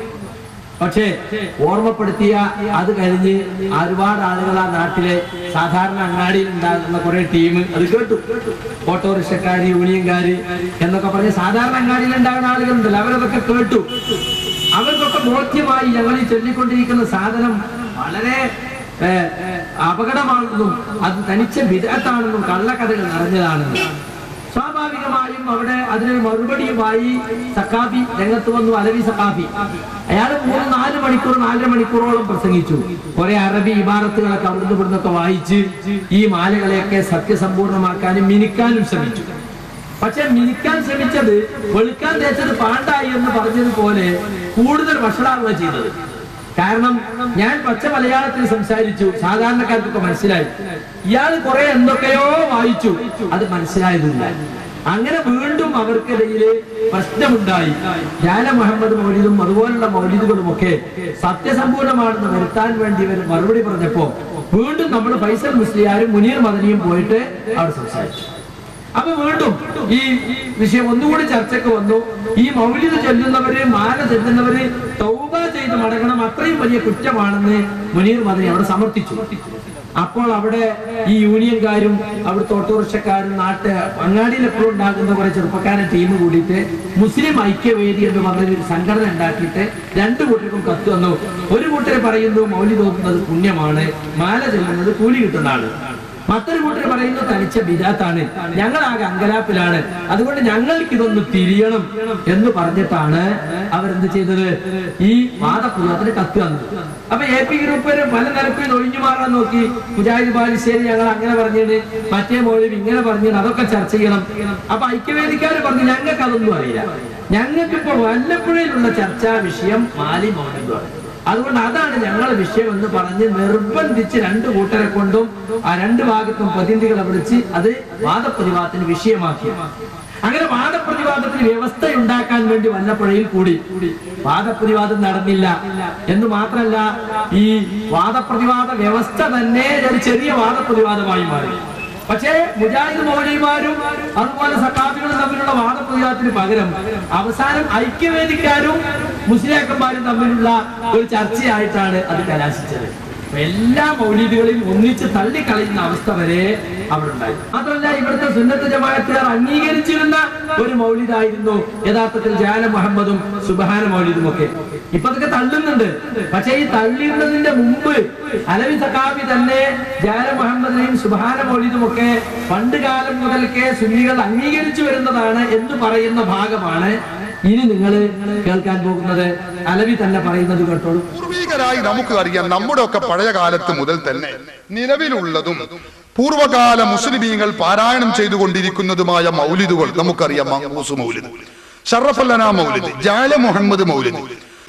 പക്ഷേ ഓർമ്മപ്പെടുത്തിയ അത് കഴിഞ്ഞ് ഒരുപാട് ആളുകൾ ആ നാട്ടിലെ സാധാരണ അങ്ങാടിയിൽ ഉണ്ടാകുന്ന കുറെ ടീം അത് കേട്ടു ഓട്ടോറിക്ഷക്കാര് യൂണിയൻകാര് എന്നൊക്കെ പറഞ്ഞ് സാധാരണ അങ്ങാടിയിൽ ഉണ്ടാകുന്ന ആളുകളുണ്ടല്ലോ അവരതൊക്കെ കേട്ടു അവർക്കൊക്കെ ബോധ്യമായി ഞങ്ങൾ ഈ ചൊല്ലിക്കൊണ്ടിരിക്കുന്ന സാധനം വളരെ ഏഹ്, അപകടമാണെന്നും അത് തനിച്ച വിദഗ്ധാണെന്നും കള്ളക്കഥകൾ നിറഞ്ഞതാണെന്നും സ്വാഭാവികമായും അവിടെ അതിന് മറുപടിയുമായി സക്കാഫി രംഗത്ത് വന്നു അലവി സക്കാഫി അയാൾ മൂന്ന് നാല് മണിക്കൂർ നാലര മണിക്കൂറോളം പ്രസംഗിച്ചു കുറെ അറബി ഇമാരത്തുകളൊക്കെ അവിടുന്ന് ഇവിടുന്നൊക്കെ വായിച്ച് ഈ മാലകളെയൊക്കെ സത്യസമ്പൂർണമാക്കാനും മിനിക്കാനും ശ്രമിച്ചു പക്ഷെ മിനിക്കാൻ ശ്രമിച്ചത് വെളുക്കാൻ തേച്ചത് പാണ്ടായി എന്ന് പറഞ്ഞതുപോലെ കൂടുതൽ വഷളാവുക ചെയ്തത് കാരണം ഞാൻ പച്ച മലയാളത്തിൽ സംസാരിച്ചു സാധാരണക്കാർക്കൊക്കെ മനസ്സിലായി ഇയാൾ കുറെ എന്തൊക്കെയോ വായിച്ചു അത് മനസ്സിലായതില്ല അങ്ങനെ വീണ്ടും അവർക്കിടയിൽ പ്രശ്നമുണ്ടായി ജാല മുഹമ്മദ് മൗലിദും അതുപോലുള്ള മൗലിദുകളും ഒക്കെ സത്യസമ്പൂർണമാണെന്ന് വരുത്താൻ വേണ്ടി ഇവർ മറുപടി പറഞ്ഞപ്പോ വീണ്ടും നമ്മൾ ഫൈസൽ മുസ്ലിയാരും മുനീർ മദനിയും പോയിട്ട് അവിടെ സംസാരിച്ചു അപ്പൊ വീണ്ടും ഈ വിഷയം ഒന്നുകൂടി ചർച്ചയ്ക്ക് വന്നു ഈ മൗലിക ചൊല്ലുന്നവര് മാല ചൊല്ലുന്നവര് തൗബ ചെയ്ത് മടങ്ങണം അത്രയും വലിയ കുറ്റമാണെന്ന് മുനീർ മദനി അവിടെ സമർത്ഥിച്ചു അപ്പോൾ അവിടെ ഈ യൂണിയൻകാരും അവിടുത്തെ ഓട്ടോറിക്ഷക്കാരും നാട്ട് അങ്ങാടിയിൽ എപ്പോഴും ഉണ്ടാകുന്ന കുറെ ചെറുപ്പക്കാരെ ടീം കൂടിയിട്ട് മുസ്ലിം ഐക്യവേദി എന്ന് പറഞ്ഞൊരു സംഘടന ഉണ്ടാക്കിയിട്ട് രണ്ടു കൂട്ടർക്കും കത്ത് വന്നു ഒരു കൂട്ടർ പറയുന്നു മൗലി തോന്നുന്നത് പുണ്യമാണ് മാല ചെല്ലുന്നത് കൂലി കിട്ടുന്നതാണ് മറ്റൊരു കൂട്ടർ പറയുന്നു തനിച്ച ബിരാത്താണ് ഞങ്ങളാകെ അങ്കലാപ്പിലാണ് അതുകൊണ്ട് ഞങ്ങൾക്ക് ഇതൊന്ന് തിരിയണം എന്ന് പറഞ്ഞിട്ടാണ് അവരെന്ത് ചെയ്തത് ഈ വാദപ്രയോഗത്തിന് കത്ത് തന്നത് അപ്പൊ എ പി ഗ്രൂപ്പ് പല നിരക്കും ഇത് ഒഴിഞ്ഞു മാറാൻ നോക്കി മുജാഹിദ് ബാലിശ്ശേരി ഞങ്ങൾ അങ്ങനെ പറഞ്ഞത് മറ്റേ മോളിൽ ഇങ്ങനെ പറഞ്ഞത് അതൊക്കെ ചർച്ച ചെയ്യണം അപ്പൊ ഐക്യവേദിക്കാർ പറഞ്ഞു ഞങ്ങൾക്ക് അതൊന്നും അറിയില്ല ഞങ്ങൾക്ക് ഇപ്പൊ വല്ലപ്പുഴയിലുള്ള ചർച്ചാ വിഷയം മാലി മൗലികമാണ് അതുകൊണ്ട് അതാണ് ഞങ്ങളെ വിഷയം എന്ന് പറഞ്ഞ് നിർബന്ധിച്ച് രണ്ട് കൂട്ടരെ കൊണ്ടും ആ രണ്ട് ഭാഗത്തും പ്രതിനിധികളെ വിളിച്ച് അത് വാദപ്രതിവാദത്തിന് വിഷയമാക്കി അങ്ങനെ വാദപ്രതിവാദത്തിന് വ്യവസ്ഥ ഉണ്ടാക്കാൻ വേണ്ടി വല്ലപ്പുഴയിൽ കൂടി വാദപ്രതിവാദം നടന്നില്ല എന്ന് മാത്രമല്ല ഈ വാദപ്രതിവാദ വ്യവസ്ഥ തന്നെ ഒരു ചെറിയ വാദപ്രതിവാദമായി മാറി പക്ഷേ മുജാഹിദ് മൗലിമാരും അതുപോലെ സക്കാഫികളും തമ്മിലുള്ള വാദപ്രതിവാദത്തിന് പകരം അവസാനം ഐക്യവേദിക്കാരും മുസ്ലിയാക്കന്മാരും തമ്മിലുള്ള ഒരു ചർച്ചയായിട്ടാണ് അത് കലാശിച്ചത് അപ്പൊ എല്ലാ മൗലീദുകളെയും ഒന്നിച്ച് തള്ളിക്കളയുന്ന അവസ്ഥ വരെ അവിടെ ഉണ്ടായി മാത്രമല്ല ഇവിടുത്തെ സുന്നത്ത് ജമാഅത്തുകാർ അംഗീകരിച്ചിരുന്ന ഒരു മൗലിദായിരുന്നു യഥാർത്ഥത്തിൽ ജാല മുഹമ്മദും സുബഹാന മൗലിദും ഒക്കെ ഇപ്പൊ അതൊക്കെ തള്ളുന്നുണ്ട് പക്ഷേ ഈ തള്ളിയുന്നതിന്റെ മുമ്പ് അലവി സക്കാബി തന്നെ ജാല മുഹമ്മദിനെയും സുബഹാന മൗലിദും ഒക്കെ പണ്ട് കാലം മുതൽക്കേ സുന്നികൾ അംഗീകരിച്ചു വരുന്നതാണ് എന്ന് പറയുന്ന ഭാഗമാണ് ഇനി നിങ്ങൾ കേൾക്കാൻ പോകുന്നത് അലവി തന്നെ പറയുന്നത് കേട്ടോളൂ പൂർവികരായി നമുക്ക് അറിയാം നമ്മുടെ ഒക്കെ പഴയ കാലത്ത് മുതൽ തന്നെ നിലവിലുള്ളതും പൂർവകാല മുസ്ലിമീങ്ങൾ പാരായണം ചെയ്തുകൊണ്ടിരിക്കുന്നതുമായ മൗലിദുകൾ നമുക്കറിയാം മങ്കൂസ് മൗലിദ് ഷറഫല്ലന മൗലിദ് ജാല മുഹമ്മദ് മൗലിദ്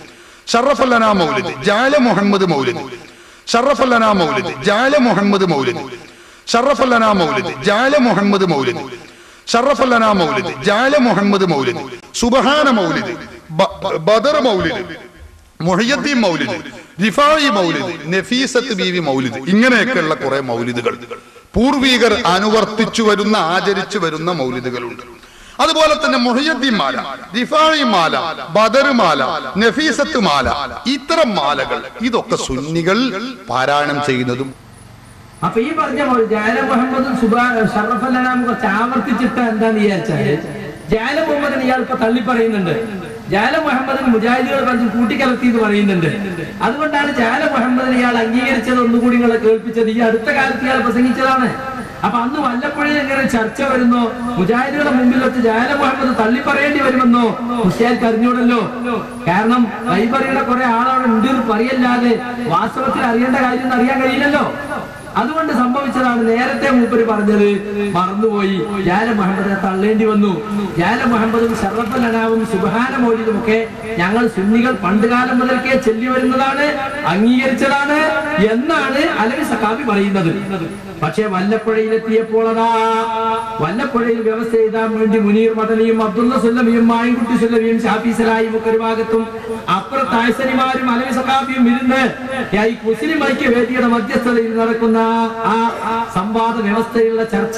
ഷറഫല്ലന മൗലിദ് ജാല മുഹമ്മദ് മൗലിദ് ഷറഫല്ലന മൗലിദ് ജാല മുഹമ്മദ് മൗലിദ് ഷറഫല്ലന മൗലിദ് ജാല മുഹമ്മദ് മൗലിദ് ഷറഫല്ലന മൗലിദ് ജാല മുഹമ്മദ് മൗലിദ് സുബഹാന മൗലിദ് ബ- ബ- ബദർ മൗലിദ് മൊഹിയദ്ദീൻ മൗലിദ് റിഫായി മൗലിദ് നഫീസത്ത് ബീവി മൗലിദ് ഇങ്ങനെയൊക്കെയുള്ള കുറെ മൗലിദുകൾ പൂർവീകർ അനുവർത്തിച്ചു വരുന്ന ആചരിച്ചു വരുന്ന മൗലിദുകളുണ്ട് അതുപോലെ തന്നെ മൊഹിയദ്ദീൻ മാല റിഫായി മാല ബദർ മാല നഫീസത്ത് മാല ഇത്തരം മാലകൾ ഇതൊക്കെ സുന്നികൾ പാരായണം ചെയ്യുന്നതും അപ്പൊ ഈ പറഞ്ഞ പോലെ ജാല മുഹമ്മദും സുബാ ഷറഫല്ലാമും കുറച്ച് ആവർത്തിച്ചിട്ട് എന്താന്ന് വിചാരിച്ചാല് ജാല മുഹമ്മദിന് ഇയാൾ ഇപ്പൊ തള്ളി പറയുന്നുണ്ട് ജാല മുഹമ്മദിന് മുജാഹിദുകൾ പറഞ്ഞ് കൂട്ടിക്കലർത്തി എന്ന് പറയുന്നുണ്ട് അതുകൊണ്ടാണ് ജാല മുഹമ്മദിന് ഇയാൾ അംഗീകരിച്ചത് ഒന്നുകൂടി നിങ്ങളെ കേൾപ്പിച്ചത് ഈ അടുത്ത കാലത്ത് ഇയാൾ പ്രസംഗിച്ചതാണ് അപ്പൊ അന്ന് വല്ലപ്പോഴും എങ്ങനെ ചർച്ച വരുന്നോ മുജാഹിദുകളുടെ മുമ്പിൽ വെച്ച് ജാല മുഹമ്മദ് തള്ളി പറയേണ്ടി വരുമെന്നോ മുസ്ലിയാർക്ക് അറിഞ്ഞൂടല്ലോ കാരണം കൈപറിയുടെ കുറെ ആളവിടെ ഉണ്ട് എന്ന് പറയല്ലാതെ വാസ്തവത്തിൽ അറിയേണ്ട കാര്യം ഒന്നും അറിയാൻ കഴിയില്ലല്ലോ അതുകൊണ്ട് സംഭവിച്ചതാണ് നേരത്തെ മൂപ്പര് പറഞ്ഞത് മറന്നുപോയി ജാല മുഹമ്മദിനെ തള്ളേണ്ടി വന്നു ജാല മുഹമ്മദും ഷറഫൽ അനാവും സുബഹാന മൗലിദും ഒക്കെ ഞങ്ങൾ സുന്നികൾ പണ്ടുകാലം മുതൽക്കേ ചെല്ലി വരുന്നതാണ് അംഗീകരിച്ചതാണ് എന്നാണ് അലവി സഖാബി പറയുന്നത് പക്ഷേ വല്ലപ്പുഴയിലെത്തിയപ്പോൾ അതാ വല്ലപ്പുഴയിൽ വ്യവസ്ഥ ചെയ്താൻ വേണ്ടി മുനീർ മദനിയും അബ്ദുള്ള സുല്ലമിയും മായൻകുട്ടി സുല്ലമിയും ഷാഫി സലായും ഒക്കെ ഒരു ഭാഗത്തും അപ്പുറത്ത് ആയസനിമാരും അലവി സഖാബിയും ഇരുന്ന് ഈ മുസ്ലിം ഐക്യവേദിയുടെ മധ്യസ്ഥതയിൽ നടക്കുന്ന ആ ആ സംവാദ വ്യവസ്ഥയുള്ള ചർച്ച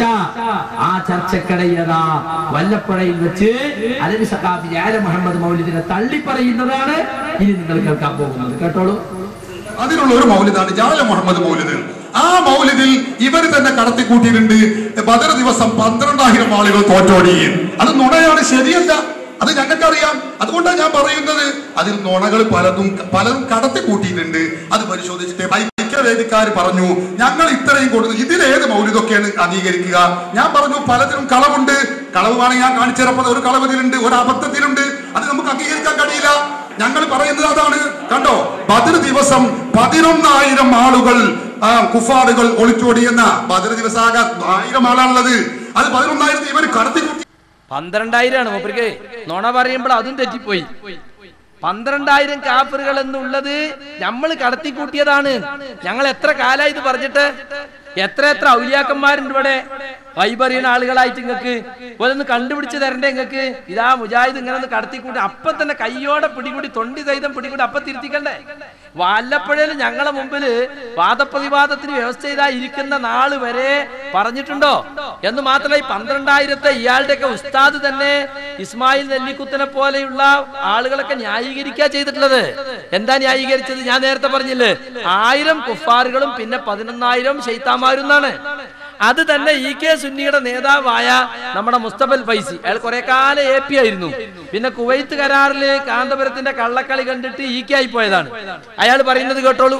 ആ ചർച്ചക്കിടയതാ വല്ലപ്പുഴയിൽ വെച്ച് അലവി സഖാബി ജാല മുഹമ്മദ് മൗലിദിനെ തള്ളി പറയുന്നതാണ് ഇനി നിങ്ങൾ കേൾക്കാൻ പോകുന്നത് കേട്ടോളൂ അതിനുള്ള ഒരു മൗലിദാണ് ജാല മുഹമ്മദ് മൗലിദ് ആ മൗലിദിൽ ഇവർ തന്നെ കടത്തിക്കൂട്ടിയിട്ടുണ്ട് ബദർ ദിവസം പന്ത്രണ്ടായിരം ആളുകൾ തോറ്റോടി അത് നുണയാണ് ശരിയല്ല അത് ഞങ്ങൾക്കറിയാം അതുകൊണ്ടാണ് ഞാൻ പറയുന്നത് അതിൽ നുണകൾ പലതും പലതും കടത്തിക്കൂട്ടിയിട്ടുണ്ട് അത് പരിശോധിച്ചിട്ട് ഐക്യവേദിക്കാർ പറഞ്ഞു ഞങ്ങൾ ഇത്രയും കൊടുത്തു ഇതിലേത് മൗലിതൊക്കെയാണ് അംഗീകരിക്കുക ഞാൻ പറഞ്ഞു പലതിലും കളവുണ്ട് കളവ് വേണമെങ്കിൽ ഞാൻ കാണിച്ചു തരപ്പോൾ ഒരു കളവതിലുണ്ട് ഒരു അബദ്ധത്തിലുണ്ട് അത് നമുക്ക് അംഗീകരിക്കാൻ കഴിയില്ല ഞങ്ങൾ പറയുന്നത് അതാണ് കണ്ടോ ബദർ ദിവസം പതിനൊന്നായിരം ആളുകൾ ആ, കുഫാറുകൾ ഒളിച്ചോടിയെന്ന ബദർ ദിവസം ആകെ ആയിരം ആളാണുള്ളത് അത് പതിനൊന്നായിരത്തി ഇവർ കടത്തിക്കൂട്ടി പന്ത്രണ്ടായിരമാണ് മൂപ്പർക്ക് നുണ പറയുമ്പോൾ അതും തെറ്റിപ്പോയി പന്ത്രണ്ടായിരം കാഫറുകൾ എന്നുള്ളത് നമ്മൾ കടത്തിക്കൂട്ടിയതാണ് ഞങ്ങൾ എത്ര കാലായി ഇത് പറഞ്ഞിട്ട് എത്ര എത്ര ഔലിയാക്കന്മാരുണ്ട് ഇവിടെ വൈബറിയുന്ന ആളുകളായിട്ട് നിങ്ങൾക്ക് ഇതൊന്ന് കണ്ടുപിടിച്ച് തരണ്ടേ നിങ്ങൾക്ക് ഇതാ മുജാഹിദ് ഇങ്ങനെ ഒന്ന് കടത്തിക്കൂട്ടി അപ്പൊ തന്നെ കയ്യോടെ പിടികൂടി തൊണ്ടി സഹിതം പിടികൂടി അപ്പൊ തിരുത്തിക്കണ്ടേ വല്ലപ്പുഴയിൽ ഞങ്ങളെ മുമ്പില് വാദപ്രതിവാദത്തിന് വ്യവസ്ഥ ചെയ്താ ഇരിക്കുന്ന നാള് വരെ പറഞ്ഞിട്ടുണ്ടോ എന്ന് മാത്രമല്ല ഈ പന്ത്രണ്ടായിരത്തെ ഇയാളുടെയൊക്കെ ഉസ്താദ് തന്നെ ഇസ്മായിൽ നെല്ലിക്കുത്തിനെ പോലെയുള്ള ആളുകളൊക്കെ ന്യായീകരിക്കുക ചെയ്തിട്ടുള്ളത് എന്താ ന്യായീകരിച്ചത് ഞാൻ നേരത്തെ പറഞ്ഞില്ലേ ആയിരം കുഫാറുകളും പിന്നെ പതിനൊന്നായിരം ഷെയ്ത്താമാരും എന്നാണ് അത് തന്നെ ഇ കെ സുന്നിയുടെ നേതാവായ നമ്മുടെ മുസ്തഫൽ ഫൈസി അയാൾ കുറെ കാലം എ പി ആയിരുന്നു പിന്നെ കുവൈത്ത് കരാറില് കാന്തപുരത്തിന്റെ കള്ളക്കളി കണ്ടിട്ട് ഇ കെ ആയി പോയതാണ് അയാൾ പറയുന്നത് കേട്ടോളൂ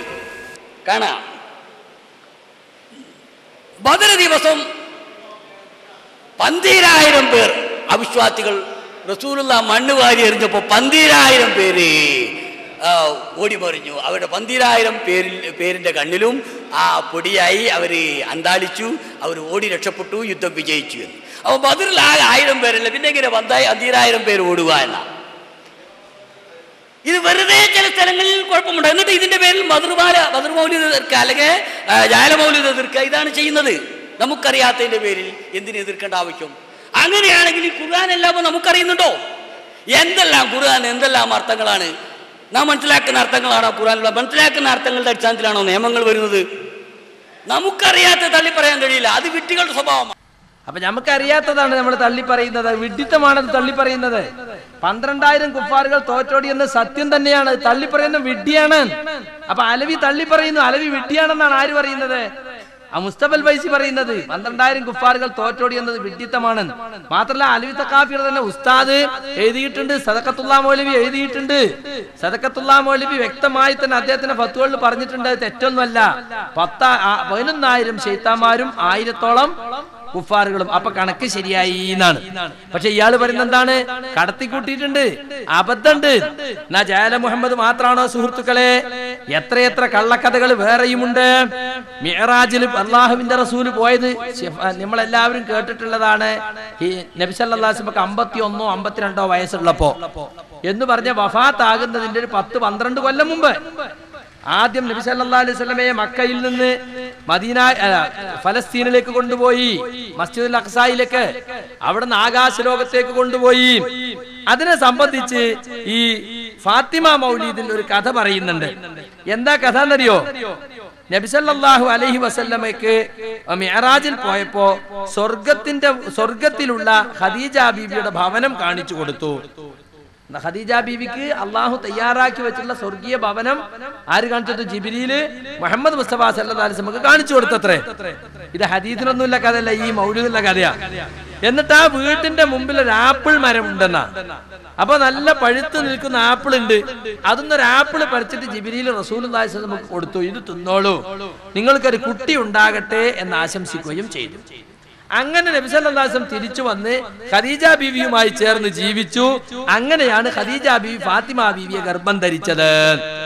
കാണാം ബദർ ദിവസം പന്തീരായിരം പേർ അവിശ്വാസികൾ റസൂലുള്ള മണ്ണ് വാരി എറിഞ്ഞപ്പോ പന്തീരായിരം പേര് ആ, ഓടിമറിഞ്ഞു അവരുടെ പന്തീരായിരം പേരിൽ പേരിന്റെ കണ്ണിലും ആ പൊടിയായി അവര് അന്താളിച്ചു അവർ ഓടി രക്ഷപ്പെട്ടു യുദ്ധം വിജയിച്ചു എന്ന് അപ്പൊ ബദറിൽ ആകെ ആയിരം പേരല്ല പിന്നെ എങ്ങനെ പന്തായി പന്തീരായിരം പേര് ഓടുക എന്നാ ഇത് വെറുതെ ചില സ്ഥലങ്ങളിൽ കുഴപ്പമുണ്ട് എന്നിട്ട് ഇതിന്റെ പേരിൽ മധുർമാല മധുർമൗലിത എതിർക്കുക അല്ലെങ്കിൽ ആ, ജാലമൗലിത എതിർക്കുക ഇതാണ് ചെയ്യുന്നത് നമുക്കറിയാത്തതിന്റെ പേരിൽ എന്തിനു എതിർക്കേണ്ട ആവശ്യം അങ്ങനെയാണെങ്കിൽ ഈ ഖുർആൻ എല്ലാം നമുക്കറിയുന്നുണ്ടോ എന്തെല്ലാം ഖുർആൻ എന്തെല്ലാം അർത്ഥങ്ങളാണ് നാം മനസ്സിലാക്കുന്ന അർത്ഥങ്ങളാണോ ഖുർആാനുള്ള മനസ്സിലാക്കുന്ന അർത്ഥങ്ങളുടെ അടിസ്ഥാനത്തിലാണോ നിയമങ്ങൾ വരുന്നത് നമുക്കറിയാത്ത തള്ളി പറയാൻ കഴിയില്ല അത് വിട്ടികളുടെ സ്വഭാവമാണ് അപ്പൊ നമുക്കറിയാത്തതാണ് നമ്മൾ തള്ളി പറയുന്നത് വിഡിത്തമാണത് തള്ളി പറയുന്നത് പന്ത്രണ്ടായിരം കുഫാറുകൾ തോറ്റോടിയെന്ന് സത്യം തന്നെയാണ് തള്ളി പറയുന്ന വിഡ്ഢിയാണ് അപ്പൊ അലവി തള്ളി പറയുന്നു അലവി വിഡ്ഢിയാണെന്നാണ് ആര് പറയുന്നത് ആ മുസ്തഫൽ ഫൈസി പറയുന്നത് പന്ത്രണ്ടായിരം കുഫാറുകൾ തോറ്റോടി എന്നത് വിഡ്ഢിത്തമാണ് മാത്രമല്ല അലവി തക്കാഫിയുടെ തന്നെ ഉസ്താദ് എഴുതിയിട്ടുണ്ട് സദക്കത്തുള്ള മൗലവി എഴുതിയിട്ടുണ്ട് സദക്കത്തുള്ള മൗലവി വ്യക്തമായി തന്നെ അദ്ദേഹത്തിന്റെ ഫത്തുകളിൽ പറഞ്ഞിട്ടുണ്ട് അത് തെറ്റൊന്നുമല്ല പത്ത ആ, പതിനൊന്നായിരം ശൈത്താന്മാരും ആയിരത്തോളം കുഫാറുകളും അപ്പൊ കണക്ക് ശരിയായി എന്നാണ് പക്ഷെ ഇയാള് പറയുന്നത് എന്താണ് കടത്തിക്കൂട്ടിയിട്ടുണ്ട് അബദ്ധമുണ്ട് എന്നാ ജാല മുഹമ്മദ് മാത്രാണോ സുഹൃത്തുക്കളെ എത്രയെത്ര കള്ളക്കഥകൾ വേറെയുമുണ്ട് മിഹറാജിൽ അള്ളാഹുവിന്റെ റസൂല് പോയത് ശിഫ- നമ്മളെല്ലാവരും കേട്ടിട്ടുള്ളതാണ് ഈ നബിസല്ലാസ്മക്ക് അമ്പത്തി ഒന്നോ അമ്പത്തിരണ്ടോ വയസ്സുള്ളപ്പോ എന്ന് പറഞ്ഞ വഫാത്താകുന്നതിന്റെ ഒരു പത്ത് പന്ത്രണ്ട് കൊല്ലം മുമ്പ് ആദ്യം നബി സല്ലല്ലാഹു അലൈഹി വസല്ലമയെ മക്കയിൽ നിന്ന് മദീന അല്ല, ഫലസ്തീനിലേക്ക് കൊണ്ടുപോയി മസ്ജിദുൽ അഖ്സായിലേക്ക് അവിടെ നിന്ന് ആകാശ ലോകത്തേക്ക് കൊണ്ടുപോയി അതിനെ സംബന്ധിച്ച് ഈ ഫാത്തിമ മൗലീദിൽ ഒരു കഥ പറയുന്നുണ്ട് എന്താ കഥ എന്നറിയോ നബിസല്ലാഹു അലൈഹി വസല്ലമയ്ക്ക് മിഅറാജിൽ പോയപ്പോ സ്വർഗത്തിന്റെ സ്വർഗത്തിലുള്ള ഖദീജ ബീബിയുടെ ഭവനം കാണിച്ചു കൊടുത്തു ഖദീജ ബീവിക്ക് അള്ളാഹു തയ്യാറാക്കി വെച്ചിട്ടുള്ള സ്വർഗീയ ഭവനം ആര് കാണിച്ചത് ജിബിരിയില് മുഹമ്മദ് മുസ്തഫ സല്ലല്ലാഹു അലൈഹി വസല്ലമക്ക് കാണിച്ചു കൊടുത്തത്രേ ഇത് ഹദീദിനൊന്നുമില്ല കഥയല്ല ഈ മൗലൂദിലുള്ള കഥയാ എന്നിട്ട് ആ വീട്ടിന്റെ മുമ്പിൽ ഒരു ആപ്പിൾ മരം ഉണ്ടെന്നാ അപ്പൊ നല്ല പഴുത്ത് നിൽക്കുന്ന ആപ്പിൾ ഉണ്ട് അതൊന്നൊരു ആപ്പിൾ പറിച്ചിട്ട് ജിബിരിയിൽ റസൂൽ നമുക്ക് കൊടുത്തു ഇത് തിന്നോളൂ നിങ്ങൾക്കൊരു കുട്ടി ഉണ്ടാകട്ടെ എന്ന് ആശംസിക്കുകയും ചെയ്തു അങ്ങനെ നബിസല്ലാസം തിരിച്ചു വന്ന് ഖദീജ ബീവിയുമായി ചേർന്ന് ജീവിച്ചു അങ്ങനെയാണ് ഖദീജ ബീവി ഫാത്തിമ ബീവിയെ ഗർഭം ധരിച്ചത്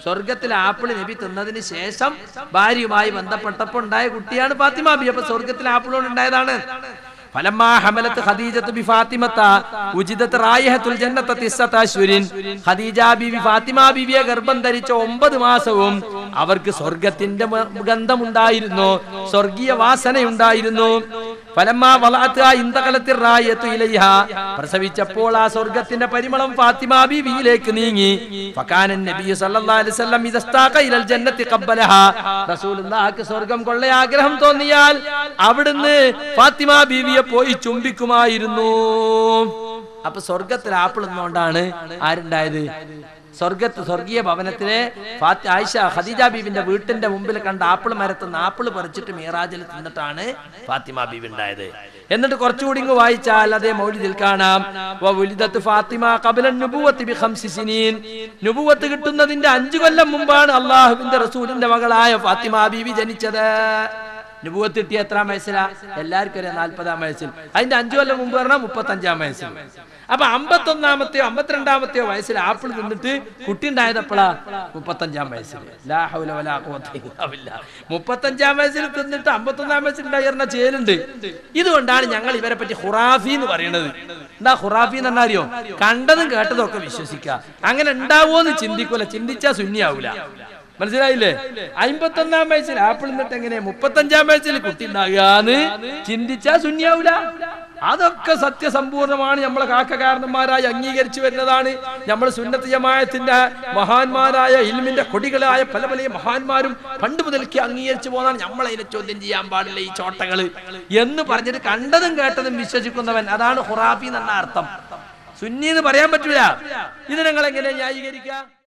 സ്വർഗത്തിൽ ആപ്പിൾ നബി തിന്നതിന് ശേഷം ഭാര്യയുമായി ബന്ധപ്പെട്ടപ്പോൾ ഉണ്ടായ കുട്ടിയാണ് ഫാത്തിമ ബി അപ്പൊ സ്വർഗത്തിൽ ആപ്പിൾ കൊണ്ട് ഉണ്ടായതാണ് ഫലമാ ഹമലത്ത് ഖദീജത്ത് ബി ഫാത്തിമത്ത ഉജിദത്ത് റായിഹത്തുൽ ജന്നത്ത തിസ്സത്ത അശ്വരിൻ ഖദീജ ബീവി ഫാത്തിമ ബീവിയെ ഗർഭം ധരിച്ച ഒമ്പത് മാസവും അവർക്ക് സ്വർഗത്തിന്റെ മ- ഗന്ധമുണ്ടായിരുന്നു സ്വർഗീയ വാസനയുണ്ടായിരുന്നു ഫലമാ വളഅത്ഹാ ഇന്തഖലത്തിൽ റായത്തു ഇലൈഹ പ്രസവിച്ചപ്പോൾ ആ സ്വർഗത്തിന്റെ പരിമളം ഫാത്തിമ ബീവിയിലേക്ക് നീങ്ങി ഫകാനൻ നബി സല്ലല്ലാഹു അലൈഹി വസല്ലം ഇദസ്താഖ ഇലൽ ജന്നത്തി ഖബ്ബലഹ റസൂലുള്ളാഹിക്ക് സ്വർഗം കൊള്ള ആഗ്രഹം തോന്നിയാൽ അവിടുന്ന് ഫാത്തിമ ബീവിയെ പോയി ചുംബിക്കുമായിരുന്നു അപ്പൊ സ്വർഗത്തിൽ ആപ്പിൾ എന്നുകൊണ്ടാണ് ആരുണ്ടായത് സ്വർഗത്ത് സ്വർഗീയ ഭവനത്തിലെ ഫാത്തി ആയിഷ ഖദീജ ബീബിന്റെ വീട്ടിന്റെ മുമ്പിൽ കണ്ട ആപ്പിൾ മരത്തുനിന്ന് ആപ്പിൾ പറിച്ചിട്ട് മീറാജിൽ തിന്നിട്ടാണ് ഫാത്തിമ ബീബി ഉണ്ടായത് എന്നിട്ട് കുറച്ചുകൂടി ഇങ്ങ് വായിച്ചാൽ അതേ മൗലിദിൽ കാണാം വവുലിദത്ത് ഫാത്തിമ ഖബല നുബുവത്തി ബി ഖംസി സിനീൻ നുബുവത്ത് കിട്ടുന്നതിന്റെ അഞ്ചു കൊല്ലം മുമ്പാണ് അള്ളാഹുവിന്റെ റസൂലിന്റെ മകളായ ഫാത്തിമ ബീബി ജനിച്ചത് നുബുവത്ത് കിട്ടിയ എത്രാം വയസ്സിലാ എല്ലാവർക്കും അറിയാം നാൽപ്പതാം വയസ്സിൽ അതിന്റെ അഞ്ചു കൊല്ലം മുമ്പ് പറഞ്ഞാൽ മുപ്പത്തഞ്ചാം വയസ്സിൽ അപ്പൊ അമ്പത്തൊന്നാമത്തെയോ അമ്പത്തിരണ്ടാമത്തെയോ വയസ്സിൽ ആപ്പിൾ തിന്നിട്ട് കുട്ടി ഉണ്ടായതപ്പോഴാ മുപ്പത്തഞ്ചാം വയസ്സിൽ ലാ ഹൗല വലാ ഖുവത ഇല്ലാ ബില്ലാ. മുപ്പത്തഞ്ചാം വയസ്സിൽ തിന്നിട്ട് അമ്പത്തൊന്നാം വയസ്സിൽ ഉണ്ടായിരുന്ന ചേലുണ്ട് ഇതുകൊണ്ടാണ് ഞങ്ങൾ ഇവരെ പറ്റി ഹുറാഫി എന്ന് പറയുന്നത് എന്താ ഹുറാഫി എന്ന് പറഞ്ഞാൽ അറിയോ കണ്ടതും കേട്ടതും ഒക്കെ വിശ്വസിക്കുക അങ്ങനെ ഉണ്ടാവുമോന്ന് ചിന്തിക്കൂല ചിന്തിച്ചാ ശൂന്യാവൂല മനസ്സിലായില്ലേ അമ്പത്തൊന്നാം വയസ്സിൽ ആപ്പിൾ നിന്നിട്ട് എങ്ങനെ മുപ്പത്തഞ്ചാം വയസ്സിൽ കുട്ടി ഉണ്ടാകുകന്ന് ചിന്തിച്ചാ ശൂന്യാവൂല അതൊക്കെ സത്യസമ്പൂർണമാണ് നമ്മളെ കാക്കകാരന്മാരായി അംഗീകരിച്ചു വരുന്നതാണ് നമ്മൾ സുന്നത്ത് ജമായത്തിന്റെ മഹാന്മാരായ ഇൽമിന്റെ കൊടികളായ പല പല മഹാന്മാരും പണ്ട് മുതൽക്ക് അംഗീകരിച്ചു പോകുന്നതാണ് നമ്മളെ ഇതിനെ ചോദ്യം ചെയ്യാൻ പാടില്ല ഈ ചോട്ടകള് എന്ന് പറഞ്ഞിട്ട് കണ്ടതും കേട്ടതും വിശ്വസിക്കുന്നവൻ അതാണ് ഹുറാഫി എന്ന അർത്ഥം സുന്നി എന്ന് പറയാൻ പറ്റൂല ഇത് നിങ്ങൾ എങ്ങനെ ന്യായീകരിക്കുക